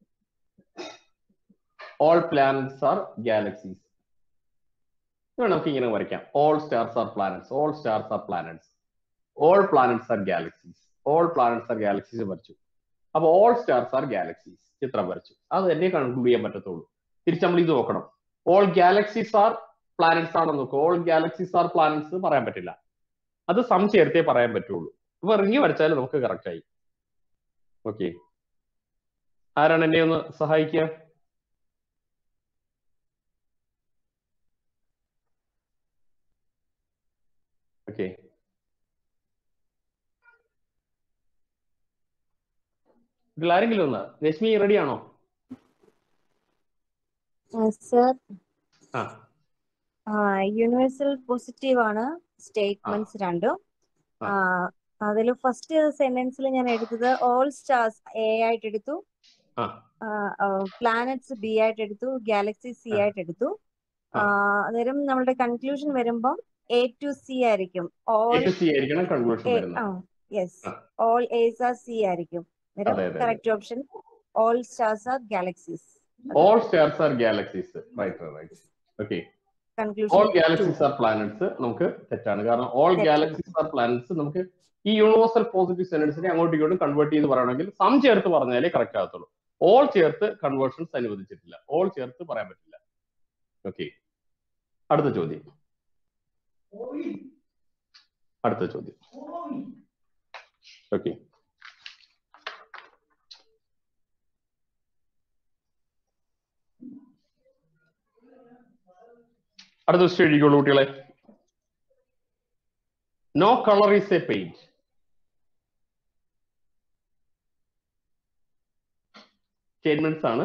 all planets are galaxies നമുക്ക് ഇങ്ങനെ വരയ്ക്കാം all stars are planets all stars are planets all planets are galaxies all planets are galaxies വരച്ചു അപ്പൊ ഓൾ സ്റ്റാർസ് ആർ ഗാലക്സീസ് ചിത്രം വരച്ചു അത് തന്നെ കൺക്ലൂഡ് ചെയ്യാൻ പറ്റത്തുള്ളൂ തിരിച്ച് നമ്മൾ ഇത് നോക്കണം ഓൾ ഗാലക്സീസ് ആർ പ്ലാനറ്റ്സ് ആണെന്ന് നോക്കുക ഓൾ ഗാലക്സീസ് ആർ പ്ലാനറ്റ്സ് പറയാൻ പറ്റില്ല അത് സം ചേർത്തേ പറയാൻ പറ്റുള്ളൂ അപ്പൊ റിങ്ങി വരച്ചാൽ നമുക്ക് കറക്റ്റ് ആയി ഓക്കെ ആരാണ് എന്നെ ഒന്ന് സഹായിക്കുക ഓക്കെ ഇതിൽ ആരെങ്കിലും ഒന്ന് രശ്മി റെഡിയാണോ സർ ആ യൂണിവേഴ്സൽ പോസിറ്റീവ് ആണ് സ്റ്റേറ്റ്മെന്റ്സ് രണ്ടും ആ. അതിൽ ഫസ്റ്റ് സെന്റൻസിൽ ഞാൻ എടുത്തത് ഓൾ സ്റ്റാർസ് എ ആയിട്ട് എടുത്തു ആ. പ്ലാനറ്റ്സ് ബി ആയിട്ട് എടുത്തു ഗാലക്സി സി ആ. ആയിട്ട് എടുത്തു ആ. അന്നേരം നമ്മുടെ കൺക്ലൂഷൻ വരുമ്പം എ ടു സി ആയിരിക്കും എ ഓൾ ടു സി ആയിരിക്കണം കൺക്ലൂഷൻ വരുന്നത് യെസ് ആ. ഓൾ എസ് ആർ സി ആയിരിക്കും അതെ, അതെ, അതെ. Correct option all stars are galaxies all stars are galaxies right right okay all conclusion galaxies are planets നമുക്ക് തെറ്റാണ് കാരണം ഓൾ തെറ്റ്. ഗാലക്സീസ് ആർ പ്ലാനറ്റ്സ് നമുക്ക് ഈ യൂണിവേഴ്സൽ പോസിറ്റീവ് സെന്റൻസിനെ അങ്ങോട്ടും ഇങ്ങോട്ടും കൺവേർട്ട് ചെയ്ത് പറയണമെങ്കിൽ സം ചേർത്ത് പറഞ്ഞാലേ കറക്റ്റ് ആകത്തുള്ളൂ ഓൾ ചേർത്ത് കൺവേർഷൻസ് അനുവദിച്ചിട്ടില്ല ഓൾ ചേർത്ത് പറയാൻ പറ്റില്ല ഓക്കെ അടുത്ത ചോദ്യം അടുത്ത ചോദ്യം ഓക്കെ അടുത്ത ക്വസ്റ്റ്യൻ എഴുതിക്കോളൂ കുട്ടികളെ no colour is a paint statements ആണ്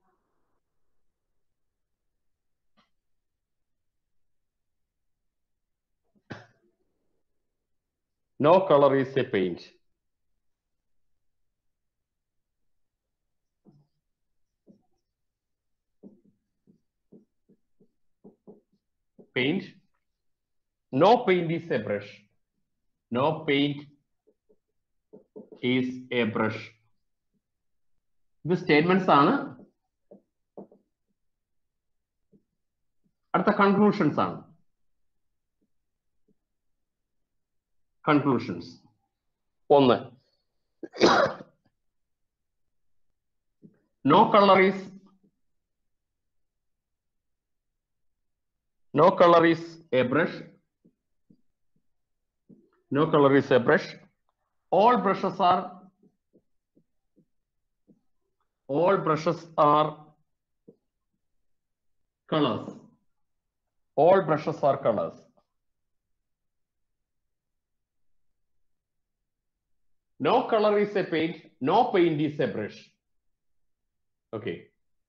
no colour is a paint paint. No paint is a brush. No paint is a brush. ഇത് സ്റ്റേറ്റ്മെന്റ്സ് ആണ് അടുത്ത കൺക്ലൂഷൻസ് ആണ് കൺക്ലൂഷൻസ് ഒന്ന് no colour is no color is a brush no color is a brush all brushes are all brushes are colors all brushes are colors no color is a paint no paint is a brush okay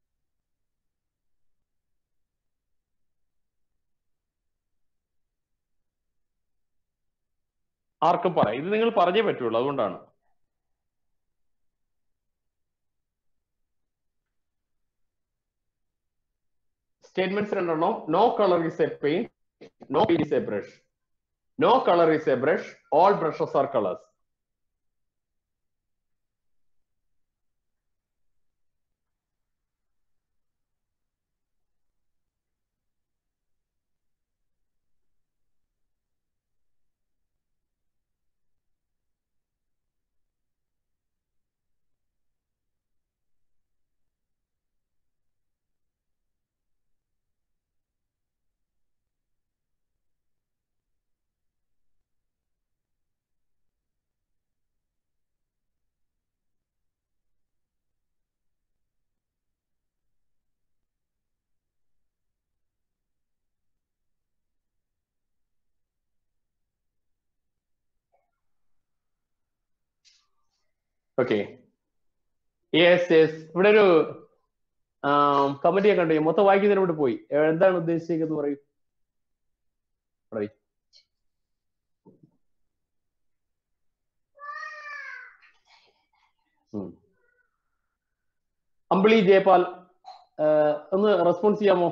ആർക്കും പറയാം ഇത് നിങ്ങൾ പറഞ്ഞേ പറ്റുള്ളൂ അതുകൊണ്ടാണ് statements രണ്ടെണ്ണം no colour is a paint no is a brush no colour is a brush all brushes are colours okay yes yes ഇവിടെ ഒരു കമന്റ് ഞാൻ കണ്ടു മൊത്തം വായിക്കുന്നതിന് ഇവിടെ പോയി ഏ, എന്താണ് ഉദ്ദേശിക്കുന്നത് പറയൂ പറയൂ ഉം. അമ്പിളി ജയപാൽ ആ, ഒന്ന് റെസ്പോൺസ് ചെയ്യാമോ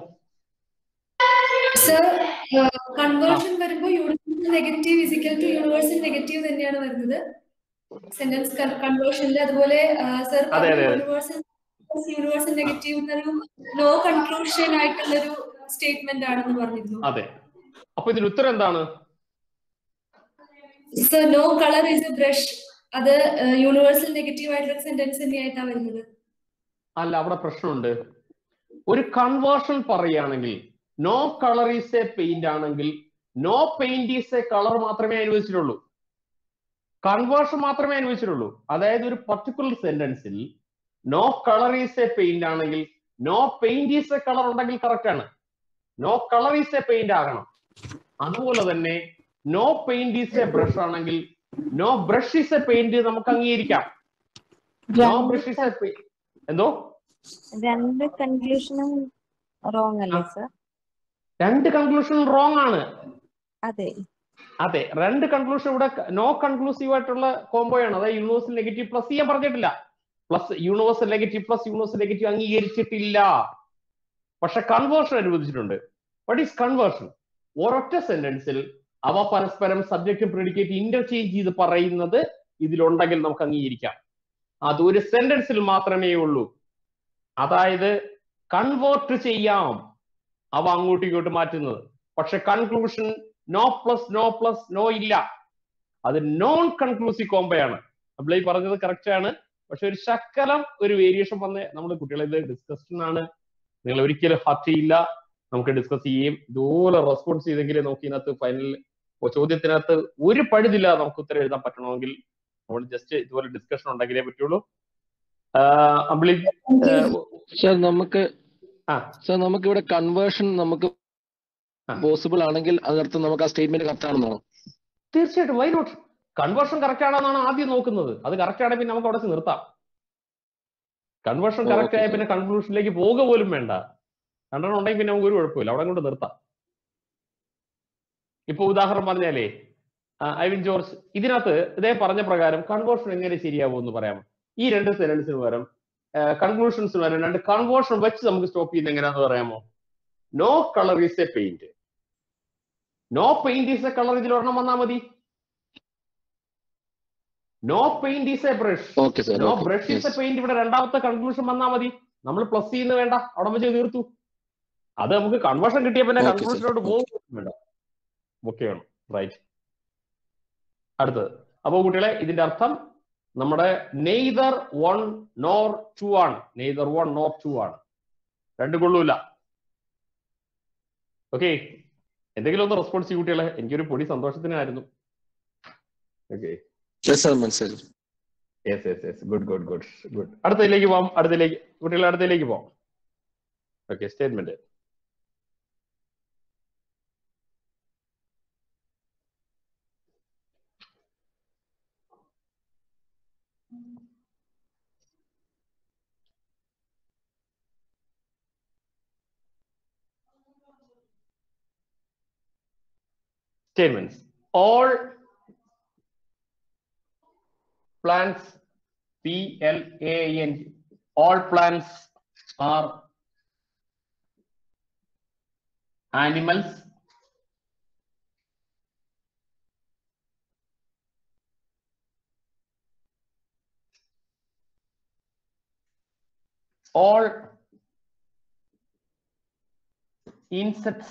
സർ കൺവേർഷൻ വരുമ്പോൾ universal negative is equal to universal negative തന്നെയാണ് വരുന്നത് സെന്റൻസ് കൺവേർഷനിൽ അതുപോലെ സർ അതെ, അതെ, അതെ. യൂണിവേഴ്സൽ യൂണിവേഴ്സൽ നെഗറ്റീവ് എന്നൊരു നോ കൺക്ലൂഷൻ ആയിട്ടുള്ളൊരു സ്റ്റേറ്റ്മെന്റ് ആണെന്ന് പറഞ്ഞിരുന്നു അതെ അപ്പൊ ഇതിന് ഉത്തരം എന്താണ് sir no colour is a brush അത് യൂണിവേഴ്സൽ നെഗറ്റീവ് ആയിട്ടുള്ള സെന്റൻസ് തന്നെയായിട്ടാണ് വരുന്നത് അല്ല അവിടെ പ്രശ്നമുണ്ട് ഒരു കൺവേർഷൻ പറയുകയാണെങ്കിൽ no colour is a paint ആണെങ്കിൽ no paint is a colour മാത്രമേ അനുവദിച്ചിട്ടുള്ളൂ കൺവേർഷൻ മാത്രമേ അനുവദിച്ചിട്ടുള്ളൂ അതായത് ഒരു പർട്ടിക്കുലർ സെന്റൻസിൽ no colour is a paint ആണെങ്കിൽ no paint is a colour ഉണ്ടെങ്കിൽ കറക്റ്റ് ആണ് no colour is a paint ആകണം അതുപോലെ തന്നെ no paint is a brush ആണെങ്കിൽ no brush is a paint നമുക്ക് അംഗീകരിക്കാം നോ ബ്രഷ് ഈസ് എ എന്തോ രണ്ട് കൺക്ലൂഷനും റോങ് അല്ലേ സർ രണ്ട് കൺക്ലൂഷൻ റോങ് ആണ് അതെ അതെ രണ്ട് കൺക്ലൂഷൻ ഇവിടെ നോ കൺക്ലൂസീവ് ആയിട്ടുള്ള കോംബോ ആണ് അതായത് യൂണിവേഴ്സൽ നെഗറ്റീവ് പ്ലസ് ചെയ്യാൻ പറഞ്ഞിട്ടില്ല plus universal negative plus universal negative അംഗീകരിച്ചിട്ടില്ല പക്ഷെ കൺവേർഷൻ അനുവദിച്ചിട്ടുണ്ട് വട്ട് ഈസ് കൺവേർഷൻ ഒരൊറ്റ സെന്റൻസിൽ അവ പരസ്പരം സബ്ജക്റ്റ് പ്രിഡിക്കേറ്റ് ഇന്റർചേഞ്ച് ചെയ്ത് പറയുന്നത് ഇതിലുണ്ടെങ്കിൽ നമുക്ക് അംഗീകരിക്കാം അത് ഒരു സെന്റൻസിൽ മാത്രമേ ഉള്ളൂ അതായത് കൺവേർട്ട് ചെയ്യാം അവ അങ്ങോട്ടും ഇങ്ങോട്ടും മാറ്റുന്നത് പക്ഷെ conclusion no plus no plus no ഇല്ല അത് നോൺ കൺക്ലൂസീവ് കോംബോയാണ് നമ്മൾ ഈ പറഞ്ഞത് കറക്റ്റ് ആണ് പക്ഷെ ഒരു ശക്കലം ഒരു വേരിയേഷൻ വന്ന് നമ്മൾ കുട്ടികളെ ഇത് ഡിസ്കഷൻ ആണ് നിങ്ങൾ ഒരിക്കലും ഹർട്ട് ചെയ്യില്ല നമുക്ക് ഡിസ്കസ് ചെയ്യും ഇതുപോലെ റെസ്പോൺസ് ചെയ്തെങ്കിലേ നമുക്ക് ഇതിനകത്ത് ഫൈനൽ ചോദ്യത്തിനകത്ത് ഒരു പഴുതില്ല നമുക്ക് ഉത്തരം എഴുതാൻ പറ്റണമെങ്കിൽ നമ്മൾ ജസ്റ്റ് ഇതുപോലെ ഡിസ്കഷൻ ഉണ്ടെങ്കിലേ പറ്റുള്ളൂ ആഹ് അമ്പിളി ആഹ് സർ നമുക്ക് ആ. സർ നമുക്ക് ഇവിടെ കൺവേർഷൻ നമുക്ക് ആ. പോസിബിൾ ആണെങ്കിൽ അതിനർത്ഥം നമുക്ക് ആ സ്റ്റേറ്റ്മെന്റ് കറക്റ്റ് ആണെന്നാണ് തീർച്ചയായിട്ടും വൈ നോട്ട് കൺവേർഷൻ കറക്റ്റ് ആണെന്നാണ് ആദ്യം നോക്കുന്നത് അത് കറക്റ്റ് ആണെങ്കിൽ പിന്നെ നമുക്ക് അവിടെ വെച്ച് നിർത്താം കൺവേർഷൻ ഓ, കറക്റ്റ് okay, ആയ sir. പിന്നെ കൺക്ലൂഷനിലേക്ക് പോവുക പോലും വേണ്ട രണ്ടെണ്ണം ഉണ്ടെങ്കിൽ പിന്നെ നമുക്ക് ഒരു കുഴപ്പമില്ല അവിടെ കൊണ്ട് നിർത്താം ഇപ്പൊ ഉദാഹരണം പറഞ്ഞാലേ ആ, ഐവിൻ ജോർജ് ഇതിനകത്ത് ഇതേ പറഞ്ഞ പ്രകാരം കൺവേർഷൻ എങ്ങനെ ശരിയാവും എന്ന് പറയാമോ ഈ രണ്ട് സെന്റൻസിന് പകരം കൺക്ലൂഷൻസിന് പകരം രണ്ട് കൺവേർഷൻ വെച്ച് നമുക്ക് സ്റ്റോപ്പ് ചെയ്യുന്ന എങ്ങനെയാന്ന് പറയാമോ no colour is a paint no paint is a colour ഇതിൽ ഒരെണ്ണം വന്നാൽ മതി no paint is a brush okay sir no brush is a paint ഇവിടെ രണ്ടാമത്തെ കൺക്ലൂഷൻ വന്നാൽ മതി നമ്മൾ പ്ലസ് ചെയ്യുന്ന വേണ്ട അവിടെ വെച്ച് തീർത്തു അത് നമുക്ക് കൺവേർഷൻ കിട്ടിയ പിന്നെ Okay, sir. കൺക്ലൂഷനോട് പോകും വേണ്ട ഓക്കെയാണ് റൈറ്റ് അടുത്തത് അപ്പോ കുട്ടികളെ ഇതിന്റെ അർത്ഥം നമ്മുടെ നെയ്തർ വൺ നോർ ടു ആണ് നെയ്തർ വൺ നോർ ടു ആണ് രണ്ട് കൊള്ളൂല ഓക്കെ എന്തെങ്കിലും ഒന്ന് റെസ്പോൺസ് ചെയ്യും കുട്ടികളെ എനിക്കൊരു പൊടി സന്തോഷത്തിനായിരുന്നു ഓക്കെ സർ മനസ്സിലായി yes yes yes good good good good അടുത്തതിലേക്ക് പോവാം അടുത്തതിലേക്ക് കുട്ടികളെ അടുത്തതിലേക്ക് പോവാം okay statement statements all plants p l a n g all plants are animals all insects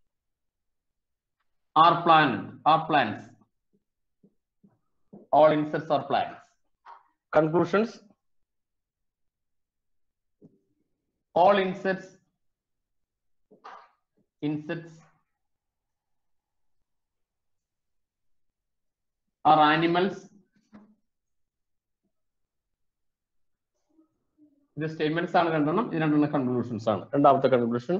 are plant are plants all insects are plants conclusions all insects insects are animals ഇത് statements ആണ് രണ്ടെണ്ണം ഇത് രണ്ടെണ്ണം conclusions ആണ് രണ്ടാമത്തെ conclusion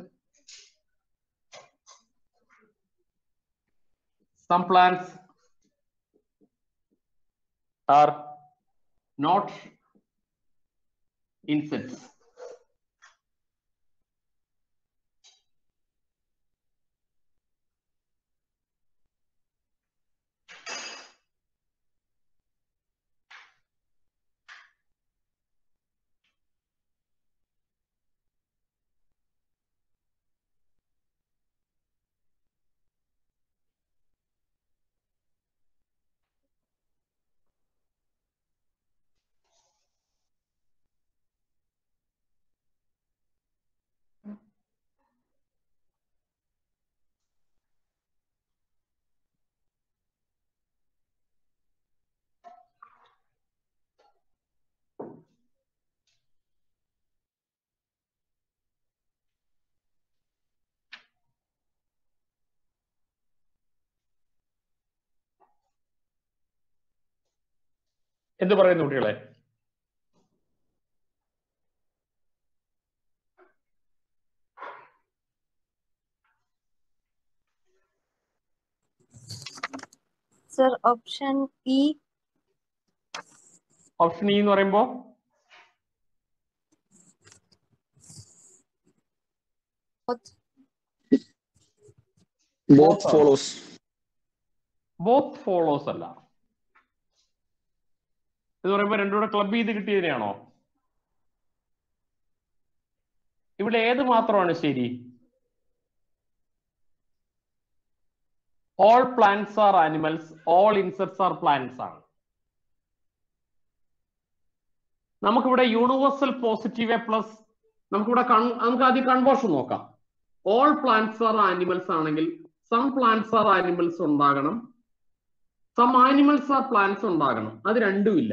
some plants are not insects എന്ത് പറയുന്നു കുട്ടികളെ sir option E option E എന്ന് പറയുമ്പോ ബോത്ത് ഫോളോസ് ബോത്ത് ഫോളോസ് അല്ല എന്ന് പറയുമ്പോ രണ്ടുകൂടെ ക്ലബ് ചെയ്ത് കിട്ടിയതിനെയാണോ ഇവിടെ ഏത് മാത്രമാണ് ശരി all plants are animals all insects are plants ആണ് നമുക്കിവിടെ യൂണിവേഴ്സൽ പോസിറ്റീവ് പ്ലസ് നമുക്കിവിടെ കൺ- നമുക്ക് ആദ്യം കൺവേർഷൻ നോക്കാം ഓൾ പ്ലാന്റ്സ് ആർ ആനിമൽസ് ആണെങ്കിൽ സം പ്ലാന്റ്സ് ആർ ആനിമൽസ് ഉണ്ടാകണം സം ആനിമൽസ് ആർ പ്ലാന്റ്സ് ഉണ്ടാകണം അത് രണ്ടുമില്ല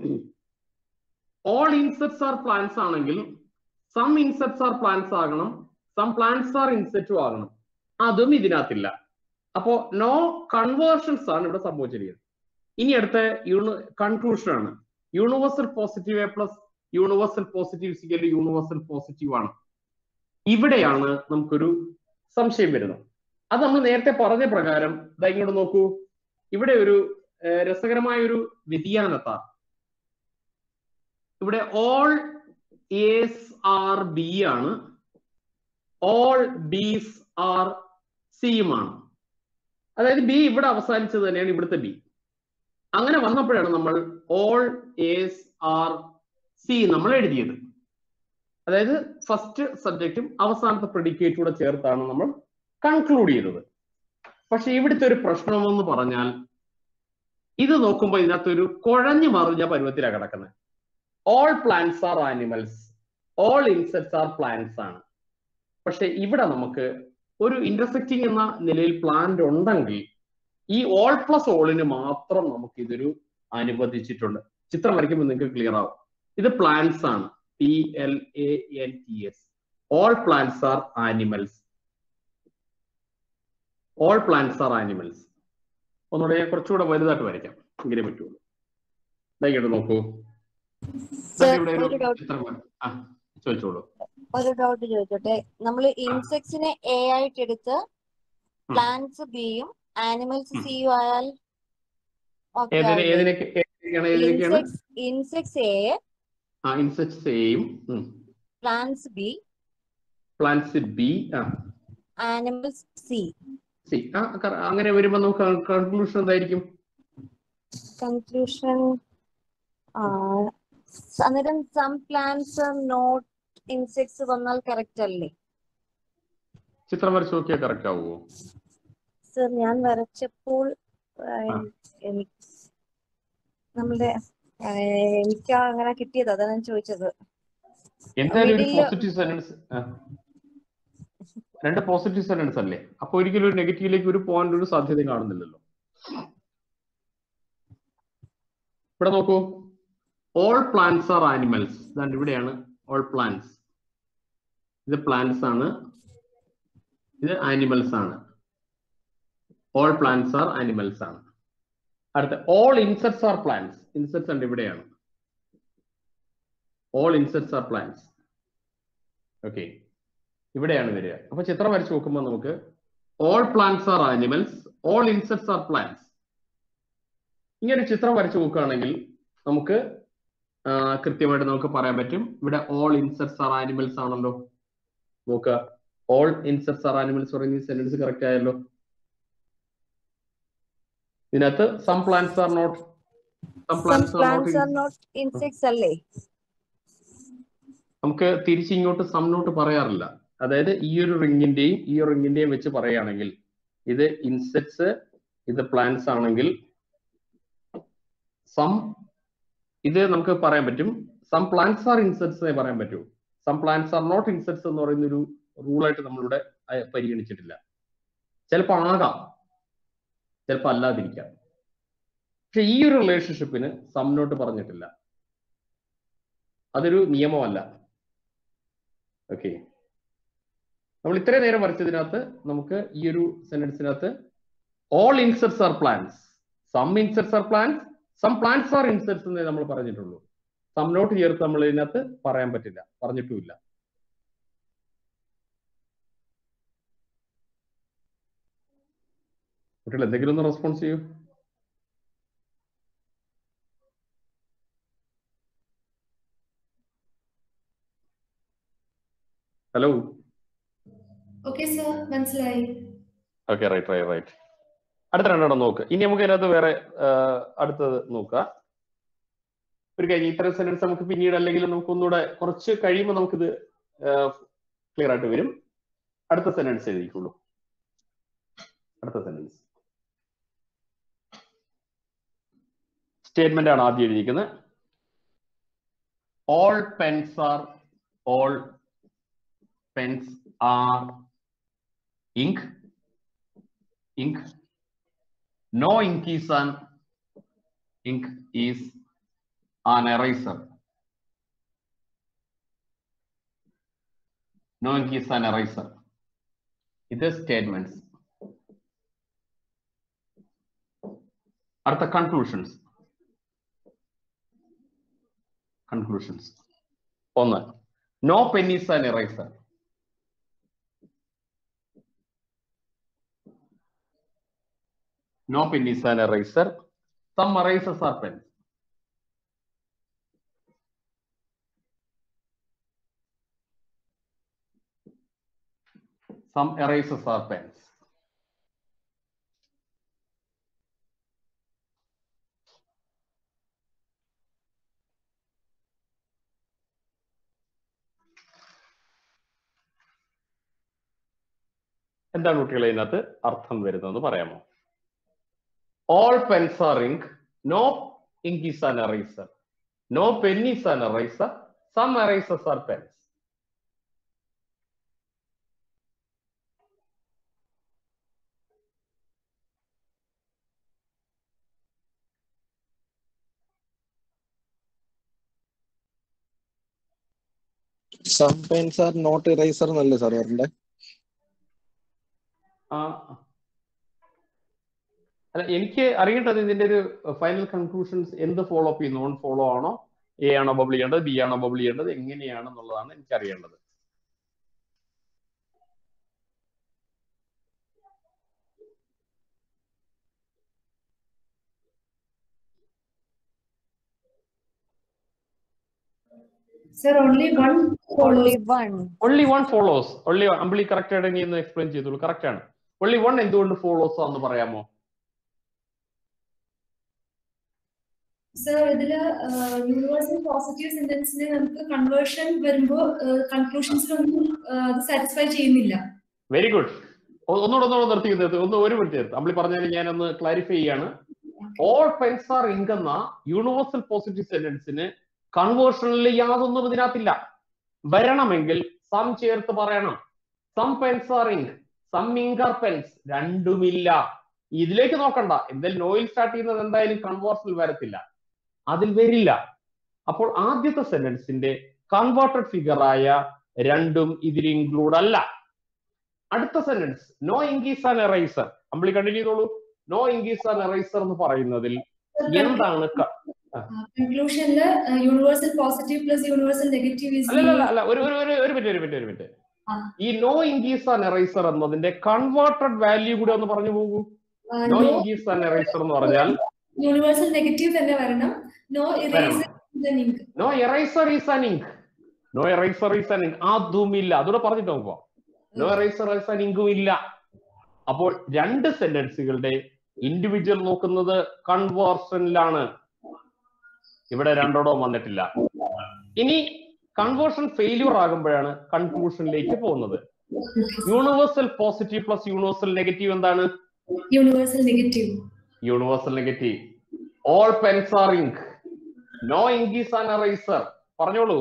ഓൾ ഇൻസെക്ട്സ് ആർ പ്ലാന്റ്സ് ആണെങ്കിൽ സം ഇൻസെക്ട്സ് ആർ പ്ലാന്റ്സ് ആകണം സം പ്ലാന്റ്സ് ആർ ഇൻസെക്റ്റും ആകണം അതും ഇതിനകത്തില്ല അപ്പോ നോ കൺവേർഷൻസ് ആണ് ഇവിടെ സംഭവിച്ചിരിക്കുന്നത് ഇനി അടുത്ത യൂണി കൺക്ലൂഷൻ ആണ് universal positive A plus universal positive സിക്കൽ യൂണിവേഴ്സൽ പോസിറ്റീവ് ആണ് ഇവിടെയാണ് നമുക്കൊരു സംശയം വരുന്നത് അത് നമ്മൾ നേരത്തെ പറഞ്ഞ പ്രകാരം ദാ ഇങ്ങോട്ട് നോക്കൂ ഇവിടെ ഒരു ഏർ, രസകരമായ ഒരു വ്യതിയാനത്താ ഇവിടെ ഓൾ എസ് ആർ ബി ആണ് ഓൾ ബീസ് ആർ സിയുമാണ് അതായത് ബി ഇവിടെ അവസാനിച്ചത് തന്നെയാണ് ഇവിടുത്തെ ബി അങ്ങനെ വന്നപ്പോഴാണ് നമ്മൾ ഓൾ എസ് ആർ സി നമ്മൾ എഴുതിയത് അതായത് ഫസ്റ്റ് സബ്ജക്റ്റും അവസാനത്തെ പ്രെഡിക്കേറ്റും കൂടെ ചേർത്താണ് നമ്മൾ കൺക്ലൂഡ് ചെയ്തത് പക്ഷെ ഇവിടുത്തെ ഒരു പ്രശ്നം എന്ന് പറഞ്ഞാൽ ഇത് നോക്കുമ്പോൾ ഇതിനകത്ത് ഒരു കുഴഞ്ഞു മറിഞ്ഞ പരുവത്തിലാണ് കിടക്കുന്നത് all plants are animals all insects are plants ആണ് പക്ഷെ ഇവിടെ നമുക്ക് ഒരു ഇന്റർസെക്റ്റിംഗ് എന്ന നിലയിൽ പ്ലാന്റ് ഉണ്ടെങ്കിൽ ഈ ഓൾ പ്ലസ് ഓളിന് മാത്രം നമുക്ക് ഇതൊരു അനുവദിച്ചിട്ടുണ്ട് ചിത്രം വരയ്ക്കുമ്പോൾ നിങ്ങൾക്ക് ക്ലിയർ ആവും ഇത് പ്ലാന്റ്സ് ആണ് P L A N T S all plants are animals all plants are animals ഒന്നുകൂടെ ഞാൻ കുറച്ചുകൂടെ വലുതായിട്ട് വരയ്ക്കാം എങ്കിലേ പറ്റുള്ളൂ ദാ ഇങ്ങോട്ട് നോക്കൂ ദാ Sir, ഇവിടെ ഒരു ഒരു doubt. ചിത്രം വര- ആ ചോദിച്ചോളൂ ഒരു ഡൗട്ട് ചോദിച്ചോട്ടെ നമ്മൾ ഇൻസെക്ട്സിനെ എ ആയിട്ട് എടുത്ത് പ്ലാന്റ്സ് ബിയും ആനിമൽസ് ഉം. സിയും ആയാൽ okay ഏതിനെ ആവില്ലേ? ഏതിനൊക്കെ ഏതിനൊക്കെയാണ് ഏതിനൊക്കെയാണ് Insects- insects A, ആ ഇൻസെക്ട്സ് എയും plants B, പ്ലാന്റ്സ് ബി ആ animals C. സി ആ കറ- അങ്ങനെ വരുമ്പോ നമുക്ക് കൺക്ലൂഷൻ എന്തായിരിക്കും Conclusion. Uh, അന്നേരം some plants are not insects വന്നാൽ കറക്റ്റ് അല്ലേ ചിത്രം വരച്ച് നോക്കിയാൽ കറക്റ്റ് ആവുമോ സർ ഞാൻ വരച്ചപ്പോൾ ആ, ആ. എനിക്ക് നമ്മളുടെ ആ, എനിക്ക് അങ്ങനെ കിട്ടിയത് അതാണ് ഞാൻ ചോദിച്ചത് എന്തായാലും ഒരു Middle- പോസിറ്റീവ് സെന്റൻസ് രണ്ട് പോസിറ്റീവ് സെന്റൻസ് അല്ലേ അപ്പൊ ഒരിക്കലും ഒരു നെഗറ്റീവിലേക്ക് ഒരു പോയിന്റ് ഒരു സാധ്യത കാണുന്നില്ലല്ലോ ഇവിടെ നോക്കൂ ഓൾ പ്ലാന്റ്സ് ആർ ആനിമൽസ് ഇതാണ്ട് ഇവിടെയാണ് ഓൾ പ്ലാന്റ്സ് ഇത് പ്ലാന്റ്സ് ആണ് ഇത് ആനിമൽസ് ആണ് ഓൾ പ്ലാന്റ്സ് ആർ ആനിമൽസ് ആണ് അടുത്ത all insects are plants insects ഉണ്ട് ഇവിടെയാണ് all insects are plants okay ഇവിടെയാണ് വരിക അപ്പൊ ചിത്രം വരച്ച് നോക്കുമ്പോൾ നമുക്ക് all plants are animals all insects are plants ഇങ്ങനെ ഒരു ചിത്രം വരച്ച് നോക്കുകയാണെങ്കിൽ നമുക്ക് ആ, കൃത്യമായിട്ട് നമുക്ക് പറയാൻ പറ്റും ഇവിടെ ഓൾ ഇൻസെക്ട്സ് ആർ ആനിമൽസ് ആണല്ലോ നോക്കുക ഓൾ ഇൻസെക്ട്സ് ആർ ആനിമൽസ് പറയുന്ന സെന്റൻസ് കറക്റ്റ് ആയല്ലോ ഇതിനകത്ത് some plants are not some Some plants are plants are not not insects അല്ലേ നമുക്ക് തിരിച്ചിങ്ങോട്ട് സം നോട്ട് പറയാറില്ല അതായത് ഈ ഒരു റിങ്ങിന്റെയും ഈ ഒരു റിങ്ങിന്റെയും വെച്ച് പറയുകയാണെങ്കിൽ ഇത് ഇൻസെക്ട്സ് ഇത് പ്ലാന്റ്സ് ആണെങ്കിൽ സം ഇത് നമുക്ക് പറയാൻ പറ്റും സം പ്ലാന്റ്സ് ആർ ഇൻസെക്ട്സ് എന്നേ പറയാൻ പറ്റൂ some plants are not insects എന്ന് പറയുന്ന ഒരു റൂളായിട്ട് നമ്മളിവിടെ അഹ് പരിഗണിച്ചിട്ടില്ല ചിലപ്പോൾ ആകാം ചിലപ്പോൾ അല്ലാതിരിക്കാം പക്ഷെ ഈ ഒരു റിലേഷൻഷിപ്പിന് സം നോട്ട് പറഞ്ഞിട്ടില്ല അതൊരു നിയമമല്ല ഓക്കെ നമ്മൾ ഇത്രയും നേരം വരച്ചതിനകത്ത് നമുക്ക് ഈ ഒരു സെന്റൻസിനകത്ത് all insects are plants some insects are plants some plants are insects എന്നേ നമ്മൾ പറഞ്ഞിട്ടുള്ളൂ സം നോട്ട് ചേർത്ത് നമ്മൾ ഇതിനകത്ത് പറയാൻ പറ്റില്ല പറഞ്ഞിട്ടുമില്ല കുട്ടികൾ എന്തെങ്കിലും ഒന്ന് റെസ്പോൺസ് ചെയ്യൂ ഹലോ ഓക്കെ സർ മനസ്സിലായി ഓക്കെ റൈറ്റ് റൈറ്റ് റൈറ്റ് അടുത്ത രണ്ടെണ്ണം നോക്ക് ഇനി നമുക്ക് ഇതിനകത്ത് വേറെ ആ, അടുത്തത് നോക്കുക ഒരു കാര്യം ഇത്തരം സെന്റൻസ് നമുക്ക് പിന്നീട് അല്ലെങ്കിൽ നമുക്ക് ഒന്നുകൂടെ കുറച്ച് കഴിയുമ്പോൾ നമുക്കിത് ക്ലിയർ ആയിട്ട് വരും അടുത്ത സെന്റൻസ് എഴുതിക്കുള്ളൂ അടുത്ത സെന്റൻസ് സ്റ്റേറ്റ്മെന്റ് ആണ് ആദ്യം എഴുതിയിരിക്കുന്നത് all pens are all pens are ink ink. No ink is an ink is an eraser. No ink is an eraser. It is statements. Are the conclusions? Conclusions. ഒന്ന് no pen is an eraser No pen is an eraser. Some erasers are pens. Some erasers are pens. എന്താണ് കുട്ടികളെ ഇതിനകത്ത് അർത്ഥം വരുന്നതെന്ന് പറയാമോ all pens are ink no ink is an eraser no pen is an eraser some erasers are pens some pens are not eraser എന്നല്ലേ sir പറഞ്ഞേ ആ അല്ല എനിക്ക് അറിയേണ്ടത് ഇതിന്റെ ഒരു ഫൈനൽ കൺക്ലൂഷൻസ് എന്ത് ഫോളോ അപ്പ് ചെയ്യുന്നു നോൺ ഫോളോ ആണോ എ ആണോ ബബിൾ ചെയ്യേണ്ടത് ബി ആണോ ബബിൾ ചെയ്യേണ്ടത് എങ്ങനെയാണെന്നുള്ളതാണ് എനിക്ക് അറിയേണ്ടത് sir only one only one only one follows only Ambili correct ആയിട്ട് നീ ഒന്ന് എക്സ്പ്ലെയിൻ ചെയ്തോളൂ കറക്റ്റ് ആണ് ഒൺലി വൺ എന്തുകൊണ്ട് ഫോളോസ് ആണെന്ന് പറയാമോ സർ ഇതില് യൂണിവേഴ്സൽ പോസിറ്റീവ് സെന്റൻസിന് നമുക്ക് കൺവേർഷൻ വരുമ്പോ കൺക്ലൂഷൻസിലൊന്നും അത് സാറ്റിസ്ഫൈ ചെയ്യുന്നില്ല വെരി ഗുഡ് ഒന്നുകൂടെ ഒന്നുകൂടെ നിർത്തി നിർത്തി ഒന്ന് ഒരു മിനിറ്റ് നിർത്തി അമ്പിളി പറഞ്ഞാൽ ഞാനൊന്ന് ക്ലാരിഫൈ ചെയ്യാണ് ഓൾ പെൻസ് ആർ ഇങ്ക് എന്ന യൂണിവേഴ്സൽ പോസിറ്റീവ് സെന്റൻസിന് കൺവേർഷനിൽ യാതൊന്നും ഇതിനകത്തില്ല വരണമെങ്കിൽ സം ചേർത്ത് പറയണം some pens are ink some ink are pens രണ്ടുമില്ല ഇതിലേക്ക് നോക്കണ്ട എന്തായാലും നോയിൽ സ്റ്റാർട്ട് ചെയ്യുന്നത് എന്തായാലും കൺവേർഷനിൽ വരത്തില്ല അതിൽ വരില്ല അപ്പോൾ ആദ്യത്തെ സെന്റൻസിന്റെ കൺവേർട്ടഡ് ഫിഗർ ആയ രണ്ടും ഇതിൽ ഇൻക്ലൂഡ് അല്ല അടുത്ത sentence no ink is an eraser Ambili continue ചെയ്തോളൂ നോ ഇംഗ്ലീസ് ആൻ എറൈസർ എന്ന് പറയുന്നതിൽ എന്താണ് ക- കൺക്ലൂഷനില് universal positive plus universal negative അല്ല അല്ല അല്ല ഒരു ഒരു ഒരു ഒരു മിനിറ്റ് ഒരു മിനിറ്റ് ഒരു മിനിറ്റ് ആ. ഈ നോ ഇംഗ്ലീസ് ആൻ എറൈസർ എന്നതിന്റെ കൺവേർട്ടഡ് വാല്യൂ കൂടി ഒന്ന് പറഞ്ഞു പോകൂ നോ ഇംഗ്ലീസ് ആൻ എറൈസർ എന്ന് പറഞ്ഞാൽ യൂണിവേഴ്സൽ നെഗറ്റീവ് തന്നെ വരണം no eraser Then ink. No eraser is an ink no eraser is an ink അതുമില്ല അതൂടെ പറഞ്ഞിട്ട് നോക്കുക നോ എറൈസർ ഈസ് ആൻ ഇങ്കും ഇല്ല അപ്പോൾ രണ്ട് സെന്റൻസുകളുടെ ഇൻഡിവിജ്വൽ നോക്കുന്നത് കൺവേർഷനിലാണ് ഇവിടെ രണ്ടോടവും വന്നിട്ടില്ല ഇനി കൺവേർഷൻ ഫെയില്യൂർ ആകുമ്പോഴാണ് കൺക്ലൂഷനിലേക്ക് പോകുന്നത് universal positive plus universal negative എന്താണ് Universal negative. Universal negative all pens are ink no ink is an eraser പറഞ്ഞോളൂ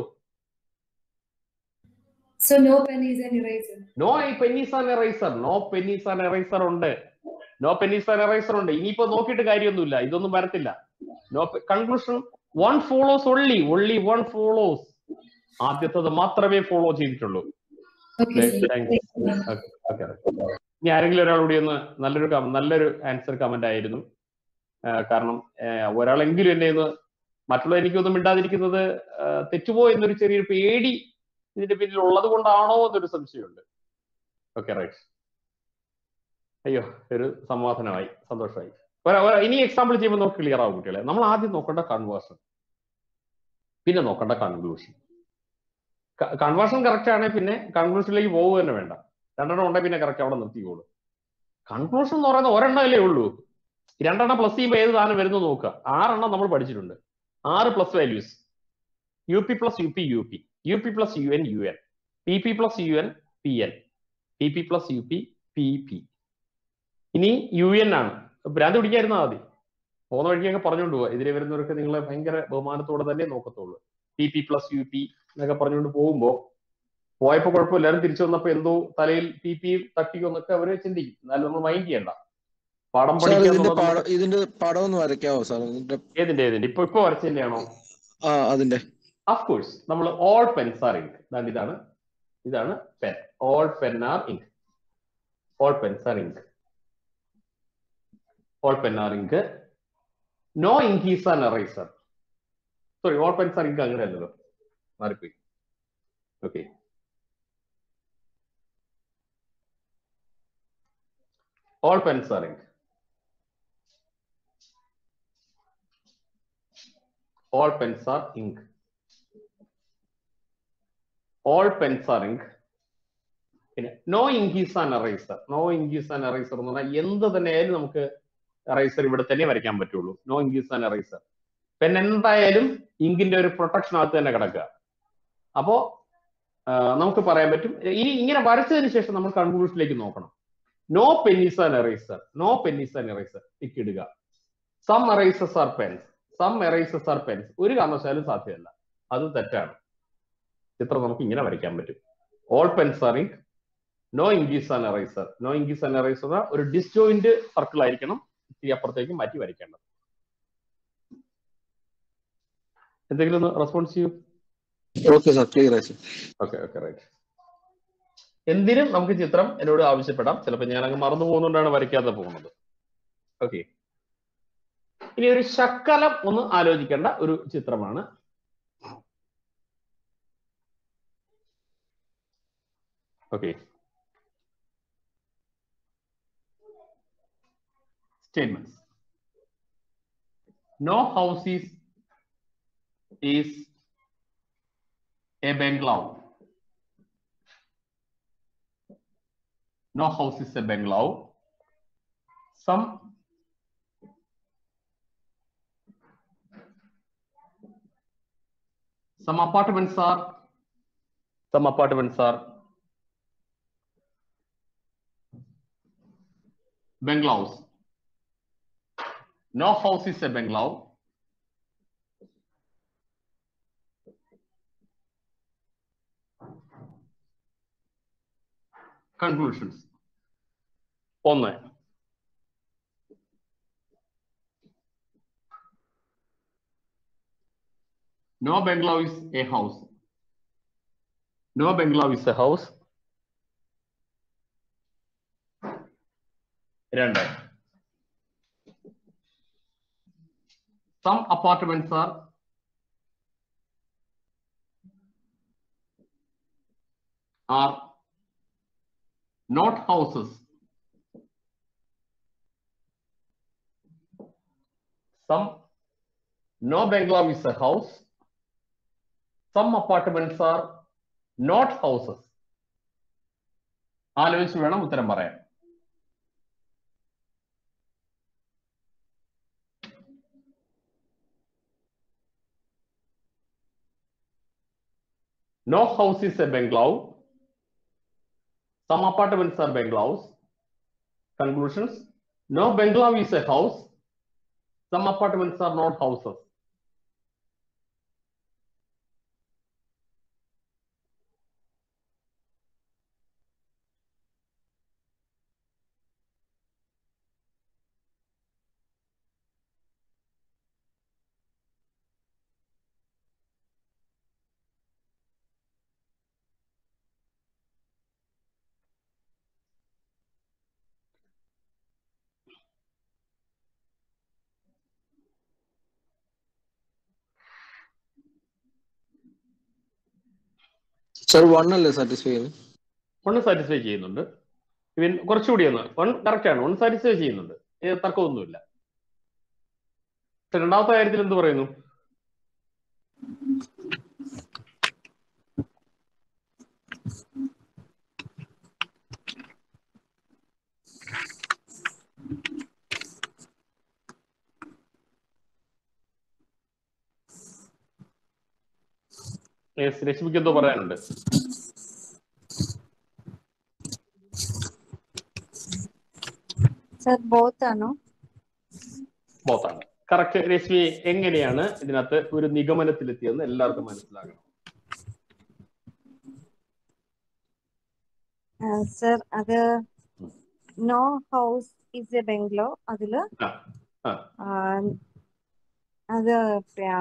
So no pen is an eraser. No pen is an eraser no pen is an eraser ഉണ്ട് no pen is an eraser ഉണ്ട് ഇനിയിപ്പോ നോക്കിയിട്ട് കാര്യമൊന്നുമില്ല ഇതൊന്നും വരത്തില്ല no conclusion one follows only only one follows ആദ്യത്തത് മാത്രമേ ഫോളോ ചെയ്തിട്ടുള്ളൂ Okay, sir. Thank you. Okay, okay, okay. ഇനി ആരെങ്കിലും ഒരാൾ കൂടി ഒന്ന് നല്ലൊരു com- നല്ലൊരു ആൻസർ കമന്റ് ആയിരുന്നു ആ, കാരണം ആ, ഒരാളെങ്കിലും എന്നെ ഒന്ന് മറ്റുള്ള എനിക്കൊന്നും മിണ്ടാതിരിക്കുന്നത് ആ, തെറ്റുമോ എന്നൊരു ചെറിയൊരു പേടി ഇതിന്റെ പിന്നിൽ ഉള്ളത് കൊണ്ടാണോ എന്നൊരു സംശയമുണ്ട് ഓക്കെ റൈറ്റ് അയ്യോ ഒരു സമാധാനമായി സന്തോഷമായി ഒര- ഒര- ഇനി എക്സാമ്പിൾ ചെയ്യുമ്പോൾ നമുക്ക് ക്ലിയർ ആവും കുട്ടികളെ നമ്മൾ ആദ്യം നോക്കേണ്ട കൺവേർഷൻ പിന്നെ നോക്കേണ്ട കൺക്ലൂഷൻ കൺവേർഷൻ കറക്റ്റ് ആണെങ്കിൽ പിന്നെ കൺക്ലൂഷനിലേക്ക് പോവുക തന്നെ വേണ്ട രണ്ടെണ്ണം ഉണ്ടെങ്കിൽ പിന്നെ കറക്റ്റ് അവിടെ നിർത്തിക്കോളൂ കൺക്ലൂഷൻ എന്ന് പറയുന്നത് ഒരെണ്ണമല്ലേ ഉള്ളൂ രണ്ടെണ്ണം പ്ലസ് ചെയ്യുമ്പോൾ ഏത് സാധനം വരുന്നു നോക്കുക ആറെണ്ണം നമ്മൾ പഠിച്ചിട്ടുണ്ട് ആറ് plus values U P plus U P U P U P plus U N U N P P plus U N P N P P plus U P P P ഇനി യു എൻ ആണ് ഭ്രാന്ത് പിടിക്കായിരുന്നാ മതി പോകുന്ന വഴിക്കൊക്കെ പറഞ്ഞുകൊണ്ട് പോവാ എതിരെ വരുന്നവർക്ക് നിങ്ങളെ ഭയങ്കര ബഹുമാനത്തോടെ തന്നെ നോക്കത്തുള്ളൂ P P plus U P എന്നൊക്കെ പറഞ്ഞുകൊണ്ട് പോകുമ്പോ പോയപ്പോ കുഴപ്പമില്ല എല്ലാവരും തിരിച്ചു വന്നപ്പോ എന്തോ തലയിൽ പി പി തട്ടിയോ എന്നൊക്കെ അവര് ചിന്തിക്കും എന്നാലും നമ്മൾ മൈൻഡ് ചെയ്യണ്ട പാഠം സാർ ഇതിന്റെ പഠിക്കുക പാടം ഇതിന്റെ പടം ഒന്ന് വരയ്ക്കാവോ സാർ ഇതിന്റെ ഏതിന്റെ ഏതിന്റെ ഇപ്പൊ ഇപ്പൊ വരച്ചതിന്റെയാണോ ആ അതിന്റെ ഓഫ് കോഴ്സ് നമ്മൾ ഓൾ പെൻസ് ആർ ഇങ്ക് ഇതാണ് ഇതാണ് ഇതാണ് pen all pen are ink all pens are ink all pen are ink no ink is an eraser sorry all pens are ink അങ്ങനെയല്ലല്ലോ മാറിപ്പോയി okay all pens are ink all pens are ink all pens are ink പിന്നെ no ink is an eraser no ink is an eraser എന്ന് പറഞ്ഞാൽ എന്ത് തന്നെയായാലും നമുക്ക് eraser ഇവിടെ തന്നെ വരയ്ക്കാൻ പറ്റുള്ളൂ no ink is an eraser pen എന്തായാലും ഇങ്കിന്റെ ഒരു പ്രൊട്ടക്ഷൻ അകത്ത് തന്നെ കിടക്കുക അപ്പോ ആ, നമുക്ക് പറയാൻ പറ്റും ഇനി ഇങ്ങനെ വരച്ചതിന് ശേഷം നമ്മൾ കൺക്ലൂഷനിലേക്ക് നോക്കണം no pen is an eraser no pen is an eraser tick ഇടുക some erasers are pens some erasers are pens ഒരു കാരണവശാലും സാധ്യമല്ല അത് തെറ്റാണ് ചിത്രം നമുക്ക് ഇങ്ങനെ വരയ്ക്കാൻ പറ്റും all pens are ink no ink is an eraser no ink is an eraser ഒരു ഡിസ്ജോയിന്റ് സർക്കിൾ ആയിരിക്കണം ഇത്തിരി അപ്പുറത്തേക്ക് മാറ്റി വരയ്ക്കേണ്ടത് എന്തെങ്കിലും ഒന്ന് റെസ്പോൺസ് ചെയ്യൂ ഓക്കെ സാർ ക്ലിയർ ആയി സാർ ഓക്കെ ഓക്കെ റൈറ്റ് എന്തിനും നമുക്ക് ചിത്രം എന്നോട് ആവശ്യപ്പെടാം ചിലപ്പോൾ ഞാൻ അങ്ങ് മറന്നു പോകുന്നതുകൊണ്ടാണ് വരയ്ക്കാതെ പോകുന്നത് ഓക്കെ ഇനി ഒരു ശക്കലം ഒന്ന് ആലോചിക്കേണ്ട ഒരു ചിത്രമാണ് okay statements no house is is a bungalow. No house is a bungalow. Some some apartments are some apartments are bungalows. No house is a bungalow. Conclusions ഒന്ന് no bungalow is a house no bungalow is a house രണ്ട് some apartments are are not houses. Some no bungalow is a house. Some apartments are not houses ആലോചിച്ച് വേണം ഉത്തരം പറയാൻ No house is a bungalow. Some apartments are bungalows. Conclusions. No bungalow is a house. Some apartments are not houses. Sir one അല്ലേ satisfy ചെയ്യുന്നത് ഒന്ന് satisfy ചെയ്യുന്നുണ്ട് ഇവൻ കുറച്ചുകൂടി ഒന്ന് വൺ കറക്റ്റ് ആണ് വൺ സാറ്റിസ്ഫൈ ചെയ്യുന്നുണ്ട് ഏ, തർക്കമൊന്നുമില്ല പക്ഷെ രണ്ടാമത്തെ കാര്യത്തിൽ എന്ത് പറയുന്നു Yes, രശ്മിക്ക് എന്തോ പറയാനുണ്ട് സർ ബോത്ത് ആണോ ബോത്താണ് കറക്റ്റ് രശ്മി എങ്ങനെയാണ് ഇതിനകത്ത് ഒരു നിഗമനത്തിലെത്തിയെന്ന് എല്ലാവർക്കും മനസ്സിലാകണം സർ അത് no house is a bungalow അതില് ആ, ആ. ആ, അത് ആ,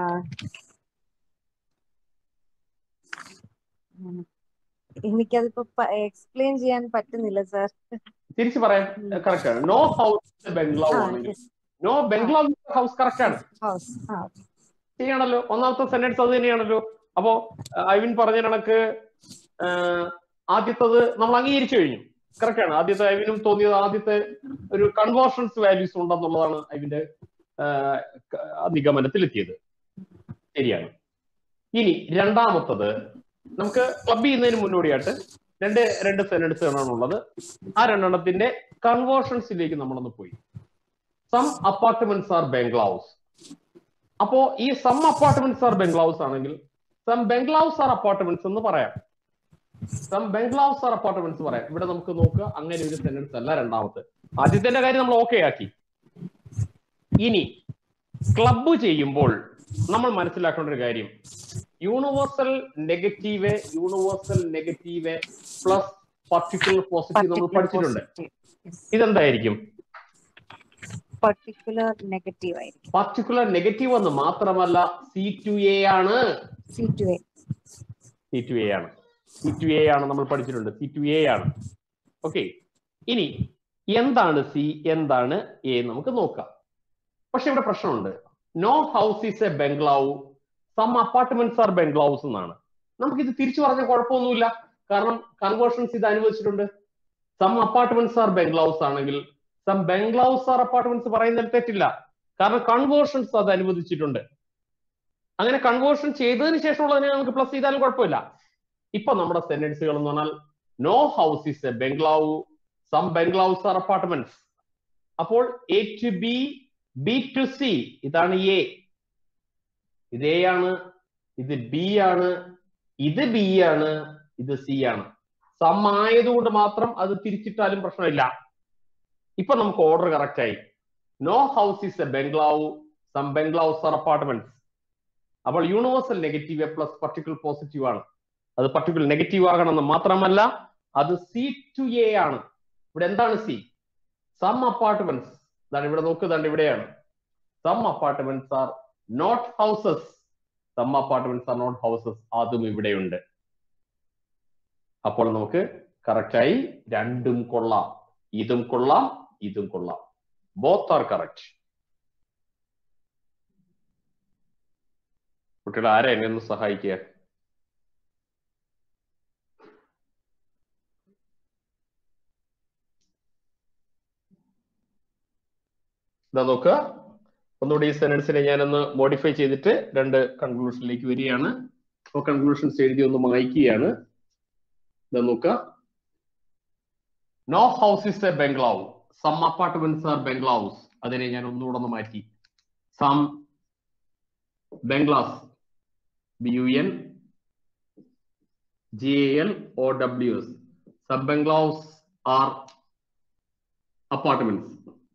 ഉം. എനിക്കതിപ്പോ എക്സ്പ്ലെയിൻ ചെയ്യാൻ പറ്റുന്നില്ല സർ തിരിച്ചു പറയാൻ കറക്റ്റ് ആണ് നോ ഹൗസ് ബംഗ്ലാവ് ആണെങ്കിൽ നോ ബംഗ്ലാവ് ഹൗസ് കറക്റ്റ് ആണ് ഹൗസ് ആ ശരിയാണല്ലോ ഒന്നാമത്തെ സെന്റൻസ് അത് തന്നെയാണല്ലോ അപ്പോ ഐവിൻ പറഞ്ഞ കണക്ക് ആ, ആദ്യത്തത് നമ്മൾ അംഗീകരിച്ചു കഴിഞ്ഞു കറക്റ്റ് ആണ് ആദ്യത്തെ ഐവിനും തോന്നിയത് ആദ്യത്തെ ഒരു കൺവേർഷൻസ് വാല്യൂസ് ഉണ്ടെന്നുള്ളതാണ് ഐവിന്റെ ആ, ക- നിഗമനത്തിലെത്തിയത് ശരിയാണ് ഇനി രണ്ടാമത്തത് നമുക്ക് ക്ലബ് ചെയ്യുന്നതിന് മുന്നോടിയായിട്ട് രണ്ട് രണ്ട് സെന്റൻസുകളാണ് ഉള്ളത് ആ രണ്ടെണ്ണത്തിന്റെ കൺവേർഷൻസിലേക്ക് നമ്മളൊന്ന് പോയി സം അപ്പാർട്ട്മെന്റ്സ് ആർ ബംഗ്ലാവ്സ് അപ്പോ ഈ സം അപ്പാർട്ട്മെന്റ്സ് ആർ ബംഗ്ലാവ്സ് ആണെങ്കിൽ സം ബംഗ്ലാവ്സ് ആർ അപ്പാർട്ട്മെന്റ്സ് എന്ന് പറയാം സം ബംഗ്ലാവ്സ് ആർ അപ്പാർട്ട്മെന്റ്സ് പറയാം ഇവിടെ നമുക്ക് നോക്കുക അങ്ങനെ ഒരു സെന്റൻസ് അല്ല രണ്ടാമത്തെ ആദ്യത്തെ കാര്യം നമ്മൾ ഓക്കെ ആക്കി ഇനി ക്ലബ് ചെയ്യുമ്പോൾ നമ്മൾ മനസ്സിലാക്കേണ്ട ഒരു കാര്യം universal negative universal negative plus particular positive നമ്മൾ പഠിച്ചിട്ടുണ്ട് ഇതെന്തായിരിക്കും പർട്ടിക്കുലർ നെഗറ്റീവ് ആയിരിക്കും പർട്ടിക്കുലർ നെഗറ്റീവ് എന്ന് മാത്രമല്ല സി ടു എ ആണ് C to A C to A ആണ് സി ടു എ ആണ് നമ്മൾ പഠിച്ചിട്ടുണ്ട് സി ടു എ ആണ് ഓക്കെ ഇനി എന്താണ് സി എന്താണ് എ നമുക്ക് നോക്കാം പക്ഷെ ഇവിടെ പ്രശ്നമുണ്ട് no house is a bungalow some apartments are bungalows എന്നാണ് നമുക്കിത് തിരിച്ചു പറഞ്ഞ കുഴപ്പമൊന്നുമില്ല കാരണം കൺവേർഷൻസ് ഇത് അനുവദിച്ചിട്ടുണ്ട് സം അപ്പാർട്ട്മെന്റ്സ് ആർ ബംഗ്ലാവ്സ് ആണെങ്കിൽ സം ബംഗ്ലാവ്സ് ആർ അപ്പാർട്ട്മെന്റ്സ് പറയുന്നതിൽ തെറ്റില്ല കാരണം കൺവേർഷൻസ് അത് അനുവദിച്ചിട്ടുണ്ട് അങ്ങനെ കൺവേർഷൻ ചെയ്തതിന് ശേഷമുള്ളതിനെ നമുക്ക് പ്ലസ് ചെയ്താലും കുഴപ്പമില്ല ഇപ്പൊ നമ്മുടെ സെന്റൻസുകൾ എന്ന് പറഞ്ഞാൽ no house is a bungalow some bungalows are apartments അപ്പോൾ A to B B to C ഇതാണ് എ ഇത് എ ആണ് ഇത് ബി ആണ് ഇത് ബി ആണ് ഇത് സി ആണ് സം ആയതുകൊണ്ട് മാത്രം അത് തിരിച്ചിട്ടാലും പ്രശ്നമില്ല ഇപ്പൊ നമുക്ക് ഓർഡർ കറക്റ്റ് ആയി no house is a bungalow some bungalows are apartments അപ്പോൾ universal negative plus particular positive ആണ് അത് പർട്ടിക്കുലർ നെഗറ്റീവ് ആകണമെന്ന് മാത്രമല്ല അത് സി ടു എ ആണ് ഇവിടെ എന്താണ് സി സം അപ്പാർട്ട്മെന്റ്സ് ഇതാണ് ഇവിടെ നോക്കുന്നുണ്ട് ഇവിടെയാണ് some apartments are not houses some apartments are not houses അതും ഇവിടെയുണ്ട് അപ്പോൾ നമുക്ക് കറക്റ്റായി രണ്ടും കൊള്ളാം ഇതും കൊള്ളാം ഇതും കൊള്ളാം ബോത്ത് ആർ കറക്റ്റ് കുട്ടികൾ ആരാ എന്നെ ഒന്ന് സഹായിക്കുക ഇതാ നോക്കുക ഒന്നുകൂടി ഈ സെന്റൻസിനെ ഞാനൊന്ന് മോഡിഫൈ ചെയ്തിട്ട് രണ്ട് കൺക്ലൂഷനിലേക്ക് വരികയാണ് അപ്പൊ കൺക്ലൂഷൻസ് എഴുതി ഒന്ന് മായ്ക്കുകയാണ് ഇത് നോക്കുക no house is a bungalow some apartments are bungalows അതിനെ ഞാൻ ഒന്നുകൂടെ ഒന്ന് മാറ്റി some bungalows B U N G L O W S some bungalows are apartments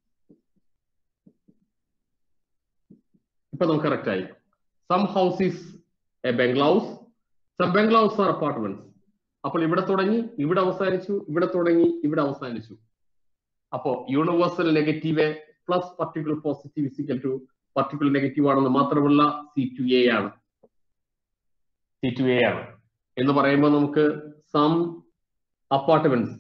ഇപ്പൊ നമുക്ക് കറക്റ്റ് ആയി some houses a bungalows some bungalows are apartments അപ്പോൾ ഇവിടെ തുടങ്ങി ഇവിടെ അവസാനിച്ചു ഇവിടെ തുടങ്ങി ഇവിടെ അവസാനിച്ചു അപ്പോ universal negative plus particular positive is equal to particular negative ആണെന്ന് മാത്രമല്ല സി ടു എ ആണ് സി ടു എ ആണ് എന്ന് പറയുമ്പോൾ നമുക്ക് some apartments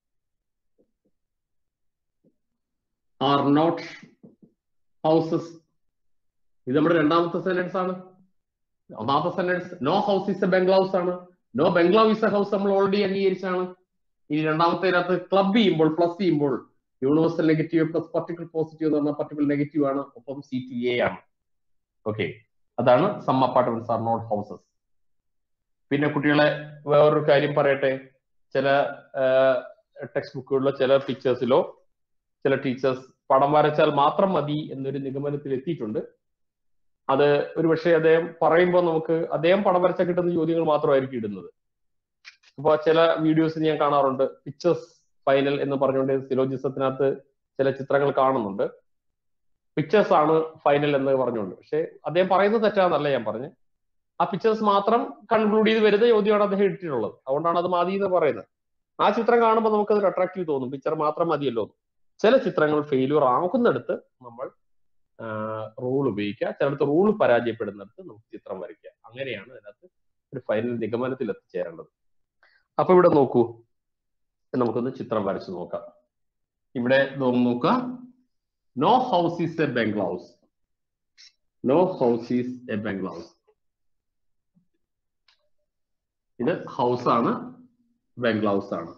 are not houses ഇത് നമ്മുടെ രണ്ടാമത്തെ സെന്റൻസ് ആണ് ഒന്നാമത്തെ sentence no house is a bungalows ആണ് no bungalow is a house നമ്മൾ ഓൾറെഡി അംഗീകരിച്ചാണ് ഇനി രണ്ടാമത്തേനകത്ത് ക്ലബ് ചെയ്യുമ്പോൾ പ്ലസ് ചെയ്യുമ്പോൾ universal negative plus particular positive എന്ന് പറഞ്ഞാൽ പർട്ടിക്കുലർ നെഗറ്റീവ് ആണ് ഒപ്പം സി ടു എ ആണ് ഓക്കെ അതാണ് some apartments are not houses പിന്നെ കുട്ടികളെ വേറൊരു കാര്യം പറയട്ടെ ചില ടെക്സ്റ്റ് ബുക്കുകളിലോ ചില പിക്ചേഴ്സിലോ ചില ടീച്ചേഴ്സ് പടം വരച്ചാൽ മാത്രം മതി എന്നൊരു നിഗമനത്തിൽ എത്തിയിട്ടുണ്ട് അത് ഒരു പക്ഷേ അദ്ദേഹം പറയുമ്പോൾ നമുക്ക് അദ്ദേഹം പടം വരച്ചാൽ കിട്ടുന്ന ചോദ്യങ്ങൾ മാത്രമായിരിക്കും ഇടുന്നത് അപ്പൊ ചില വീഡിയോസ് ഞാൻ കാണാറുണ്ട് പിക്ചേഴ്സ് ഫൈനൽ എന്ന് പറഞ്ഞുകൊണ്ട് സിലോജിസത്തിനകത്ത് ചില ചിത്രങ്ങൾ കാണുന്നുണ്ട് പിക്ചേഴ്സ് ആണ് ഫൈനൽ എന്ന് പറഞ്ഞുകൊണ്ട് പക്ഷെ അദ്ദേഹം പറയുന്നത് തെറ്റാന്നല്ല ഞാൻ പറഞ്ഞു ആ പിക്ചേഴ്സ് മാത്രം കൺക്ലൂഡ് ചെയ്ത് വരുന്ന ചോദ്യമാണ് അദ്ദേഹം ഇട്ടിട്ടുള്ളത് അതുകൊണ്ടാണ് അത് മതി എന്ന് പറയുന്നത് ആ ചിത്രം കാണുമ്പോൾ നമുക്കത് അട്രാക്റ്റീവ് തോന്നും പിക്ചർ മാത്രം മതിയല്ലോ ചില ചിത്രങ്ങൾ ഫെയിലിയർ ആകുന്നിടത്ത് നമ്മൾ റൂൾ ഉപയോഗിക്കുക ചിലടത്ത് റൂൾ പരാജയപ്പെടുന്നിടത്ത് നമുക്ക് ചിത്രം വരയ്ക്കുക അങ്ങനെയാണ് അതിനകത്ത് ഒരു ഫൈനൽ നിഗമനത്തിൽ എത്തിച്ചേരേണ്ടത് അപ്പൊ ഇവിടെ നോക്കൂ നമുക്കൊന്ന് ചിത്രം വരച്ചു നോക്കാം ഇവിടെ നോക്കുക no house is a bungalows no house is a bungalows ഇത് ഹൗസ് ആണ് ബംഗ്ലാവ്സ് ആണ്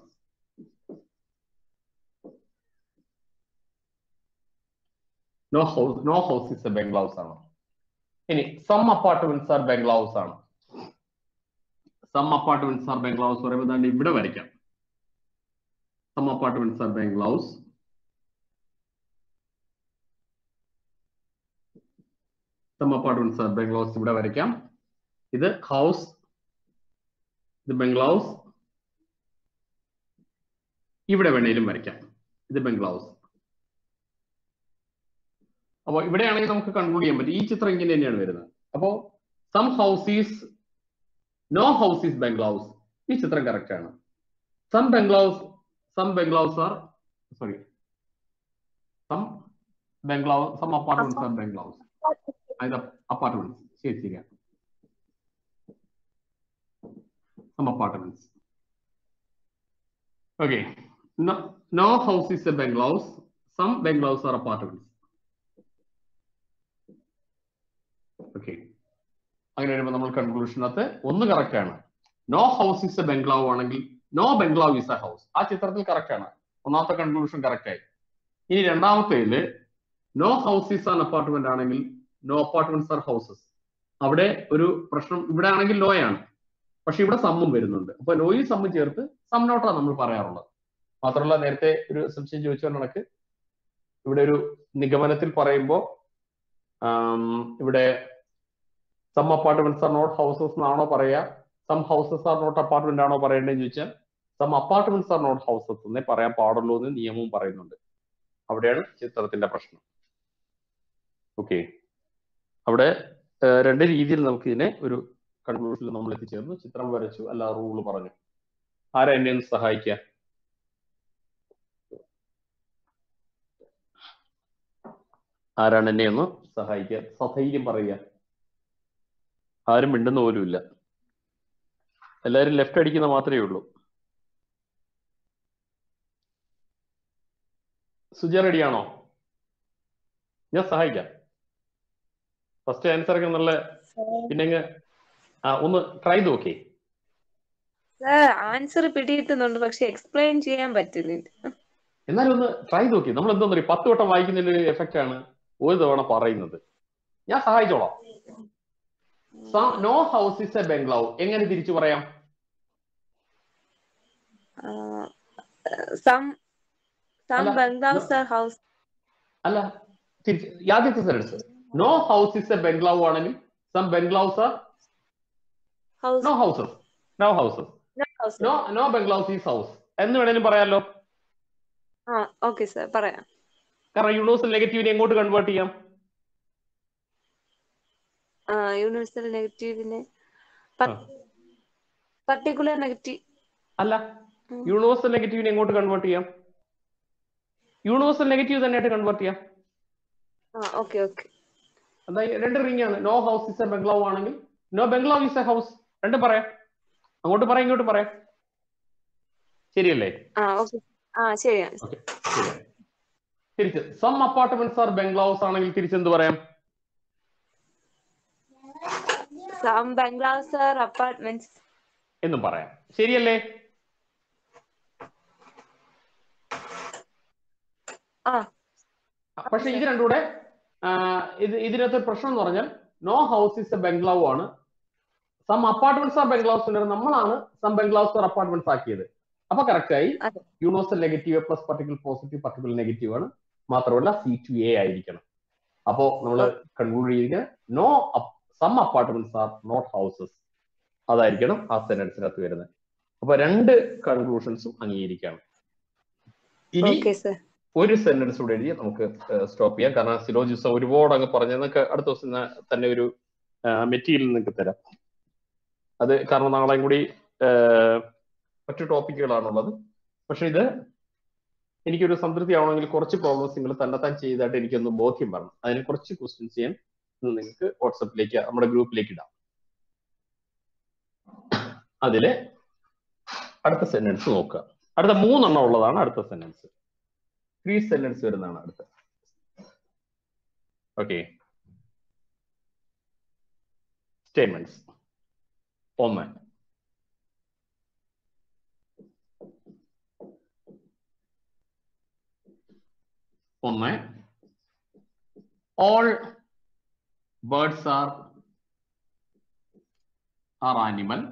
no house no house is a bungalows ആണ് ഇനി സം അപ്പാർട്ട്മെന്റ്സ് ആർ ബംഗ്ലാവ്സ് ആണ് സം അപ്പാർട്ട്മെന്റ്സ് ആർ ബംഗ്ലാവ്സ് പറയുമ്പോൾ തന്നെ ഇവിടെ വരയ്ക്കാം some apartments are bungalows some apartments are bungalows ഇവിടെ വരയ്ക്കാം ഇത് ഹൗസ് ഇത് ബംഗ്ലാവ്സ് ഇവിടെ വേണേലും വരയ്ക്കാം ഇത് ബംഗ്ലാവ്സ് അപ്പൊ ഇവിടെയാണെങ്കിൽ നമുക്ക് കൺക്ലൂഡ് ചെയ്യാൻ പറ്റും ഈ ചിത്രം ഇങ്ങനെ തന്നെയാണ് വരുന്നത് അപ്പോ some houses no houses bungalows ഈ ചിത്രം കറക്റ്റ് ആണ് some bungalows some bungalows are sorry some bungalow some apartments are bungalows അതായത് അപ്പാർട്ട്മെന്റ്സ് ശരി ശരിയാണ് some apartments okay no house is a bungalows some bungalows are apartments okay അങ്ങനെ വരുമ്പോൾ നമ്മൾ കൺക്ലൂഷനകത്ത് ഒന്ന് കറക്റ്റ് ആണ് no house is a bungalow ആണെങ്കിൽ no bungalow is a house ആ ചിത്രത്തിൽ കറക്റ്റ് ആണ് ഒന്നാമത്തെ കൺക്ലൂഷൻ കറക്റ്റ് ആയി ഇനി രണ്ടാമത്തേല് no house is an apartment ആണെങ്കിൽ നോ അപ്പാർട്ട്മെന്റ്സ് ആർ ഹൗസസ് അവിടെ ഒരു പ്രശ്നം ഇവിടെ ആണെങ്കിൽ നോ ആണ് പക്ഷെ ഇവിടെ സമ്മും വരുന്നുണ്ട് അപ്പൊ നോയും സമ്മും ചേർത്ത് സം നോട്ടാണ് നമ്മൾ പറയാറുള്ളത് മാത്രമല്ല നേരത്തെ ഒരു സംശയം ചോദിച്ച കണക്ക് ഇവിടെ ഒരു നിഗമനത്തിൽ പറയുമ്പോൾ ഇവിടെ some apartments are not houses എന്നാണോ പറയാ some houses are not apartment ആണോ പറയേണ്ടതെന്ന് ചോദിച്ചാൽ some apartments are not houses എന്നേ പറയാൻ പാടുള്ളൂ എന്ന് നിയമവും പറയുന്നുണ്ട് അവിടെയാണ് ചിത്രത്തിന്റെ പ്രശ്നം ഓക്കെ അവിടെ രണ്ട് രീതിയിൽ നമുക്ക് ഇതിനെ ഒരു കൺക്ലൂഷനിൽ നമ്മൾ എത്തിച്ചേർന്നു ചിത്രം വരച്ചു അല്ല റൂള് പറഞ്ഞു ആരാ എന്നെ ഒന്ന് സഹായിക്കുക ആരാണ് എന്നെ ഒന്ന് സഹായിക്കുക സധൈര്യം പറയുക ആരും മിണ്ടുന്ന പോലുമില്ല എല്ലാവരും ലെഫ്റ്റ് അടിക്കുന്ന മാത്രമേ ഉള്ളൂ സുജ റെഡിയാണോ ഞാൻ സഹായിക്കാം ഫസ്റ്റ് ആൻസർ ഒക്കെ നല്ല പിന്നെ ആ ഒന്ന് ട്രൈ നോക്കേ സർ ആൻസർ പിടികിട്ടുന്നുണ്ട് പക്ഷെ എക്സ്പ്ലെയിൻ ചെയ്യാൻ പറ്റുന്നില്ല എന്നാലും ഒന്ന് ട്രൈ നോക്കി നമ്മൾ എന്താ പറയുക പത്ത് വട്ടം വായിക്കുന്നതിൽ എഫക്റ്റ് ആണ് ഒരു തവണ പറയുന്നത് ഞാൻ സഹായിച്ചോളാം no house is a bungalow എങ്ങനെ തിരിച്ചു പറയാം സം സം അല്ല, ബംഗ്ലാവ്സ് ആർ ഹൗസ് അല്ല തിരിച്ച് ആദ്യത്തെ sense no house is a bungalow ആണെങ്കിൽ some bungalows are house no houses no houses house no no bungalows is house എന്ന് വേണേലും പറയാലോ ആ ഓക്കെ സർ പറയാം കാരണം യൂണിവേഴ്സൽ നെഗറ്റീവിനെ എങ്ങോട്ട് കൺവേർട്ട് ചെയ്യാം യൂണിവേഴ്സൽ നെഗറ്റീവിനെ ആ. പർട്ടിക്കുലർ നെഗറ്റീവ് അല്ല ഉം. യൂണിവേഴ്സൽ നെഗറ്റീവിനെ എങ്ങോട്ട് കൺവേർട്ട് ചെയ്യാം യൂണിവേഴ്സൽ നെഗറ്റീവ് തന്നെയായിട്ട് കൺവേർട്ട് ചെയ്യാം ആ ഓക്കെ ഓക്കെ അതായത് രണ്ട് റിംഗ് ആണ് no house is a bungalow ആണെങ്കിൽ no bungalow is a house രണ്ടും പറയാം അങ്ങോട്ട് പറയാം ഇങ്ങോട്ട് പറയാം ശരിയല്ലേ ആ ഓക്കെ ആ ശരിയാണ് ഓക്കെ തിരിച്ച് സം അപ്പാർട്ട്മെന്റ്സ് ആർ ബംഗ്ലാവ്സ് ആണെങ്കിൽ തിരിച്ചെന്ത് പറയാം സം ബംഗ്ലാവ്സ് ആർ അപ്പാർട്ട്മെന്റ്സ് എന്നും പറയാം ശരിയല്ലേ ആ പക്ഷെ ഇത് രണ്ടും കൂടെ ആ, ഇത് ഇതിനകത്ത് ഒരു പ്രശ്നം എന്ന് പറഞ്ഞാൽ no house is a bungalow ആണ് സം അപ്പാർട്ട്മെന്റ്സ് ആർ ബംഗ്ലാവ്സ് നമ്മളാണ് സം ബംഗ്ലാവ്സ് ആർ അപ്പാർട്ട്മെന്റ്സ് ആക്കിയത് അപ്പൊ കറക്റ്റ് ആയി അതെ. Universal negative plus particular positive particular negative ആണ് മാത്രമല്ല സി ടു എ ആയിരിക്കണം അപ്പോ നമ്മൾ കൺക്ലൂഡ് ചെയ്തിരിക്കുന്നത് no some apartments are not houses അതായിരിക്കണം ആ സെന്റൻസിനകത്ത് വരുന്നത് അപ്പൊ രണ്ട് കൺക്ലൂഷൻസും അംഗീകരിക്കണം ഇനി ഓക്കെ സർ ഒരു സെന്റൻസ് കൂടെ എഴുതി നമുക്ക് സ്റ്റോപ്പ് ചെയ്യാം കാരണം സിലോജിസ് ഒരുപാട് അങ്ങ് പറഞ്ഞു നിങ്ങൾക്ക് അടുത്ത ദിവസം ന- തന്നെ ഒരു മെറ്റീരിയൽ നിങ്ങൾക്ക് തരാം അത് കാരണം നാളെയും കൂടി ആ, മറ്റു ടോപ്പിക്കുകളാണുള്ളത് പക്ഷെ ഇത് എനിക്കൊരു സംതൃപ്തി ആവണമെങ്കിൽ കുറച്ച് പ്രോബ്ലംസ് നിങ്ങൾ തന്നെത്താൻ ചെയ്തതായിട്ട് എനിക്കൊന്ന് ബോധ്യം വരണം അതിന് കുറച്ച് ക്വസ്റ്റ്യൻസ് ചെയ്യാൻ ഇന്ന് നിങ്ങൾക്ക് വാട്സപ്പിലേക്ക് നമ്മുടെ ഗ്രൂപ്പിലേക്ക് ഇടാം അതില് അടുത്ത സെന്റൻസ് നോക്കുക അടുത്ത മൂന്നെണ്ണം ഉള്ളതാണ് അടുത്ത സെന്റൻസ് ത്രീ സെന്റൻസ് വരുന്നതാണ് അടുത്ത ഓക്കെ സ്റ്റേറ്റ്മെന്റ്സ് ഒന്ന് ഒന്ന് all birds are are animal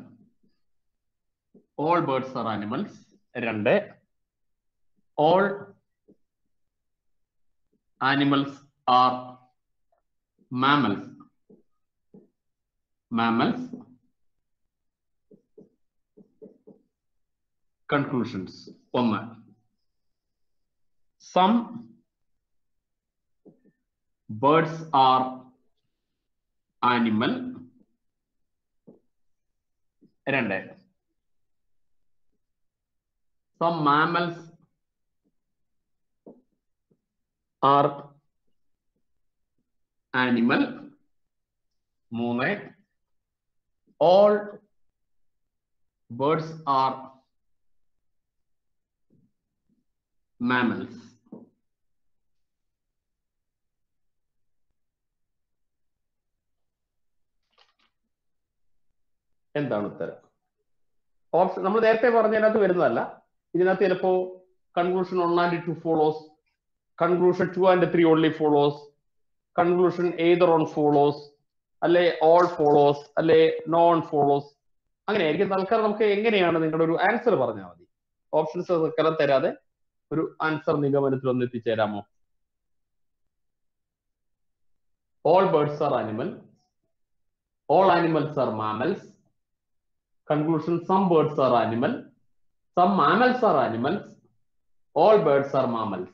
all birds are animals രണ്ട് all animals are mammals. Mammals. Conclusions. ഒന്ന് some birds are animal. രണ്ട് some mammals are animal മൂന്ന് all birds are mammals എന്താണ് ഉത്തരം ഓപ്ഷൻ നമ്മൾ നേരത്തെ പറഞ്ഞതിനകത്ത് വരുന്നതല്ല ഇതിനകത്ത് ചിലപ്പോ conclusion one and two follows conclusion two and three only follows conclusion either on follows അല്ലെ ഓൾ ഫോളോസ് അല്ലെ നോൺ ഫോളോസ് അങ്ങനെയായിരിക്കും തൽക്കാലം നമുക്ക് എങ്ങനെയാണ് നിങ്ങളുടെ ഒരു ആൻസർ പറഞ്ഞാൽ മതി ഓപ്ഷൻസ് തൽക്കാലം തരാതെ ഒരു ആൻസർ നിഗമനത്തിൽ ഒന്ന് എത്തിച്ചേരാമോ all birds are animal all animals are mammals conclusion some birds are animal some mammals are animals all birds are mammals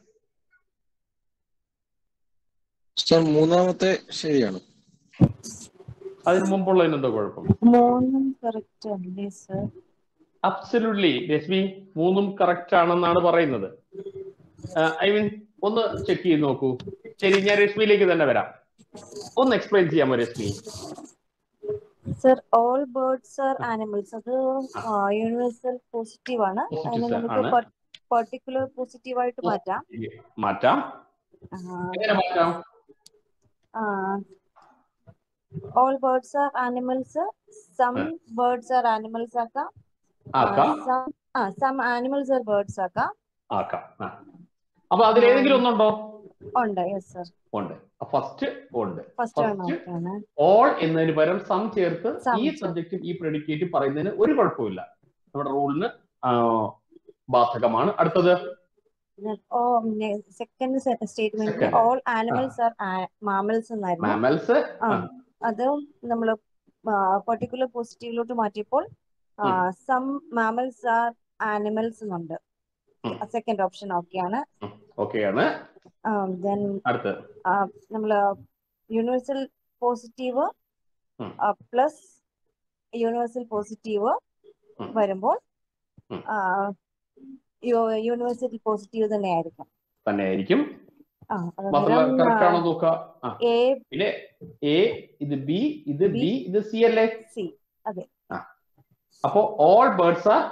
sir മൂന്നാമത്തെ ശരിയാണ് അതിന് മുമ്പുള്ളതിന് എന്തോ കുഴപ്പം മൂന്നും കറക്റ്റ് അല്ലേ സർ അബ്സല്യൂട്ട്ലി രശ്മി മൂന്നും കറക്റ്റ് ആണെന്നാണ് പറയുന്നത് ഐ മീൻ ഒന്ന് ചെക്ക് ചെയ്ത് നോക്കൂ ശരി ഞാൻ രശ്മിയിലേക്ക് തന്നെ വരാം ഒന്ന് എക്സ്പ്ലെയിൻ ചെയ്യാമോ Rashmi sir all birds are animals അത് യൂണിവേഴ്സൽ പോസിറ്റീവ് ആണ് അതിനെ Positive നമുക്ക് ആണ്. പർട്ടിക്കുലർ പോസിറ്റീവ് ആയിട്ട് മാറ്റാം മാറ്റാം ആ, എങ്ങനെ മാറ്റാം all birds are animals some ആ. ബേർഡ്സ് ആർ ആനിമൽസ് ആക്കാം ആക്കാം സം ആ സം ആനിമൽസ് ആർ ബേർഡ്സ് ആക്കാം ആക്കാം ആ. അപ്പൊ അതിലേതെങ്കിലും ഒന്നുണ്ടോ ഉണ്ട് യെസ് സർ ഉണ്ട് ഫസ്റ്റ് ഉണ്ട് ഫസ്റ്റ് ആണ് ഫസ്റ്റ് ഓക്കെ ആണ് ഓൾ എന്നതിന് പകരം സം ചേർത്ത് Some ഈ ചേർത്ത്. സബ്ജക്റ്റും ഈ പ്രെഡിക്കേറ്റും പറയുന്നതിന് ഒരു കുഴപ്പമില്ല നമ്മുടെ റൂളിന് ബാധകമാണ് അടുത്തത് ഓ second statement Second. All animals are mammals എന്നായിരുന്നു മാമൽസ് ആ അത് നമ്മൾ പെർട്ടിക്കുലർ പോസിറ്റീവിലോട്ട് മാറ്റിയപ്പോൾ സം മാമൽസ് ആർ ആനിമൽസ് എന്നുണ്ട് ഉം. സെക്കൻഡ് ഓപ്ഷൻ ഓക്കെയാണ് ഓക്കെയാണ് ദെൻ അടുത്ത് നമ്മള് യൂണിവേഴ്സൽ പോസിറ്റീവ് ഉം. പ്ലസ് യൂണിവേഴ്സൽ പോസിറ്റീവ് ഉം. വരുമ്പോൾ ഉം. യൂണിവേഴ്സൽ പോസിറ്റീവ് തന്നെ ആയിരിക്കും തന്നെ ആയിരിക്കും ആ അത് മാത്രമല്ല അന്നേരം, കറക്റ്റ് ആണോ ആ, നോക്കുക ആ എ പിന്നെ എ ഇത് ബി ഇത് B, ബി ഇത് സി അല്ലേ സി അതെ അപ്പോ all birds are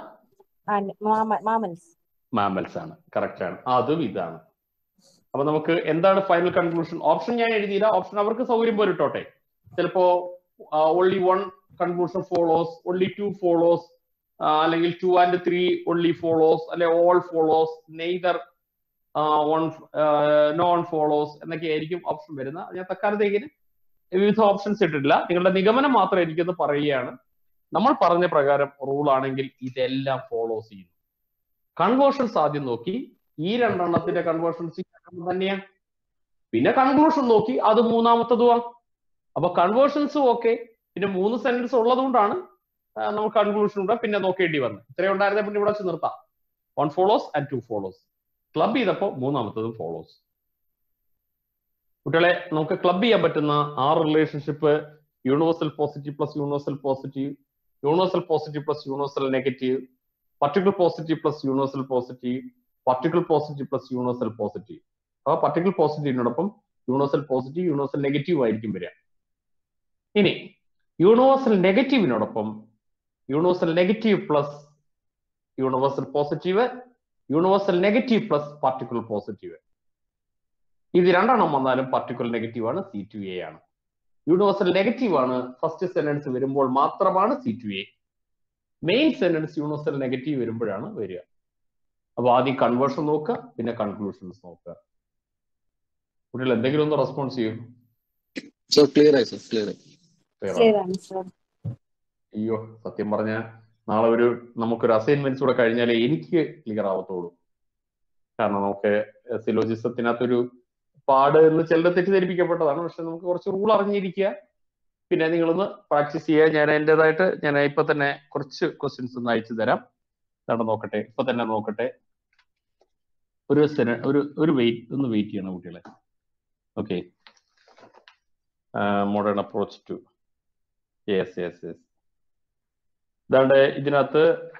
mammals mammals ആണ് കറക്റ്റ് ആണ് അതും ഇതാണ് അപ്പൊ നമുക്ക് എന്താണ് ഫൈനൽ കൺക്ലൂഷൻ ഓപ്ഷൻ ഞാൻ എഴുതിയില്ല ഓപ്ഷൻ അവർക്ക് സൗകര്യം പോലെ ഇട്ടോട്ടെ ചിലപ്പോ only one conclusion follows only two follows അല്ലെങ്കിൽ two and three only follows അല്ലെ all follows neither one none follows എന്നൊക്കെ ആയിരിക്കും ഓപ്ഷൻ വരുന്നത് ഞാൻ തൽക്കാലത്തേക്കിന് വിവിധ ഓപ്ഷൻസ് ഇട്ടിട്ടില്ല നിങ്ങളുടെ നിഗമനം മാത്രം എനിക്കൊന്ന് പറയുകയാണ് നമ്മൾ പറഞ്ഞ പ്രകാരം റൂൾ ആണെങ്കിൽ ഇതെല്ലാം ഫോളോസ് ചെയ്യുന്നു കൺവേർഷൻസ് ആദ്യം നോക്കി ഈ രണ്ടെണ്ണത്തിന്റെ കൺവേർഷൻസ് തന്നെയാ പിന്നെ കൺക്ലൂഷൻ നോക്കി അത് മൂന്നാമത്തതുമാ അപ്പൊ കൺവേർഷൻസും ഓക്കെ പിന്നെ മൂന്ന് സെന്റൻസ് ഉള്ളത് കൊണ്ടാണ് നമുക്ക് കൺക്ലൂഷൻ ഉണ്ട് പിന്നെ നോക്കേണ്ടി വന്നത് ഇത്രയും ഉണ്ടായിരുന്ന പിന്നെ ഇവിടെ വെച്ച് നിർത്താം one follows and two follows club ചെയ്തപ്പോൾ മൂന്നാമത്തതും ഫോളോസ് കുട്ടികളെ നമുക്ക് ക്ലബ് ചെയ്യാൻ പറ്റുന്ന ആ relationship universal positive plus universal positive universal positive plus universal negative particular positive plus universal positive particular positive plus universal positive അപ്പൊ പർട്ടിക്കുലർ പോസിറ്റീവിനോടൊപ്പം യൂണിവേഴ്സൽ പോസിറ്റീവ് യൂണിവേഴ്സൽ നെഗറ്റീവ് ആയിരിക്കും വരിക ഇനി യൂണിവേഴ്സൽ നെഗറ്റീവിനോടൊപ്പം universal negative plus universal positive universal negative plus particular positive ഇത് രണ്ടെണ്ണം വന്നാലും particular negative ആണ് സി ടു എ ആണ് യൂണിവേഴ്സൽ നെഗറ്റീവ് ആണ് ഫസ്റ്റ് സെന്റൻസ് വരുമ്പോൾ മാത്രമാണ് C to A main sentence universal negative വരുമ്പോഴാണ് വരിക അപ്പൊ ആദ്യം കൺവേർഷൻ നോക്കുക പിന്നെ കൺക്ലൂഷൻസ് നോക്കുക കുട്ടികൾ എന്തെങ്കിലും ഒന്ന് റെസ്പോൺസ് ചെയ്യും സർ ക്ലിയർ ആയി സർ ക്ലിയർ ആയി Clear ആണോ? ക്ലിയർ ആണ് സർ അയ്യോ സത്യം പറഞ്ഞ നാളെ ഒരു നമുക്കൊരു അസൈൻമെന്റ്സ് കൂടെ കഴിഞ്ഞാലേ എനിക്ക് ക്ലിയർ ആവത്തുള്ളൂ കാരണം നമുക്ക് സിലോജിസത്തിനകത്തൊരു പാട് എന്ന് ചിലർ തെറ്റിദ്ധരിപ്പിക്കപ്പെട്ടതാണ് പക്ഷെ നമുക്ക് കുറച്ച് റൂൾ അറിഞ്ഞിരിക്കുക പിന്നെ നിങ്ങളൊന്ന് പ്രാക്ടീസ് ചെയ്യുക ഞാൻ എൻ്റെതായിട്ട് ഞാൻ ഇപ്പൊ തന്നെ കുറച്ച് ക്വസ്റ്റ്യൻസ് ഒന്ന് അയച്ചു തരാം നടന്ന് നോക്കട്ടെ ഇപ്പൊ തന്നെ നോക്കട്ടെ ഒരു സെന ഒരു ഒരു വെയിറ്റ് ഒന്ന് വെയിറ്റ് ചെയ്യണം കുട്ടികളെ okay modern approach two yes yes yes ഇതാണ്ട് ഇതിനകത്ത്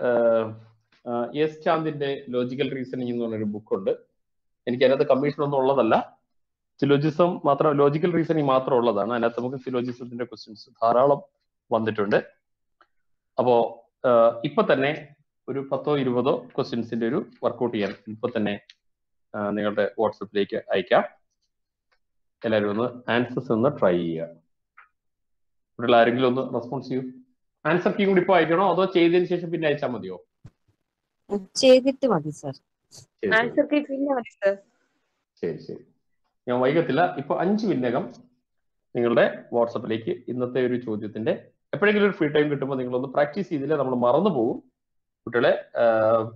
എസ് ചാന്ദിന്റെ ലോജിക്കൽ റീസണിങ് എന്ന് പറഞ്ഞൊരു ബുക്കുണ്ട് എനിക്ക് അതിനകത്ത് കമ്മീഷൻ ഒന്നും ഉള്ളതല്ല സിലോജിസം മാത്രം ലോജിക്കൽ റീസണിങ് മാത്രം ഉള്ളതാണ് അതിനകത്ത് നമുക്ക് സിലോജിസത്തിന്റെ ക്വസ്റ്റ്യൻസ് ധാരാളം വന്നിട്ടുണ്ട് അപ്പോ ഇപ്പൊ തന്നെ ഒരു പത്തോ ഇരുപതോ ക്വസ്റ്റ്യൻസിന്റെ ഒരു വർക്കൗട്ട് ചെയ്യാൻ ഇപ്പൊ തന്നെ നിങ്ങളുടെ വാട്സപ്പിലേക്ക് അയക്കാം എല്ലാവരും ഒന്ന് ആൻസേഴ്സ് ഒന്ന് ട്രൈ ചെയ്യുക ഇവിടെ ആരെങ്കിലും ഒന്ന് റെസ്പോൺസ് ചെയ്യൂ ആൻസർ കീ കൂടി ഇപ്പൊ അയക്കണോ അതോ ചെയ്തതിന് ശേഷം പിന്നെ അയച്ചാൽ മതിയോ ചെയ്തിട്ട് മതി സർ ശരി, ശരി. ആൻസർ കീ പിന്നെ മതി സർ ശരി ശരി ഞാൻ വൈകത്തില്ല ഇപ്പൊ അഞ്ച് മിനിറ്റകം നിങ്ങളുടെ വാട്സപ്പിലേക്ക് ഇന്നത്തെ ഒരു ചോദ്യത്തിന്റെ എപ്പോഴെങ്കിലും ഒരു ഫ്രീ ടൈം കിട്ടുമ്പോൾ നിങ്ങളൊന്ന് പ്രാക്ടീസ് ചെയ്തില്ലേ നമ്മൾ മറന്നു പോകും കുട്ടികളെ ആഹ്,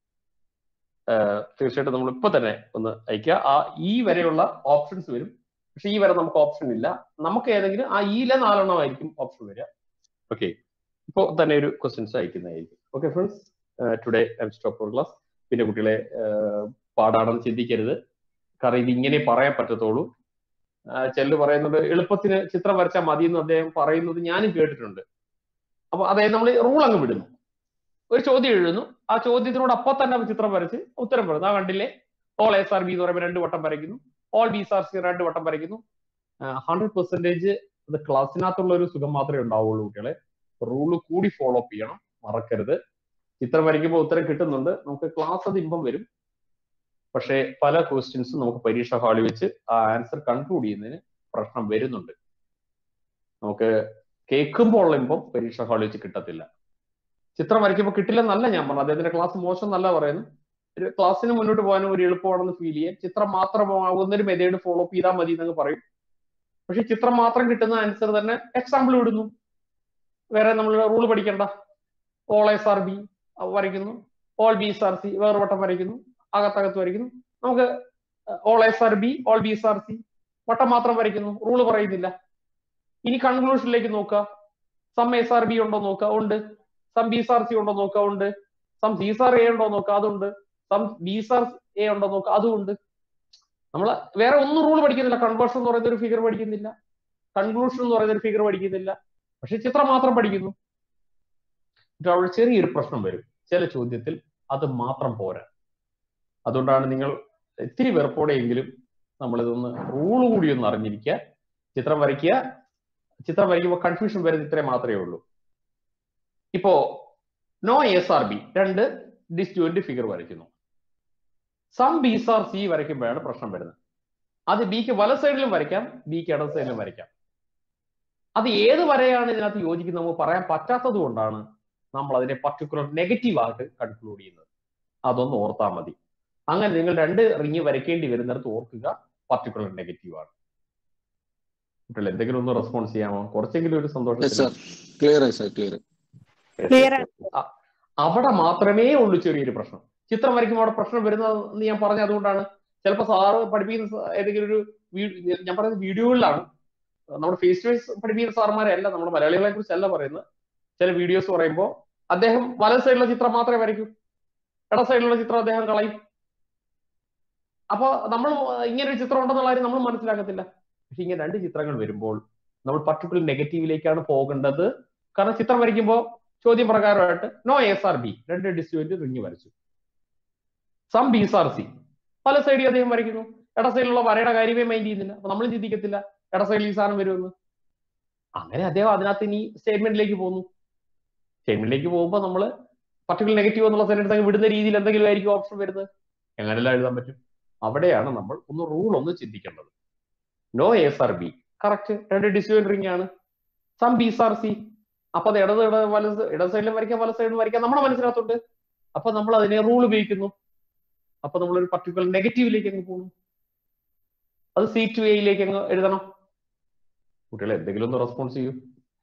ആഹ്, തീർച്ചയായിട്ടും നമ്മൾ ഇപ്പൊ തന്നെ ഒന്ന് അയക്കുക ആ ഈ വരെയുള്ള ഓപ്ഷൻസ് വരും പക്ഷെ ഈ വരെ നമുക്ക് ഓപ്ഷൻ ഇല്ല നമുക്ക് ഏതെങ്കിലും ആ ഈയിലെ നാലെണ്ണം ആയിരിക്കും ഓപ്ഷൻ വരിക ഓക്കെ ഇപ്പോൾ തന്നെ ഒരു ക്വസ്റ്റ്യൻസ് അയക്കുന്നതായിരിക്കും okay friends today I stop for class പിന്നെ കുട്ടികളെ ആഹ്, പാടാണെന്ന് ചിന്തിക്കരുത് കാരണം ഇത് ഇങ്ങനെ പറയാൻ പറ്റത്തുള്ളൂ ചെല്ലു പറയുന്നത് എളുപ്പത്തിന് ചിത്രം വരച്ചാൽ മതി എന്ന് അദ്ദേഹം പറയുന്നത് ഞാനും കേട്ടിട്ടുണ്ട് അപ്പൊ അതായത് നമ്മൾ റൂൾ അങ്ങ് വിടുന്നു ഒരു ചോദ്യം എഴുതുന്നു ആ ചോദ്യത്തിനോട് അപ്പൊ തന്നെ അവൻ ചിത്രം വരച്ച് ഉത്തരം പറയുന്നു ആ കണ്ടില്ലേ ഓൾ എസ് ആർ ബി എന്ന് പറയുമ്പോൾ രണ്ട് വട്ടം വരയ്ക്കുന്നു ഓൾ ബി ആർ സി രണ്ട് വട്ടം വരയ്ക്കുന്നു ഹൺഡ്രഡ് പെർസെന്റേജ് അത് ക്ലാസ്സിനകത്തുള്ള ഒരു സുഖം മാത്രമേ ഉണ്ടാവുള്ളൂ കുട്ടികളെ റൂള് കൂടി ഫോളോ അപ്പ് ചെയ്യണം മറക്കരുത് ചിത്രം വരയ്ക്കുമ്പോൾ ഉത്തരം കിട്ടുന്നുണ്ട് നമുക്ക് ക്ലാസ് അത് ഇമ്പം വരും പക്ഷേ പല ക്വസ്റ്റ്യൻസും നമുക്ക് പരീക്ഷ ഹാളിൽ വെച്ച് ആ ആൻസർ കൺക്ലൂഡ് ചെയ്യുന്നതിന് പ്രശ്നം വരുന്നുണ്ട് നമുക്ക് കേൾക്കുമ്പോൾ ഉള്ള ഇമ്പം പരീക്ഷ ഹാളിൽ വെച്ച് കിട്ടത്തില്ല ചിത്രം വരയ്ക്കുമ്പോൾ കിട്ടില്ലെന്നല്ല ഞാൻ പറഞ്ഞത് അദ്ദേഹത്തിന്റെ ക്ലാസ് മോശം എന്നല്ല പറയുന്നു ഒരു ക്ലാസ്സിന് മുന്നോട്ട് പോകാനും ഒരു എളുപ്പമാണെന്ന് ഫീൽ ചെയ്യാൻ ചിത്രം മാത്രമാകുന്ന ഒരു മെതേഡ് ഫോളോ അപ്പ് ചെയ്താൽ മതി എന്നങ്ങ് പറയും പക്ഷെ ചിത്രം മാത്രം കിട്ടുന്ന ആൻസർ തന്നെ എക്സാമ്പിൾ വിടുന്നു വേറെ നമ്മൾ റൂൾ പഠിക്കണ്ട ഓൾ എസ് ആർ ബി വരയ്ക്കുന്നു all B S are C വേറെ വട്ടം വരയ്ക്കുന്നു അകത്തകത്ത് വരയ്ക്കുന്നു നമുക്ക് all S are B all B S are C വട്ടം മാത്രം വരയ്ക്കുന്നു റൂള് പറയുന്നില്ല ഇനി കൺക്ലൂഷനിലേക്ക് നോക്കുക സം എസ് ആർ ബി ഉണ്ടോ നോക്കുക ഉണ്ട് some B S are C ഉണ്ടോ നോക്കുക ഉണ്ട് some C S are A ഉണ്ടോ നോക്കുക അതുണ്ട് some B S are A ഉണ്ടോ നോക്കുക അതുമുണ്ട് നമ്മൾ വേറെ ഒന്നും റൂൾ പഠിക്കുന്നില്ല കൺവേർഷൻ എന്ന് പറയുന്ന ഒരു ഫിഗർ പഠിക്കുന്നില്ല കൺക്ലൂഷൻ എന്ന് പറയുന്ന ഒരു ഫിഗർ പഠിക്കുന്നില്ല പക്ഷെ ചിത്രം മാത്രം പഠിക്കുന്നു എന്നിട്ട് അവിടെ ചെറിയൊരു പ്രശ്നം വരും ചില ചോദ്യത്തിൽ അത് മാത്രം പോരാ അതുകൊണ്ടാണ് നിങ്ങൾ ഇത്തിരി വെറുപ്പോടെയെങ്കിലും നമ്മളിതൊന്ന് റൂള് കൂടി ഒന്ന് അറിഞ്ഞിരിക്കുക ചിത്രം വരയ്ക്കുക ചിത്രം വരയ്ക്കുമ്പോൾ കൺഫ്യൂഷൻ വരുന്നത് ഇത്രേ മാത്രമേ ഉള്ളൂ ഇപ്പോ നോ എസ് ആർ ബി രണ്ട് ഡിസ്റ്റ്യൂന്റ് ഫിഗർ വരയ്ക്കുന്നു സം ബീസ് ആർ സി വരയ്ക്കുമ്പോഴാണ് പ്രശ്നം വരുന്നത് അത് ബിക്ക് വല സൈഡിലും വരയ്ക്കാം ബിക്ക് ഇടത് സൈഡിലും വരയ്ക്കാം അത് ഏത് വരെയാണ് ഇതിനകത്ത് യോജിക്കുന്നത് നമുക്ക് പറയാൻ പറ്റാത്തത് കൊണ്ടാണ് നമ്മൾ അതിനെ പർട്ടിക്കുലർ നെഗറ്റീവ് ആയിട്ട് കൺക്ലൂഡ് ചെയ്യുന്നത് അതൊന്ന് ഓർത്താൽ മതി അങ്ങനെ നിങ്ങൾ രണ്ട് റിങ് വരയ്ക്കേണ്ടി വരുന്നിടത്ത് ഓർക്കുക പർട്ടിക്കുലർ നെഗറ്റീവ് ആണ് കുട്ടികൾ എന്തെങ്കിലും ഒന്ന് റെസ്പോൺസ് ചെയ്യാമോ കുറച്ചെങ്കിലും ഒരു യെസ് സന്തോഷത്തിന് സാർ ക്ലിയർ ആയി സാർ ക്ലിയർ Clear ആണ്. അ- അവിടെ മാത്രമേ ഉള്ളൂ ചെറിയൊരു പ്രശ്നം ചിത്രം വരയ്ക്കുമ്പോൾ അവിടെ പ്രശ്നം വരുന്നത് എന്ന് ഞാൻ പറഞ്ഞ അതുകൊണ്ടാണ് ചിലപ്പോൾ സാറ് പഠിപ്പിക്കുന്ന സ- ഏതെങ്കിലും ഒരു വീ- ഞാൻ പറയുന്നത് വീഡിയോകളിലാണ് നമ്മുടെ ഫേസ് ടു ഫേസ് പഠിപ്പിക്കുന്ന സാർമാരെ അല്ല നമ്മുടെ മലയാളികളെ കുറിച്ചല്ല പറയുന്നത് ചില വീഡിയോസ് പറയുമ്പോൾ അദ്ദേഹം വല സൈഡിലുള്ള ചിത്രം മാത്രമേ വരയ്ക്കൂ ഇട സൈഡിലുള്ള ചിത്രം അദ്ദേഹം കളയും അപ്പൊ നമ്മൾ ഇങ്ങനെ ഒരു ചിത്രം ഉണ്ടെന്നുള്ള കാര്യം നമ്മൾ മനസ്സിലാക്കത്തില്ല പക്ഷെ ഇങ്ങനെ രണ്ട് ചിത്രങ്ങൾ വരുമ്പോൾ നമ്മൾ പർട്ടിക്കുലർ നെഗറ്റീവിലേക്കാണ് പോകേണ്ടത് കാരണം ചിത്രം വരയ്ക്കുമ്പോൾ ചോദ്യം പ്രകാരമായിട്ട് നോ എസ് ആർ ബി രണ്ട് ഡിസ്റ്റ്യൂന്റ് റിങ് വരച്ചു some B S are C പല സൈഡിൽ അദ്ദേഹം വരയ്ക്കുന്നു ഇട സൈഡിലുള്ള വരയുടെ കാര്യമേ മൈൻഡ് ചെയ്യുന്നില്ല അപ്പൊ നമ്മളും ചിന്തിക്കത്തില്ല ഇട സൈഡിൽ ഈ സാധനം വരുമെന്ന് അങ്ങനെ അദ്ദേഹം അതിനകത്ത് ഇനി സ്റ്റേറ്റ്മെന്റിലേക്ക് പോകുന്നു സ്റ്റേറ്റ്മെന്റിലേക്ക് പോകുമ്പോൾ നമ്മൾ പർട്ടിക്കുലർ നെഗറ്റീവ് എന്നുള്ള സെന്റൻസ് അങ്ങ് വിടുന്ന രീതിയിൽ എന്തെങ്കിലും ആയിരിക്കും ഓപ്ഷൻ വരുന്നത് എങ്ങനെല്ലാം എഴുതാൻ പറ്റും അവിടെയാണ് നമ്മൾ ഒന്ന് റൂൾ ഒന്ന് ചിന്തിക്കേണ്ടത് no S are B correct രണ്ട് ഡിസ്റ്റ്യൂന്റ് റിംഗ് ആണ് some B S are C അപ്പൊ അത് ഇടത് ഇട വലത് ഇട സൈഡിലും വരയ്ക്കാം വല സൈഡിലും വരയ്ക്കാം നമ്മുടെ മനസ്സിനകത്തുണ്ട് അപ്പൊ നമ്മൾ അതിനെ റൂൾ ഉപയോഗിക്കുന്നു അപ്പൊ നമ്മൾ ഒരു പർട്ടിക്കുലർ നെഗറ്റീവിലേക്ക് അങ്ങ് പോകുന്നു അത് സി ടു എയിലേക്ക് അങ്ങ് എഴുതണം കുട്ടികൾ എന്തെങ്കിലും ഒന്ന് റെസ്പോൺസ് ചെയ്യൂ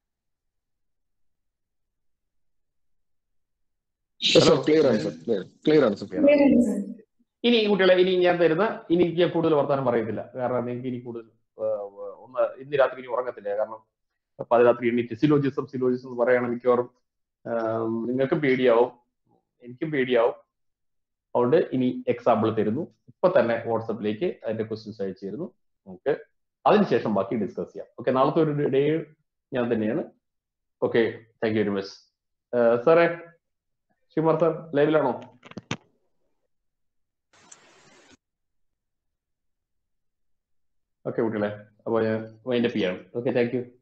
സാർ ക്ലിയർ ആണ് സാർ ക്ലിയർ ക്ലിയർ ആണ് സാർ ഇനി കുട്ടികളെ ഇനി ഞാൻ തരുന്ന ഇനി എനിക്ക് ഞാൻ കൂടുതൽ വർത്താനം പറയത്തില്ല കാരണം നിങ്ങൾക്ക് ഇനി കൂടുതൽ ആ, ഒന്ന് ഇന്ന് രാത്രി ഇനി ഉറങ്ങത്തില്ല കാരണം പതിരാത്രി എണ്ണീറ്റ് സിലോജിസം സിലോജിസം എന്ന് പറയുകയാണെങ്കിൽ മിക്കവാറും ആ, നിങ്ങൾക്കും പേടിയാവും എനിക്കും പേടിയാവും അതുകൊണ്ട് ഇനി എക്സാമ്പിൾ തരുന്നു ഇപ്പൊ തന്നെ വാട്സപ്പിലേക്ക് അതിന്റെ ക്വസ്റ്റ്യൻസ് അയച്ചു തരുന്നു നമുക്ക് അതിനുശേഷം ബാക്കി ഡിസ്കസ് ചെയ്യാം ഓക്കെ നാളത്തെ ഒരു ഡേ ഞാൻ തന്നെയാണ് okay thank you very much സാറേ ശിവമാർ സാർ ലൈവിലാണോ ഓക്കെ കുട്ടികളെ അപ്പോൾ ഞാൻ വൈൻഡപ്പ് ചെയ്യാണ് ഓക്കെ താങ്ക് യു